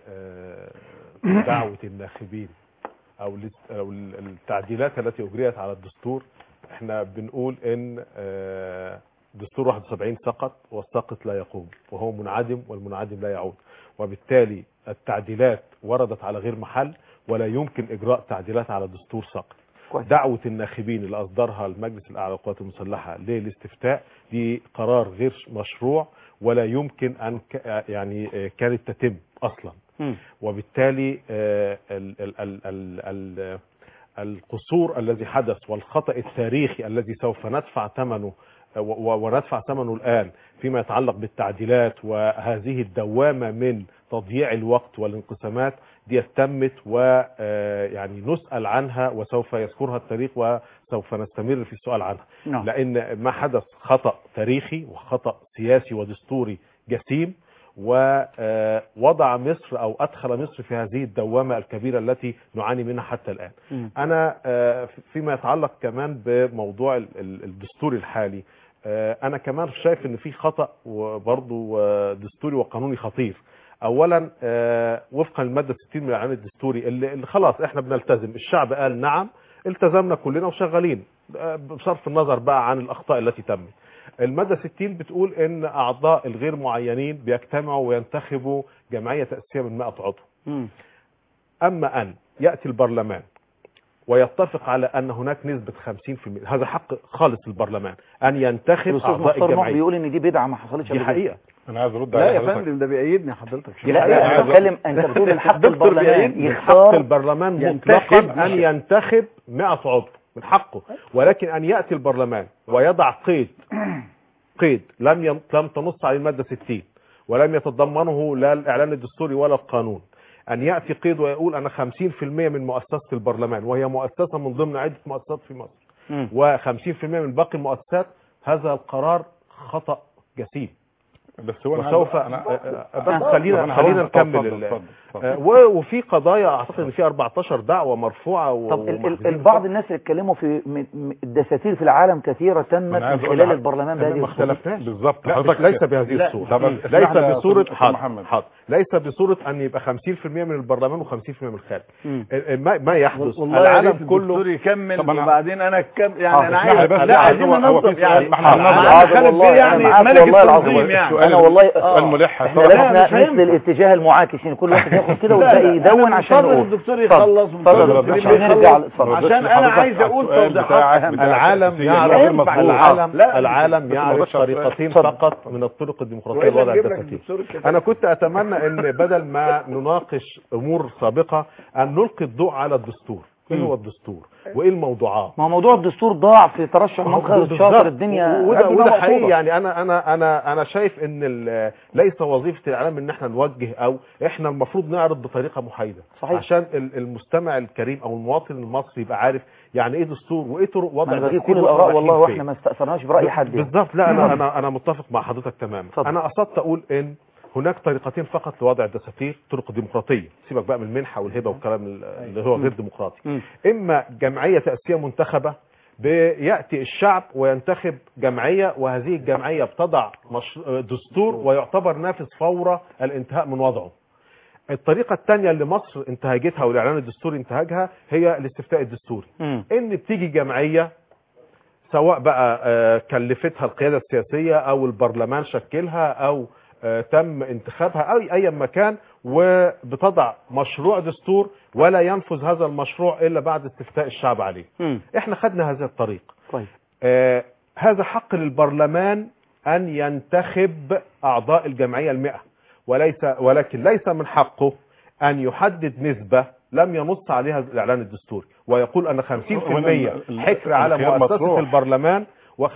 لدعوة الناخبين أو الاس- أو ال- التعديلات التي أجريت على الدستور احنا بنقول ان آه، دستور 71 سقط والساقط لا يقوم وهو منعدم والمنعدم لا يعود وبالتالي التعديلات وردت على غير محل ولا يمكن إجراء تعديلات على دستور ساقط دعوة الناخبين اللي أصدرها المجلس الأعلى للقوات المسلحة للاستفتاء دي قرار غير مشروع ولا يمكن أن ك- يعني آه، كانت تتم أصلا وبالتالي آه، ال- ال- ال- ال- ال- القصور الذي حدث والخطأ التاريخي الذي سوف ندفع ثمنه و- و- وندفع ثمنه الآن فيما يتعلق بالتعديلات وهذه الدوامة من تضييع الوقت والانقسامات دي تمت ويعني نسأل عنها وسوف يذكرها التاريخ وسوف نستمر في السؤال عنها نعم. لأن ما حدث خطأ تاريخي وخطأ سياسي ودستوري جسيم ووضع مصر أو أدخل مصر في هذه الدوامة الكبيرة التي نعاني منها حتى الآن انا آه، فيما يتعلق كمان بموضوع ال- ال- الدستور الحالي آه، انا كمان شايف ان في خطا وبرضه آه، دستوري وقانوني خطير اولا آه، وفقا للماده 60 من الاعلان الدستوري اللي, اللي خلاص احنا بنلتزم الشعب قال نعم التزمنا كلنا وشغالين آه، بصرف النظر بقى عن الاخطاء التي تمت المادة 60 بتقول ان اعضاء الغير معينين بيجتمعوا وينتخبوا جمعية تأسيسية من 100 عضو اما ان يأتي البرلمان ويتفق على ان هناك نسبة 50% هذا حق خالص البرلمان ان ينتخب الاستاذ اعضاء مختار نوح الجمعية بيقول ان دي بدعه ما حصلتش دي قبل كده. حقيقة انا عايز ارد لا على يا حضرتك. فندم ده بيأيدني حضرتك لا لا انت بتتكلم انت بتقول من حق الدكتور البرلمان بيأيدني. من حق يختار البرلمان ينتخب مطلقا ان مش- ينتخب 100 عضو من حقه ولكن ان ياتي البرلمان ويضع قيد قيد لم ين- لم تنص عليه الماده 60 ولم يتضمنه لا الاعلان الدستوري ولا القانون ان ياتي قيد ويقول انا 50% من مؤسسه البرلمان وهي مؤسسه من ضمن عده مؤسسات في مصر و50% من باقي المؤسسات هذا القرار خطا جسيم بس هو أنا وسوف عايز- أنا- آه، آه، طب بس أنا خلينا هرد- خلينا طب نكمل اتفضل، ال- اتفضل، اتفضل. آه، و- وفي قضايا اعتقد ان في 14 دعوه مرفوعه و- طب ال- ال- ومحجوزين البعض الناس اللي اتكلموا في م- م- الدساتير في العالم كثيرة تمت أنا من عايز أقول خلال لح- البرلمان إحنا بهذه ما الصورة. اختلفناش بالظبط لا حضرتك ليس بهذه لا، الصورة طب ليس اسمح لي يا بصورة أستاذ حاضر محمد. حاضر ليس بصورة ان يبقى 50% من البرلمان و50% من الخارج مم. ال- ال- ما ما يحدث والله يا ريت العالم الدكتور كله يكمل طب أنا- وبعدين انا كم آه، يعني انا اسمح لي عايز بس، لا عايزين هو- هو في ننظم سؤال يعني محمد. معانا معاذ خالد والله، بيه أنا يعني معاك ملك والله العظيم. التنظيم يعني السؤال انا والله سؤال ملح احنا طبعا. لسنا لا، مش مثل هينفع. الاتجاه المعاكس يعني كل واحد ياخد كده لا، والباقي لا، يدون أنا عشان منتظر نقول الدكتور اتفضل. يخلص اتفضل منتظر عشان الدكتور نرجع يخلص. اتفضل عشان انا حضرتك عايز على اقول السؤال توضيحات بتاعك اهم بتاع العالم التأسيسية يعرف غير ينفع. مظبوط. العالم لا، العالم بس يعرف الموضوع طريقتين اتفضل. فقط من الطرق الديمقراطيه وإلا لوضع نجيب لك الدساتير الدكتور كده. انا كنت اتمنى ان بدل ما نناقش امور سابقه ان نلقي الضوء على الدستور ايه مم. هو الدستور وايه الموضوعات ما هو موضوع الدستور ضاع في ترشح مدخل بالظبط. الشاطر الدنيا وده, الدنيا وده مقصودة. حقيقي يعني انا انا انا انا شايف ان ال- ليس وظيفه الاعلام ان احنا نوجه او احنا المفروض نعرض بطريقه محايده صحيح. عشان ال- المستمع الكريم او المواطن المصري يبقى عارف يعني ايه دستور وايه طرق ما وضع انا بجيب الدستور كل وإحنا الاراء والله رايحين واحنا فين. ما استاثرناش براي حد يعني. بالظبط لا انا انا انا متفق مع حضرتك تماما اتفضل. انا قصدت اقول ان هناك طريقتين فقط لوضع الدساتير طرق ديمقراطيه سيبك بقى من المنحه والهبه والكلام ال- اللي هو غير ديمقراطي مم. اما جمعيه تاسيسيه منتخبه بياتي الشعب وينتخب جمعيه وهذه الجمعيه بتضع مش... دستور ويعتبر نافذ فور الانتهاء من وضعه الطريقه الثانيه اللي مصر انتهجتها والاعلان الدستوري انتهجها هي الاستفتاء الدستوري مم. ان بتيجي جمعيه سواء بقى آه، كلفتها القياده السياسيه او البرلمان شكلها او آه، تم انتخابها او اي مكان وبتضع مشروع دستور ولا ينفذ هذا المشروع الا بعد استفتاء الشعب عليه مم. احنا خدنا هذا الطريق كويس آه هذا حق للبرلمان ان ينتخب اعضاء الجمعيه المئة وليس ولكن ليس من حقه ان يحدد نسبه لم ينص عليها الاعلان الدستوري ويقول ان 50% ال- حكر على الخيار مؤسسه مطروح. البرلمان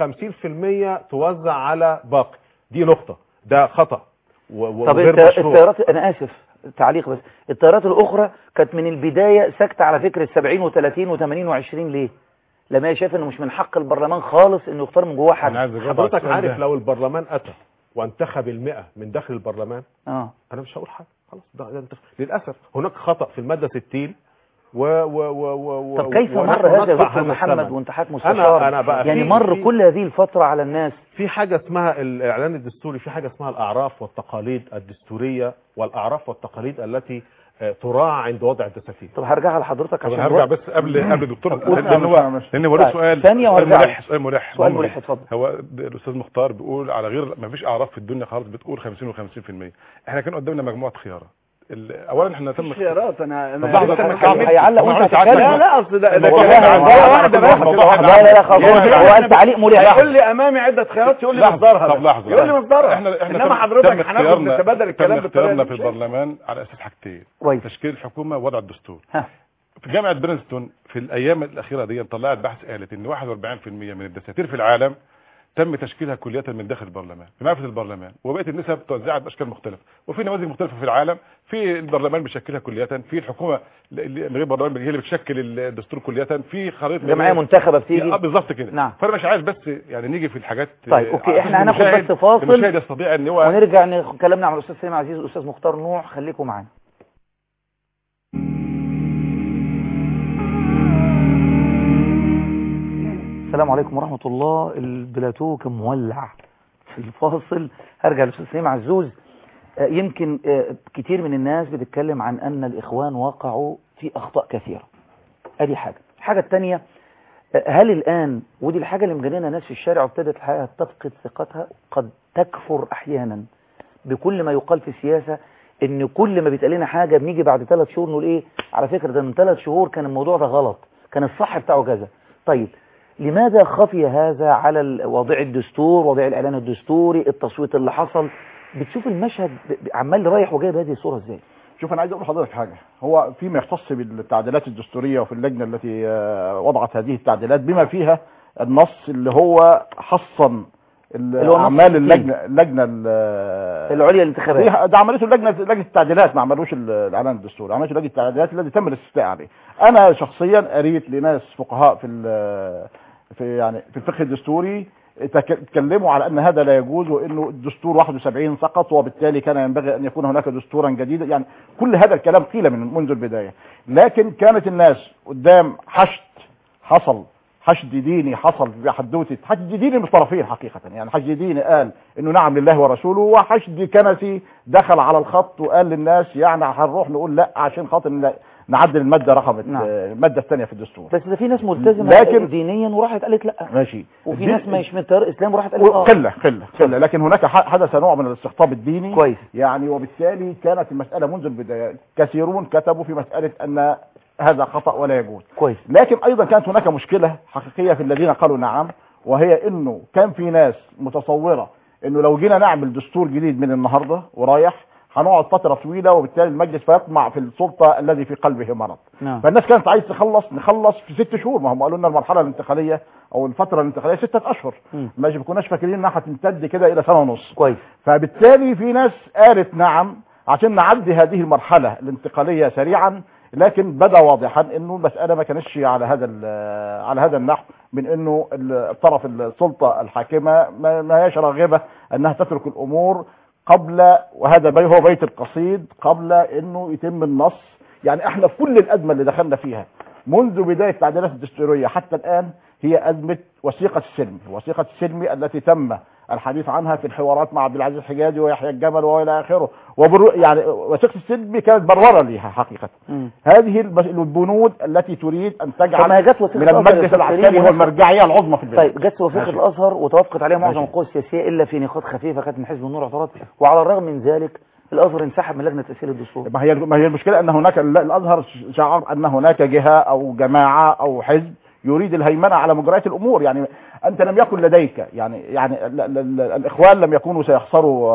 و50% توزع على باقي دي نقطه ده خطا و- و- طب وغير الت- مشروع التيارات انا اسف تعليق بس التيارات الاخرى كانت من البدايه ساكته على فكره 70 و30 و80 و20 ليه لما هي شايفه انه مش من حق البرلمان خالص انه يختار من جواه حد حضرتك عارف لو البرلمان اتى وانتخب المئة من داخل البرلمان اه انا مش هقول حاجه خلاص ده, ده انت للاسف هناك خطا في الماده 60 و و و و طب كيف ونحن مر هذا يا ندفع دكتور هذا محمد الثمن. وانت حضرتك مستشار انا انا بقى يعني في- مر في- كل هذه الفتره على الناس في حاجه اسمها الاعلان الدستوري في حاجه اسمها الاعراف والتقاليد الدستوريه والاعراف والتقاليد التي آه، تراعى عند وضع الدساتير طب هرجع لحضرتك طب عشان هرجع الوقت. بس قبل قبل الدكتور طب لان هو لان هو له طيب، سؤال ثانية سؤال وارجع ملح لك. سؤال ملح سؤال مهم. ملح اتفضل هو د- الاستاذ مختار بيقول على غير ما فيش اعراف في الدنيا خالص بتقول 50 و50% احنا كان قدامنا مجموعه خيارات ال- اولا احنا تم خيارات انا طب لحظة، أنا طب كمل. هيعلق طب وانت معلش، هتتكلم لا لا اصل ده ده الموضوع كلام ده عن عن- دقيقة واحدة بس الموضوع لا لا لا خلاص يعني هو قال تعليق مريح يقول لي امامي عده خيارات يقول لي لحظة، مصدرها طب بس. لحظة يقول لي لحظة. مصدرها احنا احنا انما تم- حضرتك تم هناخد اختيارنا- نتبادل الكلام تم بالطريقه اختيارنا دي في مش هينفع. البرلمان على اساس حاجتين كويس تشكيل الحكومه ووضع الدستور ها. في جامعه برينستون في الايام الاخيره دي طلعت بحث قالت ان 41% من الدساتير في العالم تم تشكيلها كلية من داخل البرلمان بمعرفة البرلمان وبقية النسب توزعت بأشكال مختلفة وفي نماذج مختلفة في العالم في البرلمان بيشكلها كلية في الحكومة اللي- من غير برلمان هي اللي بتشكل الدستور كلية في خريطة جمعيه منتخبه بتيجي اه بالظبط كده نعم. فانا مش عايز بس يعني نيجي في الحاجات طيب اوكي آه، احنا هناخد المشاهد- بس فاصل المشاهد يستطيع ان هو ونرجع نكلمنا عن الاستاذ سليم عزيز والاستاذ مختار نوح خليكم معانا السلام عليكم ورحمة الله البلاتو كان مولع في الفاصل هرجع للاستاذ سليم عزوز آه، يمكن آه، كتير من الناس بتتكلم عن ان الاخوان وقعوا في اخطاء كثيرة ادي حاجة الحاجة الثانية هل الآن ودي الحاجة اللي مجننة ناس في الشارع وابتدت الحياة تفقد ثقتها قد تكفر أحيانا بكل ما يقال في السياسة إن كل ما بيتقال لنا حاجة بنيجي بعد ثلاث شهور نقول إيه على فكرة ده من ثلاث شهور كان الموضوع ده غلط كان الصح بتاعه كذا طيب لماذا خفي هذا على ال- وضع الدستور وضع الإعلان الدستوري التصويت اللي حصل بتشوف المشهد ب- ب- عمال رايح وجاي بهذه الصورة إزاي شوف انا عايز اقول لحضرتك حاجه هو فيما يختص بالتعديلات الدستوريه وفي اللجنه التي آه، وضعت هذه التعديلات بما فيها النص اللي هو حصن اللي هو نص اعمال التنفيذ. اللجنه اللجنه ال- العليا للانتخابات دي- ده عملته لجنه لجنه التعديلات ما عملوش ال- الاعلان الدستوري عملته لجنه التعديلات الذي تم الاستفتاء عليه انا شخصيا قريت لناس فقهاء في ال- في يعني في الفقه الدستوري تك- اتكلموا على ان هذا لا يجوز وانه الدستور 71 سقط وبالتالي كان ينبغي ان يكون هناك دستورا جديدا يعني كل هذا الكلام قيل من منذ البدايه لكن كانت الناس قدام حشد حصل حشد ديني حصل في حدوته حشد ديني من الطرفين حقيقة يعني حشد ديني قال انه نعم لله ورسوله وحشد كنسي دخل على الخط وقال للناس يعني هنروح نقول لا عشان خاطر ن- نعدل المادة رقم نعم. المادة الثانية في الدستور بس ده في ناس ملتزمة لكن- دينيا وراحت قالت لا ماشي وفي دي- ناس مش من التيار الاسلامي وراحت قالت اه قلة قلة قلة لكن هناك ح- حدث نوع من الاستقطاب الديني كويس. يعني وبالتالي كانت المسألة منذ البداية كثيرون كتبوا في مسألة أن هذا خطأ ولا يجوز كويس لكن أيضا كانت هناك مشكلة حقيقية في الذين قالوا نعم وهي أنه كان في ناس متصورة أنه لو جينا نعمل دستور جديد من النهاردة ورايح هنقعد فتره طويله وبالتالي المجلس فيطمع في السلطه الذي في قلبه مرض نعم فالناس كانت عايز تخلص نخلص في ست شهور ما هم قالوا لنا المرحله الانتقاليه او الفتره الانتقاليه ستة اشهر مم. ماشي ما كناش فاكرين انها هتمتد كده الى سنه ونص كويس فبالتالي في ناس قالت نعم عشان نعدي هذه المرحله الانتقاليه سريعا لكن بدا واضحا انه المساله ما كانتش على هذا ال- على هذا النحو من انه الطرف السلطه الحاكمه ما ما هيش راغبه انها تترك الامور قبل وهذا بي هو بيت القصيد قبل انه يتم النص يعني احنا في كل الازمه اللي دخلنا فيها منذ بدايه التعديلات الدستوريه حتى الان هي ازمه وثيقه السلم، وثيقه السلم التي تم الحديث عنها في الحوارات مع عبد العزيز الحجازي ويحيى الجمل والى اخره، وبرو يعني وثيقه السلم كانت برره ليها حقيقه. مم. هذه الب- البنود التي تريد ان طب ما تجعل هي جت وثيقة من الأزهر المجلس يا أستاذ العسكري كريم هو المرجعيه العظمى في البلاد. طيب جت وثيقة ماشي. الأزهر وتوافقت عليها معظم ماشي. القوى السياسية إلا في نقاط خفيفة كانت من حزب النور اعتراض وعلى الرغم من ذلك الأزهر انسحب من لجنة تأثير الدستور ما هي ما هي المشكله ان هناك ال- الازهر شعر ان هناك جهه او جماعه او حزب يريد الهيمنه على مجريات الامور يعني انت لم يكن لديك يعني يعني ال ال ال الاخوان لم يكونوا سيخسروا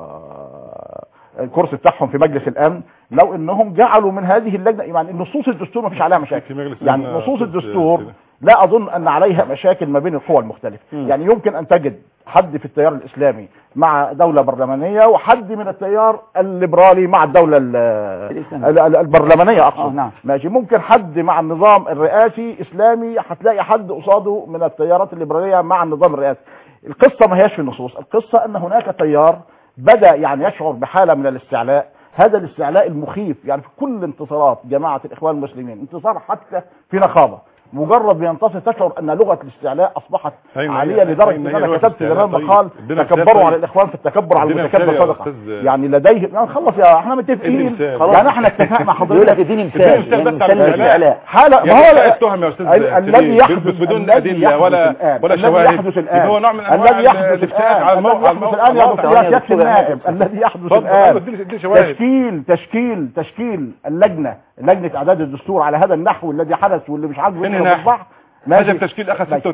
آه، الكرسي بتاعهم في مجلس الامن لو انهم جعلوا من هذه اللجنه يعني نصوص الدستور ما فيش عليها مشاكل في مجلس يعني الأمن نصوص أستاذ الدستور سيدي. لا اظن ان عليها مشاكل ما بين القوى المختلفه مم. يعني يمكن ان تجد حد في التيار الاسلامي مع دوله برلمانيه وحد من التيار الليبرالي مع الدوله ال- الإسلامية. ال- ال- البرلمانيه آه، اقصد نعم. ماشي ممكن حد مع النظام الرئاسي اسلامي هتلاقي حد قصاده من التيارات الليبراليه مع النظام الرئاسي القصه ما هياش في النصوص القصه ان هناك تيار بدا يعني يشعر بحاله من الاستعلاء هذا الاستعلاء المخيف يعني في كل انتصارات جماعه الاخوان المسلمين انتصار حتى في نقابه مجرد ما ينتصر تشعر ان لغه الاستعلاء اصبحت أين هي- عاليه لدرجه أين ان هي انا لغة كتبت الاستعلاء؟ زمان طيب. مقال ادينا تكبروا مثال على طيب. الاخوان في التكبر على ادينا المتكبر مثال يا صدقه أستاذ. يعني لديه يعني خلص يا احنا اديني متفقين مثال. خلاص يعني احنا اتفقنا حضرتك بيقول لك اديني مثال اديني مثال يعني بس على مثال الاستعلاء. الاستعلاء حالة يعني ما هو لا التهم يا استاذ ال- الذي سليم. يحدث بدون الذي ادله يحدث ولا الآن. ولا الذي شواهد يحدث الآن. يبقى هو نوع من انواع الذي يحدث الافتراء الآن على الموقع الذي يحدث الآن يا دكتور ثواني يا ياسر دكتور نائب الذي يحدث اتفضل الآن اديني اديني شواهد تشكيل تشكيل تشكيل اللجنة لجنة إعداد الدستور على هذا النحو الذي حدث واللي مش عاجبه فين يضرب نحو؟ الصح هذا التشكيل اخذ 86% 50%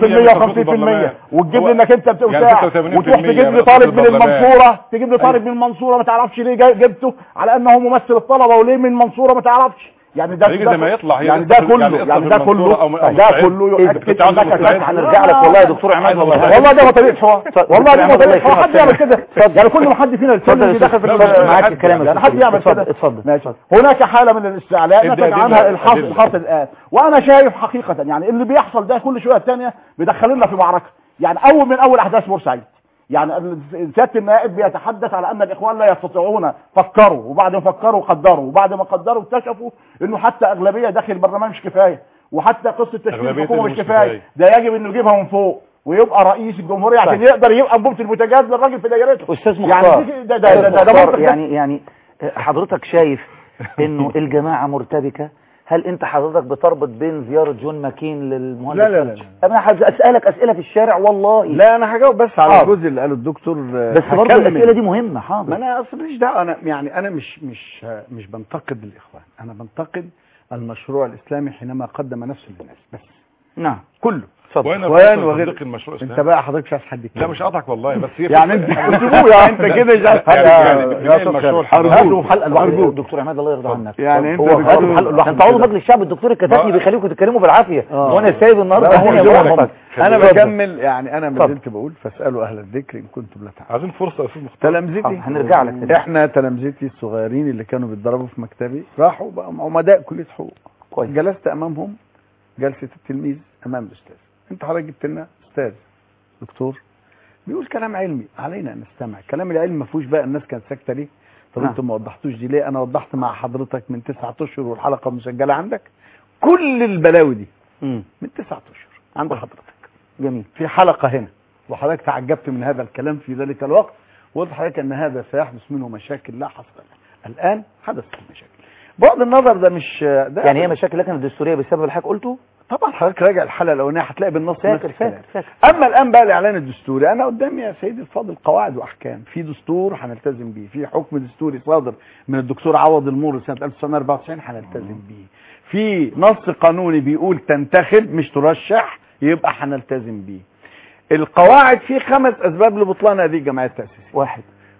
من تصويت البرلمان. و50% وتجيب هو- لي انك انت يعني بتاع 86% وتروح تجيب من لي طالب من تصويت البرلمان. المنصوره تجيب لي طالب من المنصوره ما تعرفش ليه جاي- جبته على انه ممثل الطلبه وليه من المنصوره ما تعرفش يعني ده هيجي ده زي ما يطلع، هي يعني قصة ده في- كله يعني قصة يعني في ده المنصورة كله أو- أو ده مستعد. كله إيه، يؤكد كنت عاوز انك مستعد. تسعى. هنرجع لك والله يا دكتور عماد والله والله ده هو طريقه حوار والله ده هو عماد الله طريقه حوار حد يكرمك. يعمل كده يعني كل ما حد فينا اتفضل يتكلم يا يدخل في أستاذ. ال- معاك الكلام يا يعني أستاذ. حد يعمل اتفضل، كده اتفضل. ماشي هناك حاله من الاستعلاء ادي نتج أدلة، عنها الحاصل أدلة. الحاصل الان وانا شايف حقيقه يعني اللي بيحصل ده كل شويه الثانيه بيدخلنا في معركه يعني اول من اول احداث بورسعيد يعني ال- سياده النائب بيتحدث على ان الاخوان لا يستطيعون فكروا وبعد ما فكروا قدروا وبعد ما قدروا اكتشفوا انه حتى اغلبيه داخل البرلمان مش كفايه وحتى قصه تشكيل أغلبية الحكومه اللي مش مش كفايه كفاية. ده يجب انه يجيبها من فوق ويبقى رئيس الجمهوريه عشان طيب. يقدر يبقى انبوبه البوتاجاز للراجل في دايرته استاذ يعني مختار دي- ده ده ده, ده, ده أستاذ منطق مختار ده. يعني يعني حضرتك شايف انه الجماعه مرتبكه هل انت حضرتك بتربط بين زياره جون ماكين للمهندس لا لا لا لا. انا حد- اسالك اسئله في الشارع والله لا انا هجاوب بس على حاضر. الجزء اللي قاله الدكتور آه، بس برضه هكمل. الاسئله دي مهمه ما حاضر انا اصلا ماليش دعوه انا يعني انا مش مش مش بنتقد الاخوان انا بنتقد المشروع الاسلامي حينما قدم نفسه للناس بس نعم كله وانا اخوان فرصة وغير تصديق المشروع انت الإسلامي. بقى حضرتك مش عايز حد يتكلم لا مش قاطعك والله بس هي يعني فكرة- انت سيبوه يا انت كده مش عايز حد يعني- يعني يا بناء أستاذ المشروع خالد. الحرب. أرجوك حلقه لوحده أرجوك. دكتور عماد الله يرضى عنك يعني انت هو دكتور- حلقه حلقه لوحده انت عضو مجلس الشعب الدكتور الكتاتني ما- بيخليكم تتكلموا بالعافيه آه. وانا سايب النهارده لا، الدنيا هو واقفة. جوه. انا اتفضل. بكمل يعني انا ما اتفضل. زلت بقول فاسالوا اهل الذكر ان كنتم لا تعلمون عايزين فرصه يا استاذ مختار تلامذتي آه، هنرجع لك تاني. احنا تلامذتي الصغيرين اللي كانوا بيتدربوا في مكتبي راحوا بقوا عمداء كليه حقوق كويس جلست امامهم جلسه التلميذ امام الاستاذ انت حضرتك جبت لنا استاذ دكتور بيقول كلام علمي علينا ان نستمع الكلام العلمي ما فيهوش بقى الناس كانت ساكته ليه طب نعم. انتم ما وضحتوش دي ليه انا وضحت مع حضرتك من تسعة اشهر والحلقه مسجله عندك كل البلاوي دي مم. من تسعة اشهر عند حضرتك جميل في حلقة هنا وحضرتك تعجبت من هذا الكلام في ذلك الوقت وقلت لحضرتك ان هذا سيحدث منه مشاكل لا حصر لها الان حدث مشاكل بعد النظر ده مش ده يعني هي مشاكل لكن الدستوريه بسبب اللي حضرتك قلته طبعا حضرتك راجع الحلقه الاولانيه هتلاقي بالنص نفس فاكر الكلام. فاكر فاكر اما الان بقى الاعلان الدستوري انا قدامي يا سيدي الفاضل قواعد واحكام في دستور هنلتزم بيه في حكم دستوري صادر من الدكتور عوض المور سنه 1994 هنلتزم بيه في نص قانوني بيقول تنتخب مش ترشح يبقى هنلتزم بيه القواعد في خمس اسباب لبطلان هذه الجمعيه التاسيسيه واحد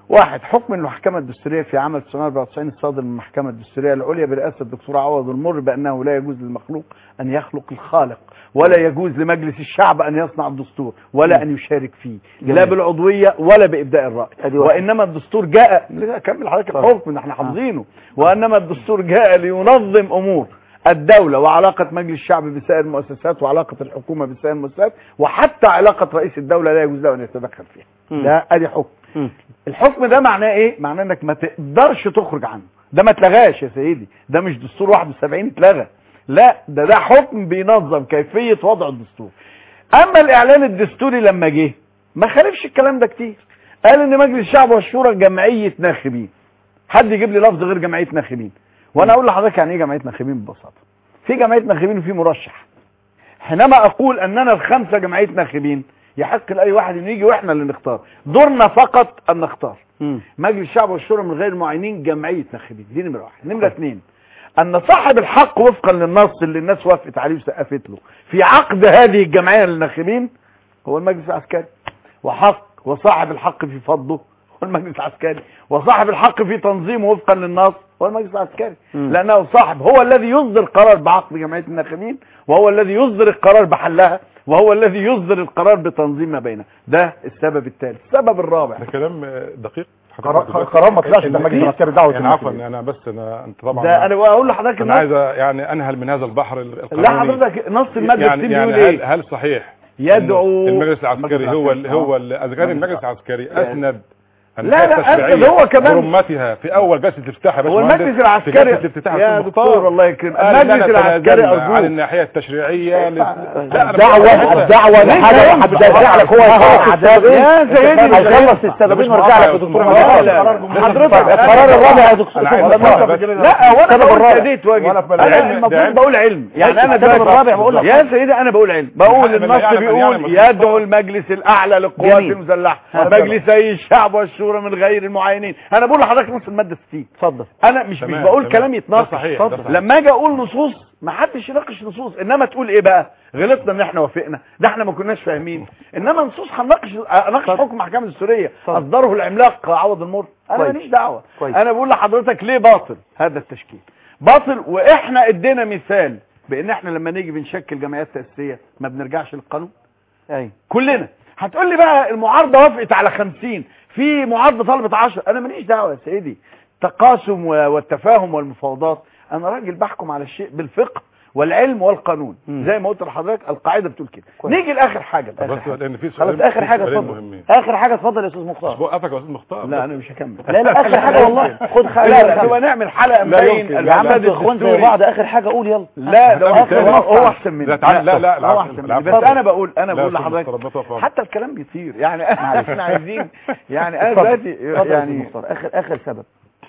واحد حكم المحكمة الدستورية في عام 1994 الصادر من المحكمة الدستورية العليا برئاسة الدكتور عوض المر بأنه لا يجوز للمخلوق أن يخلق الخالق ولا يجوز لمجلس الشعب أن يصنع الدستور ولا أن يشارك فيه جميل. لا بالعضوية ولا بإبداء الرأي أدي واحد. وإنما الدستور جاء لا، كمل حضرتك الحكم ده احنا حافظينه وإنما الدستور جاء لينظم أمور الدولة وعلاقة مجلس الشعب بسائر المؤسسات وعلاقة الحكومة بسائر المؤسسات وحتى علاقة رئيس الدولة لا يجوز له أن يتدخل فيها مم. ده ادي حكم مم. الحكم ده معناه ايه معناه انك ما تقدرش تخرج عنه ده ما اتلغاش يا سيدي ده مش دستور 71 اتلغى لا ده ده حكم بينظم كيفية وضع الدستور اما الاعلان الدستوري لما جه ما خالفش الكلام ده كتير قال ان مجلس الشعب والشورى جمعية ناخبين حد يجيب لي لفظ غير جمعية ناخبين وانا اقول لحضرتك يعني ايه جمعية ناخبين ببساطة في جمعية ناخبين وفي مرشح حينما اقول اننا الخمسة جمعية ناخبين يحق لاي واحد انه يجي واحنا اللي نختار دورنا فقط ان نختار مم. مجلس الشعب والشورى من غير معينين جمعيه ناخبين دي نمره واحد نمره اثنين ان صاحب الحق وفقا للنص اللي الناس وافقت عليه وسقفت له في عقد هذه الجمعيه للناخبين هو المجلس العسكري وحق وصاحب الحق في فضله هو المجلس العسكري وصاحب الحق في تنظيمه وفقا للنص هو المجلس العسكري مم. لانه صاحب هو الذي يصدر قرار بعقد جمعيه الناخبين وهو الذي يصدر القرار بحلها وهو الذي يصدر القرار بتنظيم ما بينها ده السبب الثالث السبب الرابع ده كلام آه، دقيق قرار- حضرتك دلوقتي- قرار ما طلعش ده إن- المجلس العسكري دعوة يعني عفوا الناخبين. انا بس انا انت طبعا ده انا بقول لحضرتك انا النص عايز يعني انهل من هذا البحر ال- القانوني لا حضرتك نص الماده يعني, 60 يعني بيقول هل, ايه هل صحيح يدعو إن المجلس العسكري هو ال- العسكري. هو آه. ال- اذا كان المجلس العسكري اسند لا، لا، أسند هو كمان. برمتها في اول جلسه افتتاح يا هو باشمهندس المجلس في العسكري جلسه الافتتاح يا الدكتور دكتور مختار الله يكرمك قال إننا المجلس العسكري تنازلنا عن ارجوك الناحيه التشريعيه لل- لا، أنا الدعوة بقول- الدعوة لحاجة هترجع لك هو يخلص السببين يا سيدي هيخلص السببين ويرجع لك لدكتور لا، لا. حضرتك القرار الرابع يا دكتور أنا عايز ولا أفهم النص؟ بس. لا هو انا السبب بقول الرابع. اديت واجب ولا في انا العلم- ده المفروض علم. بقول علم يعني انا السبب دلوقتي- الرابع بقول لك. يا سيدي انا بقول علم بقول من النص يعلم أن بيقول يعلم يدعو المجلس الاعلى للقوات جميل. المسلحه آه. مجلسي الشعب والشورى من غير المعينين انا بقول لحضرتك نص الماده 60 اتفضل انا مش مش تمام، بقول تمام. كلام ده يتناقش صحيح، ده اتفضل. صحيح. لما اجي اقول نصوص ما حدش يناقش نصوص انما تقول ايه بقى غلطنا ان احنا وافقنا ده احنا ما كناش فاهمين انما نصوص هنناقش اناقش حكم المحكمه الدستوريه اصدره العملاق عوض المر انا كويس. ماليش دعوه كويس. انا بقول لحضرتك ليه باطل هذا التشكيل باطل واحنا ادينا مثال بان احنا لما نيجي بنشكل جمعيات تاسيسيه ما بنرجعش للقانون ايوه كلنا هتقول لي بقى المعارضه وافقت على 50 في معارضه طلبت 10 انا ماليش دعوه يا سيدي تقاسم و- والتفاهم والمفاوضات انا راجل بحكم على الشيء بالفقه والعلم والقانون مم. زي ما قلت لحضرتك القاعده بتقول كده كويس. نيجي لاخر حاجه بس بقى. لان في خلاص سؤالين اخر في حاجه سؤالين اتفضل مهمين اخر حاجه اتفضل يا استاذ مختار وقفك يا استاذ مختار لا انا مش هكمل لا لا اخر حاجه والله خد لا خيال لا نبقى نعمل حلقه لا نبين يمكن. يا عم الفساد انتوا اخوان زي الدستوري. بعض اخر حاجه قول يلا لا ده لا، اخر بالتالي- هو احسن مني لا، تعال- لا، لا، هو العفو، احسن مني العفو. بس انا بقول انا لا، بقول أستاذ لحضرتك مختار، ربنا يوفقك. حتى الكلام بيطير يعني احنا عايزين يعني انا اتفضل. دلوقتي اتفضل يا استاذ يعني مختار اخر اخر سبب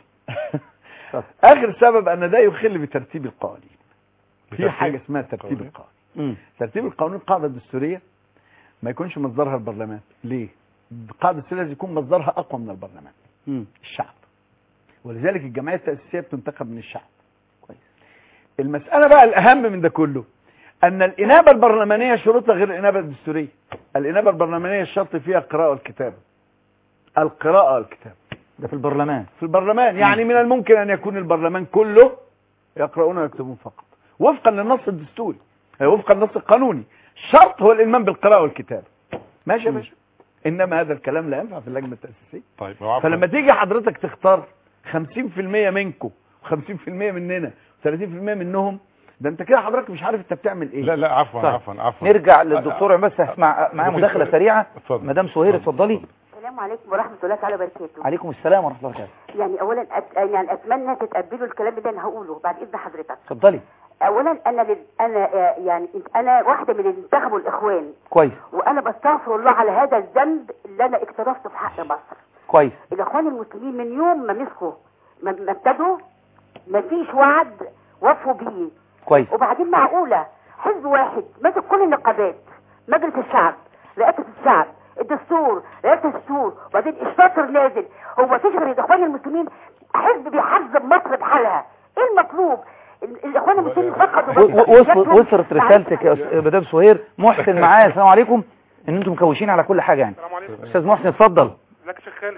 اخر سبب ان ده يخل بترتيب القوانين في بترتيب حاجه اسمها ترتيب القوانين؟ القوانين مم. ترتيب القانون القاعده الدستوريه ما يكونش مصدرها البرلمان ليه القاعده الدستوريه لازم يكون مصدرها اقوى من البرلمان مم. الشعب ولذلك الجمعيه التاسيسيه بتنتخب من الشعب كويس. المساله بقى الاهم من ده كله ان الانابه البرلمانيه شروطها غير الانابه الدستوريه الانابه البرلمانيه الشرط فيها القراءه والكتابه القراءه والكتابه ده في البرلمان في البرلمان يعني من الممكن ان يكون البرلمان كله يقرؤون ويكتبون فقط وفقا للنص الدستوري أي وفقا للنص القانوني الشرط هو الالمام بالقراءه والكتابه ماشي يا باشا انما هذا الكلام لا ينفع في اللجنه التاسيسيه طيب هو عفواً. فلما تيجي حضرتك تختار 50% منكم و50% مننا و30% منهم ده انت كده حضرتك مش عارف انت بتعمل ايه لا لا عفوا طيب. عفوا عفوا نرجع للدكتور بس هسمع معاه مداخله سريعه اتفضل. مدام سهير اتفضلي السلام عليكم ورحمة الله تعالى وبركاته عليكم السلام ورحمه الله وبركاته يعني أولا أت... يعني أتمنى تتقبلوا الكلام اللي أنا هقوله بعد إذن حضرتك اتفضلي أولا أنا لل... أنا آه، يعني أنا واحدة من اللي انتخبوا الإخوان كويس وأنا بستغفر الله على هذا الذنب اللي أنا اقترفته في حق مصر كويس الإخوان المسلمين من يوم ما مسكوا ما ما ابتدوا ما فيش وعد وفوا بيه كويس وبعدين معقولة حزب واحد ماسك كل النقابات مجلس الشعب رئاسة الشعب الدستور رئاسة الدستور وبعدين الشاطر نازل هو مفيش غير الاخوان المسلمين حزب بيحزب مصر بحالها ايه المطلوب ال- الاخوان المسلمين فقدوا و- و- وصل- وصلت رسالتك يا أس- مدام سهير محسن معايا السلام عليكم ان انتم مكوشين على كل حاجه يعني السلام عليكم استاذ محسن اتفضل ازيك يا شيخ خالد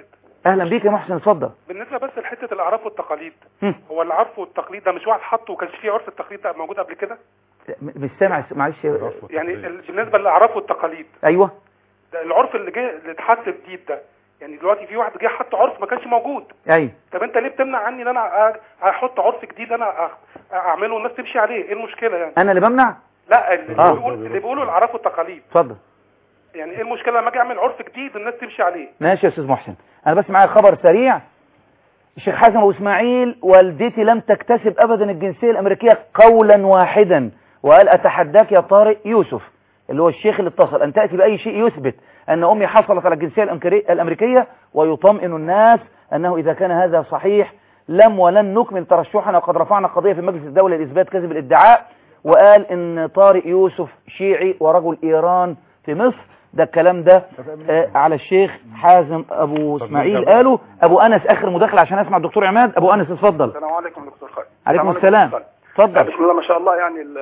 اهلا بيك يا محسن اتفضل بالنسبه بس لحته الاعراف والتقاليد هم. هو العرف والتقليد ده مش واحد حطه وكانش فيه عرف التقليد ده موجود قبل كده م- مش سامع معلش يعني ال- بالنسبه للاعراف والتقاليد ايوه ده العرف اللي جه اللي اتحط جديد ده يعني دلوقتي في واحد جه حط عرف ما كانش موجود ايوه طب انت ليه بتمنع عني ان انا أ- احط عرف جديد انا أ- اعمله والناس تمشي عليه ايه المشكله يعني انا اللي بمنع لا اللي آه. بيقول اللي بيقولوا الاعراف والتقاليد اتفضل يعني ايه المشكله لما اجي اعمل عرف جديد الناس تمشي عليه ماشي يا استاذ محسن انا بس معايا خبر سريع الشيخ حازم ابو اسماعيل والدتي لم تكتسب ابدا الجنسيه الامريكيه قولا واحدا وقال اتحداك يا طارق يوسف اللي هو الشيخ اللي اتصل ان تاتي باي شيء يثبت ان امي حصلت على الجنسيه الأمكري- الامريكيه ويطمئن الناس انه اذا كان هذا صحيح لم ولن نكمل ترشحنا وقد رفعنا قضيه في مجلس الدوله لاثبات كذب الادعاء وقال ان طارق يوسف شيعي ورجل ايران في مصر ده الكلام ده آه على الشيخ حازم ابو اسماعيل قالوا ابو انس اخر مداخله عشان اسمع الدكتور عماد ابو انس اتفضل السلام عليكم دكتور خالد عليكم السلام السلام دكتور اتفضل خالد. بسم الله ما شاء الله يعني ال-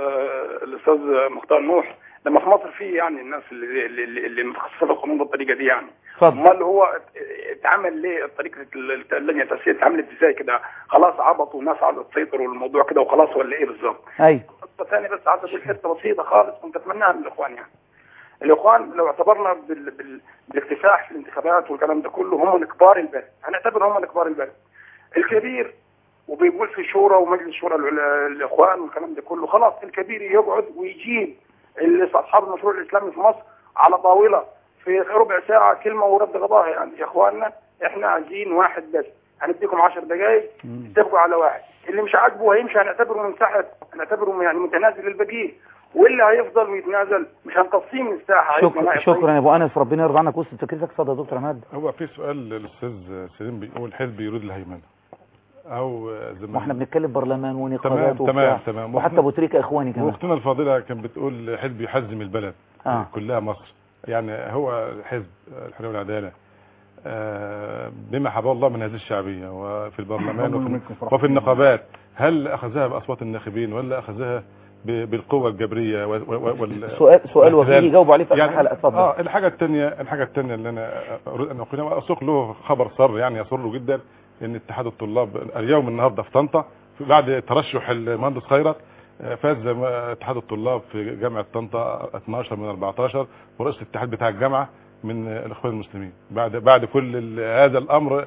ال- الاستاذ مختار نوح لما في مصر في يعني الناس اللي اللي, اللي متخصصه في القانون بالطريقه دي يعني اتفضل امال هو اتعمل ليه طريقه ال- اللجنه التاسيسيه اتعملت ازاي كده خلاص عبطوا الناس على تسيطروا الموضوع كده وخلاص ولا ايه بالظبط ايوه نقطه ثانيه بس عايز اقول حته بسيطه خالص كنت اتمناها من الاخوان يعني الاخوان لو اعتبرنا بال... بال... بالاكتساح في الانتخابات والكلام ده كله هم كبار البلد هنعتبر هم كبار البلد الكبير وبيقول في شورى ومجلس شورى العلا- الاخوان والكلام ده كله خلاص الكبير يقعد ويجيب اللي اصحاب المشروع الاسلامي في مصر على طاوله في ربع ساعه كلمه ورد قضاها يعني يا اخواننا احنا عايزين واحد بس هنديكم 10 دقائق اتفقوا على واحد اللي مش عاجبه هيمشي هنعتبره منسحب هنعتبره يعني متنازل للباقيين واللي هيفضل ويتنازل مش هنقصيه من الساحه هيبقى شكرا نائب شكرا يا ابو انس ربنا يرضى عنك وسط فكرتك اتفضل يا دكتور عماد هو في سؤال للاستاذ سليم بيقول حزب يريد الهيمنه او زي ما واحنا بنتكلم برلمان تمام ونقابات تمام وبتاع تمام وحتى ابو تريكه اخواني كمان واختنا الفاضله كانت بتقول حزب يحزم البلد آه. كلها مصر يعني هو حزب الحريه والعداله آه، بما حباه الله من هذه الشعبيه وفي البرلمان وفي, وفي النقابات هل اخذها باصوات الناخبين ولا اخذها ب- بالقوه الجبريه و- و- وال سؤال سؤال وفيه والاعتدال؟ يجاوبوا عليه في اخر يعني الحلقه اتفضل اه الحاجه الثانيه الحاجه الثانيه اللي انا اريد ان اقولها واسوق له خبر سر يعني يسر جدا ان اتحاد الطلاب اليوم النهارده في طنطا بعد ترشح المهندس خيرت آه، فاز زم- اتحاد الطلاب في جامعه طنطا 12 من 14 ورئيس الاتحاد بتاع الجامعه من آه، الاخوان المسلمين بعد بعد كل ال- هذا الامر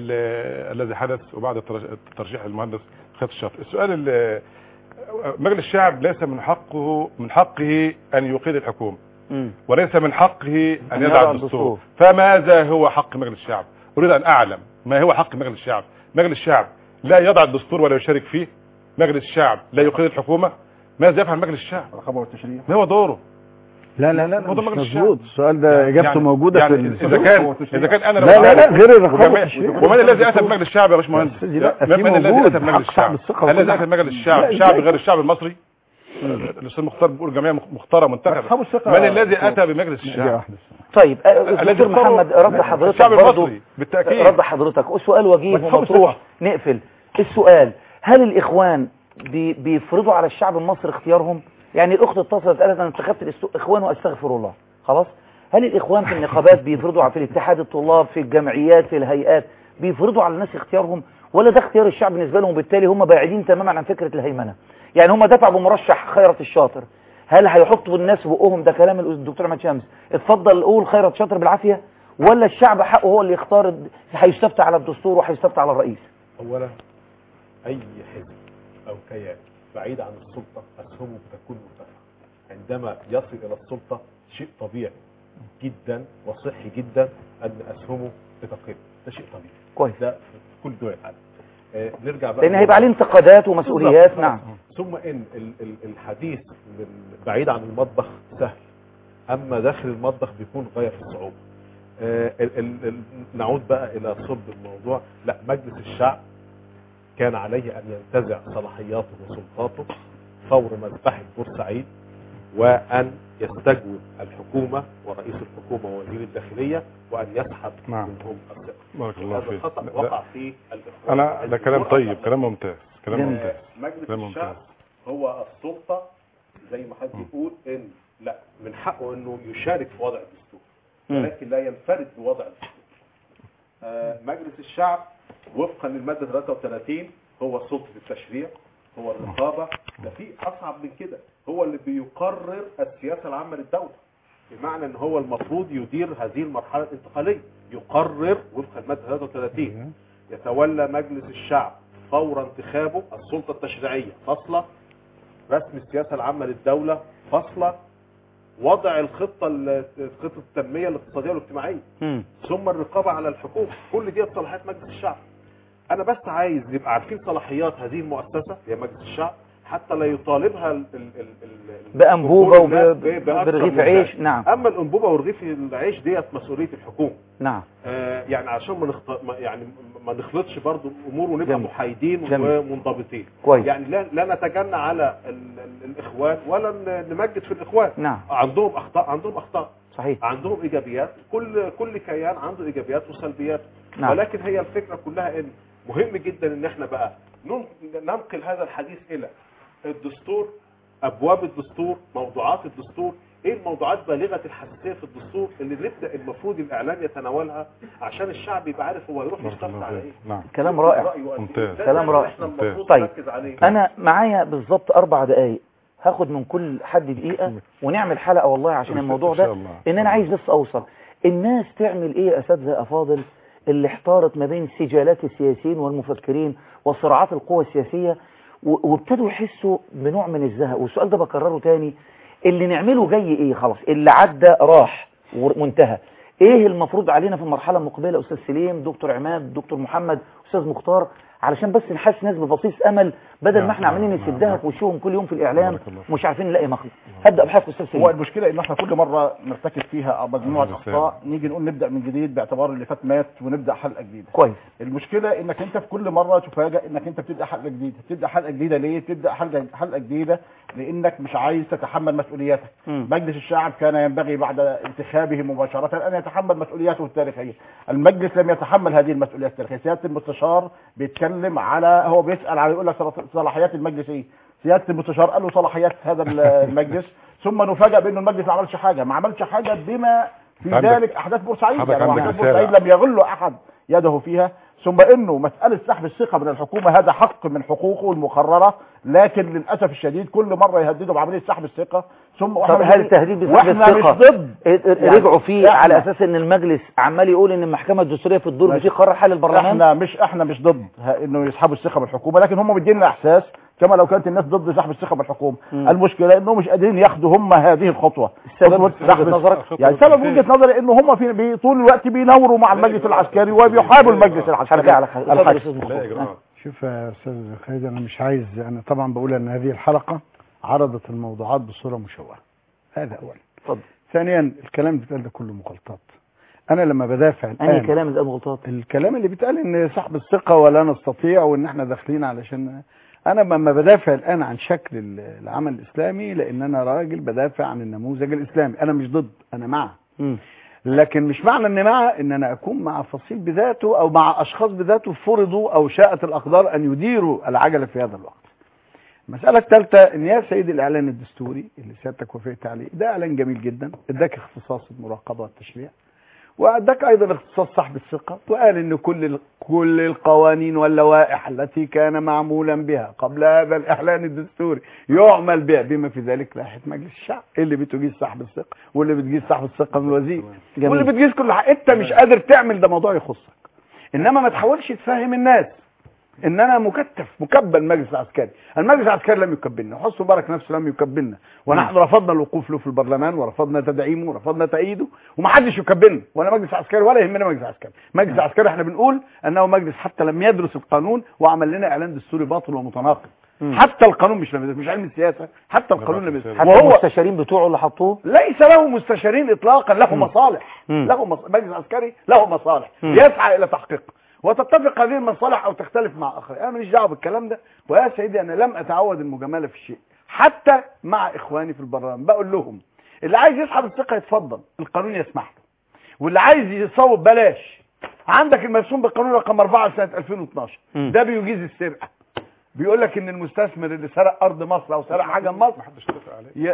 ال- الذي حدث وبعد الترش- ترشيح المهندس خالد الشاطر السؤال اللي مجلس الشعب ليس من حقه من حقه ان يقيد الحكومه مم. وليس من حقه أن ان يضع يضع الدستور. الدستور فماذا هو حق مجلس الشعب اريد ان اعلم ما هو حق مجلس الشعب مجلس الشعب لا يضع الدستور ولا يشارك فيه مجلس الشعب لا يقيد الحكومه ماذا يفعل مجلس الشعب الرقابه والتشريع ما هو دوره لا لا لا موضوع مش مجلس مظبوط الشعب. السؤال ده اجابته يعني- موجوده يعني في اذا كان اذا كان انا لو لا لا لا عارف غير الرقابه وجميع- والتشريع. ومن الذي اتى بمجلس الشعب يا باشمهندس أستاذي لا، في من الذي موجود. اتى بمجلس حق صاحب الشعب الثقة هل الذي وكل اتى حاجة. بمجلس الشعب لا، شعب إزاي؟ غير الشعب المصري الاستاذ مختار بيقول جميع مختاره منتخبه أصحاب الثقة من الذي اتى بمجلس الشعب طيب آه، الذي دكتور اختاره محمد رد حضرتك الشعب برضو المصري بالتاكيد رد حضرتك سؤال وجيه وأصحاب ومطروح الثقة. نقفل السؤال هل الاخوان بي بيفرضوا على الشعب المصري اختيارهم يعني الاخت اتصلت قالت انا انتخبت الاخوان واستغفر الله خلاص هل الاخوان في النقابات بيفرضوا على- في الاتحاد الطلاب في الجمعيات في الهيئات بيفرضوا على الناس اختيارهم ولا ده اختيار الشعب بالنسبه لهم وبالتالي هم بعيدين تماما عن فكره الهيمنه يعني هم دفعوا بمرشح خيرت الشاطر هل هيحطوا الناس في بقهم ده كلام الدكتور احمد شمس اتفضل قول خيرت شاطر بالعافيه ولا الشعب حقه هو اللي يختار الد- هيستفتى على الدستور وهيستفتى على الرئيس اولا اي حزب او كيان بعيد عن السلطه اسهمه بتكون مرتفعه عندما يصل الى السلطه شيء طبيعي جدا وصحي جدا ان اسهمه بتقل ده شيء طبيعي كويس ده في كل دول العالم آه نرجع بقى لان هيبقى عليه انتقادات ومسؤوليات بالظبط. نعم ثم ان ال- ال- الحديث من بعيد عن المطبخ سهل اما داخل المطبخ بيكون غايه في الصعوبه آه، ال- ال- ال- نعود بقى الى صلب الموضوع لا مجلس الشعب كان عليه ان ينتزع صلاحياته وسلطاته فور مذبحه بورسعيد وان يستجوب الحكومه ورئيس الحكومه ووزير الداخليه وان يسحب نعم. منهم الثقه بارك الله هذا فيك الخطا لا- وقع فيه الاخوان انا ده كلام طيب كلام ممتاز كلام جميل. ممتاز مجلس كلام الشعب ممتاز هو السلطة زي ما حد يقول ان لا من حقه انه يشارك في وضع الدستور مم. ولكن لا ينفرد بوضع الدستور آه، مجلس الشعب وفقا للماده 33 هو سلطه التشريع هو الرقابه ده في اصعب من كده هو اللي بيقرر السياسه العامه للدوله بمعنى ان هو المفروض يدير هذه المرحله الانتقاليه يقرر وفقا للماده 33 يتولى مجلس الشعب فور انتخابه السلطه التشريعيه فاصله رسم السياسه العامه للدوله فاصله وضع الخطه ال- خطه التنميه الاقتصاديه والاجتماعيه مم. ثم الرقابه على الحكومه كل دي صلاحيات مجلس الشعب انا بس عايز نبقى عارفين صلاحيات هذه المؤسسه هي مجلس الشعب حتى لا يطالبها ال ال ال ال بأنبوبة جمهور الناس وب- ب- بأكثر برغيف من عيش، ذلك. نعم. اما الانبوبه ورغيف العيش ديت مسؤوليه الحكومه نعم آه، يعني عشان ما نخط... ما- يعني ما نخلطش برضو الامور ونبقى جميل. محايدين جميل. ومنضبطين كويس. يعني لا, لا نتجنى على ال... ال... الاخوان ولا ن- نمجد في الاخوان نعم عندهم اخطاء عندهم اخطاء صحيح عندهم ايجابيات كل كل كيان عنده ايجابيات وسلبيات نعم. ولكن هي الفكره كلها ان مهم جدا ان احنا بقى نن- ننقل هذا الحديث الى الدستور ابواب الدستور موضوعات الدستور ايه الموضوعات بالغه الحساسيه في الدستور اللي نبدا المفروض الاعلام يتناولها عشان الشعب يبقى عارف هو يروح يشتغل على ايه نعم كلام رائع رأيه وقد إيه. ممتاز. ده كلام اللي رائع. احنا ممتاز. المفروض طيب. نركز عليه انا معايا بالظبط اربع دقايق هاخد من كل حد دقيقة ونعمل حلقة والله عشان الموضوع إن شاء ده الله. ان انا عايز بس اوصل الناس تعمل ايه يا اساتذه افاضل اللي احتارت ما بين سجالات السياسيين والمفكرين وصراعات القوى السياسية و- وابتدوا يحسوا بنوع من الزهق والسؤال ده بكرره تاني اللي نعمله جاي ايه خلاص اللي عدى راح وانتهى ايه المفروض علينا في المرحلة المقبلة استاذ سليم دكتور عماد دكتور محمد استاذ مختار علشان بس نحس ناس ببصيص امل بدل نعم، ما احنا عمالين نعم، نسدها نعم. في وشهم كل يوم في الاعلام بارك الله فيك. مش عارفين نلاقي مخرج هبدا بحضرتك استاذ سليم هو المشكله ان احنا كل مره نرتكب فيها مجموعه هذا اخطاء نيجي نقول نبدا من جديد باعتبار اللي فات مات ونبدا حلقه جديده كويس المشكله انك انت في كل مره تفاجئ انك انت بتبدا حلقه جديده بتبدا حلقه جديده ليه تبدا حلقه حلقه جديده لانك مش عايز تتحمل مسؤولياتك مم. مجلس الشعب كان ينبغي بعد انتخابه مباشره ان يتحمل مسؤولياته التاريخيه المجلس لم يتحمل هذه المسؤوليات التاريخيه سياده المستشار بيتكلم على هو بيسال على يقول لك صلاحيات المجلس ايه سياده المستشار قال له صلاحيات هذا المجلس ثم نفاجئ بانه المجلس ما عملش حاجه ما عملش حاجه بما في عندك- ذلك احداث بورسعيد حضرتك يعني عندك احداث رسالة. بورسعيد لم يغل احد يده فيها ثم انه مساله سحب الثقه من الحكومه هذا حق من حقوقه المقرره لكن للاسف الشديد كل مره يهددوا بعمليه سحب الثقه ثم طب هل التهديد بسحب واحنا الثقة مش ضد يعني رجعوا فيه إحنا- على اساس ان المجلس عمال يقول ان المحكمة الدستورية في الدور ماشي. بتيجي قرار حل البرلمان احنا مش احنا مش ضد ه- انه يسحبوا الثقه من الحكومه لكن هم مدينا احساس كما لو كانت الناس ضد سحب الثقه من الحكومه مم. المشكله انهم مش قادرين ياخدوا هم هذه الخطوه السبب خطوة في سحب وجهة الث- نظرك؟ يعني سبب وجهه نظري ان هم في بي- طول الوقت بينوروا مع المجلس العسكري وبيحاربوا المجلس العسكري هرجع لك اتفضل يا الحاج. استاذ مختار شوف يا استاذ خالد انا مش عايز انا طبعا بقول ان هذه الحلقه عرضت الموضوعات بصوره مشوهه هذا اولا اتفضل ثانيا الكلام اللي بيتقال ده كله مغالطات انا لما بدافع انهي الان كلام ده غلطات الكلام اللي بيتقال ان سحب الثقه ولا نستطيع وان احنا داخلين علشان انا لما بدافع الان عن شكل ال- العمل الاسلامي لان انا راجل بدافع عن النموذج الاسلامي انا مش ضد انا مع مم. لكن مش معنى ان مع ان انا اكون مع فصيل بذاته او مع اشخاص بذاته فرضوا او شاءت الاقدار ان يديروا العجله في هذا الوقت المسألة الثالثة ان يا سيدي الاعلان الدستوري اللي سيادتك وافقت عليه ده اعلان جميل جدا اداك اختصاص المراقبة والتشريع واداك ايضا اختصاص سحب الثقة وقال ان كل ال- كل القوانين واللوائح التي كان معمولا بها قبل هذا الاعلان الدستوري يعمل بها بما في ذلك لائحة مجلس الشعب اللي بتجيز سحب الثقة واللي بتجيز سحب الثقة من الوزير جميل. واللي بتجيز كل حاجة انت مش قادر تعمل ده موضوع يخصك انما ما تحاولش تفهم الناس ان انا مكتف مكبل المجلس العسكري المجلس العسكري لم يكبلنا وحسن مبارك نفسه لم يكبلنا ونحن رفضنا الوقوف له في البرلمان ورفضنا تدعيمه ورفضنا تأييده ومحدش يكبلنا ولا مجلس عسكري ولا يهمنا مجلس عسكري مجلس عسكري احنا بنقول انه مجلس حتى لم يدرس القانون وعمل لنا اعلان دستوري باطل ومتناقض مم. حتى القانون مش لم يدرس مش علم السياسه حتى القانون لم يدرس حتى وهو المستشارين بتوعه اللي حطوه ليس له مستشارين اطلاقا له مم. مصالح مم. له مص... مجلس عسكري له مصالح مم. يسعى الى تحقيقها وتتفق هذه المصالح او تختلف مع اخرين انا ماليش دعوه بالكلام ده ويا سيدي انا لم اتعود المجامله في الشيء حتى مع اخواني في البرلمان بقول لهم اللي عايز يسحب الثقه يتفضل القانون يسمح له واللي عايز يصوب بلاش عندك المرسوم بالقانون رقم 4 سنه 2012 مم. ده بيجيز السرقه بيقول لك ان المستثمر اللي سرق ارض مصر او سرق حاجه من مصر محدش اتفق عليه ي...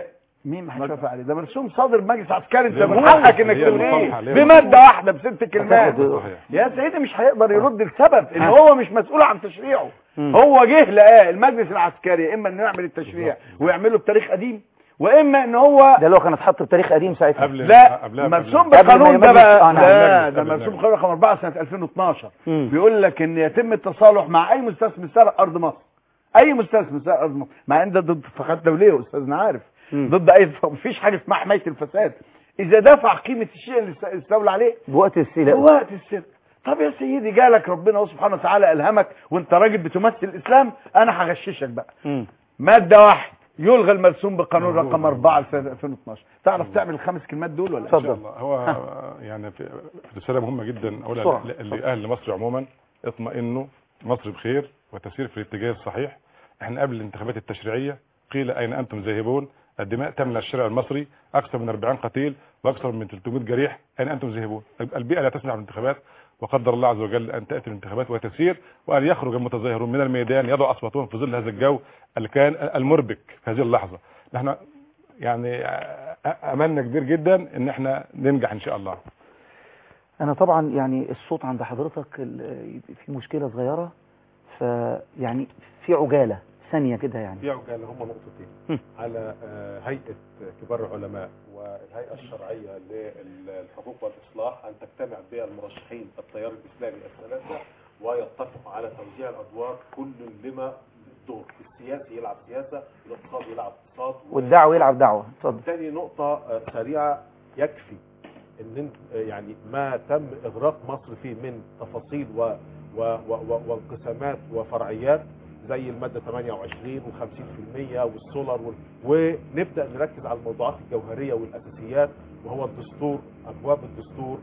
مين ما حدش وافق عليه ده مرسوم صادر مجلس عسكري انت هي من مصالحة. حقك انك هي تقول المصالحة. ايه هي بماده واحده بست كلمات صحيح. يا سيدي مش هيقدر يرد لسبب ان هو مش مسؤول عن تشريعه هو جه لقاه المجلس العسكري اما انه يعمل التشريع ويعمله بتاريخ قديم واما ان هو ده اللي هو كان اتحط بتاريخ قديم ساعتها قبل لا قبلها- مرسوم قبل ما بالقانون ده يمجلس- بقى آه، نعم. لا قبل ده المجلس. مرسوم قانون رقم 4 سنه 2012 مم. بيقول لك ان يتم التصالح مع اي مستثمر سرق ارض مصر اي مستثمر سرق ارض مصر مع ان ده ضد اتفاقات دوليه يا استاذنا عارف مم. ضد اي مفيش حاجه اسمها حمايه الفساد اذا دفع قيمه الشيء اللي است- استولى عليه بوقت السلاح وقت السرقه طب يا سيدي جالك ربنا هو سبحانه وتعالى الهمك وانت راجل بتمثل الاسلام انا هغششك بقى مم. ماده واحد يلغى المرسوم بالقانون رقم 4 سنه 2012 تعرف تعمل الخمس كلمات دول ولا ان شاء الله هو يعني في في رساله مهمه جدا اقولها بسرعة. ل- لاهل مصر عموما اطمئنوا مصر بخير وتسير في الاتجاه الصحيح احنا قبل الانتخابات التشريعيه قيل اين انتم ذاهبون الدماء تملى الشارع المصري اكثر من 40 قتيل واكثر من 300 جريح اين انتم ذاهبون البيئه لا تسمح بالانتخابات وقدر الله عز وجل ان تاتي الانتخابات وتسير وان يخرج المتظاهرون من الميدان يضعوا اصواتهم في ظل هذا الجو اللي كان المربك في هذه اللحظه نحن يعني املنا كبير جدا ان احنا ننجح ان شاء الله انا طبعا يعني الصوت عند حضرتك ال- في مشكله صغيره فيعني في عجاله ثانيه كده يعني في عجاله هم نقطتين على آه، هيئه كبار العلماء والهيئه الشرعيه للحقوق والاصلاح ان تجتمع بها المرشحين التيار الاسلامي الثلاثه ويتفقوا على توزيع الادوار كل لما دور السياسي يلعب سياسه الاقتصاد يلعب اقتصاد والدعوه يلعب دعوه اتفضل تاني نقطة آه، سريعة يكفي ان انت آه، يعني ما تم اغراق مصر فيه من تفاصيل و و و و وانقسامات وفرعيات زي المادة 28 و50% والسولر وال... ونبدأ نركز على الموضوعات الجوهرية والأساسيات وهو الدستور أبواب الدستور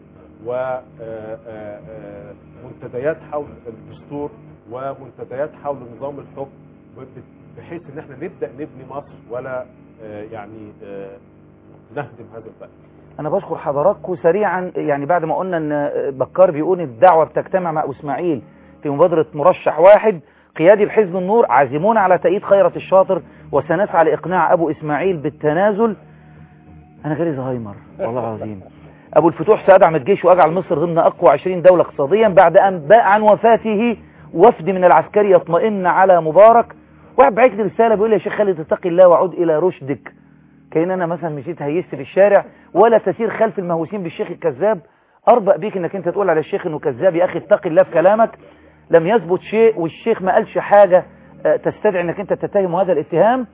ومنتديات حول الدستور ومنتديات حول نظام الحكم بحيث ان احنا نبدأ نبني مصر ولا آه، يعني آه، نهدم هذا البلد انا بشكر حضراتكم سريعا يعني بعد ما قلنا ان بكار بيقول الدعوه بتجتمع مع اسماعيل في مبادره مرشح واحد قيادي بحزب النور عازمون على تأييد خيرة الشاطر وسنسعى لإقناع أبو إسماعيل بالتنازل أنا جالي زهايمر والله العظيم أبو الفتوح سأدعم الجيش وأجعل مصر ضمن أقوى 20 دولة اقتصاديا بعد أن باء عن وفاته وفد من العسكري يطمئن على مبارك واحد بعت لي رسالة بيقول لي يا شيخ خالد اتقي الله وعد إلى رشدك كأن أنا مثلا مشيت هيست في الشارع ولا تسير خلف المهووسين بالشيخ الكذاب أربأ بيك إنك أنت تقول على الشيخ إنه كذاب يا أخي اتقي الله في كلامك لم يثبت شيء والشيخ ما قالش حاجة آه، تستدعي إنك أنت تتهم هذا الاتهام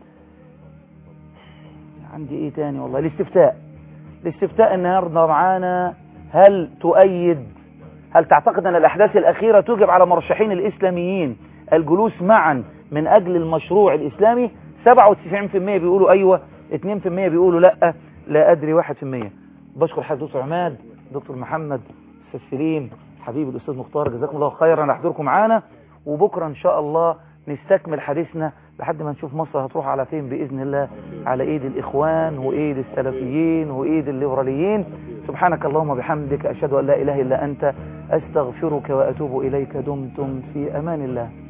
عندي إيه تاني والله الاستفتاء الاستفتاء النهاردة معانا هل تؤيد هل تعتقد أن الأحداث الأخيرة توجب على مرشحين الإسلاميين الجلوس معا من أجل المشروع الإسلامي 97% بيقولوا أيوة 2% بيقولوا لا لا أدري 1% بشكر حضرتك دكتور عماد دكتور محمد أستاذ سليم حبيبي الأستاذ مختار جزاكم الله خيرا على حضوركم معانا وبكرة إن شاء الله نستكمل حديثنا لحد ما نشوف مصر هتروح على فين بإذن الله على إيد الإخوان وإيد السلفيين وإيد الليبراليين سبحانك اللهم وبحمدك أشهد أن لا إله إلا أنت أستغفرك وأتوب إليك دمتم في أمان الله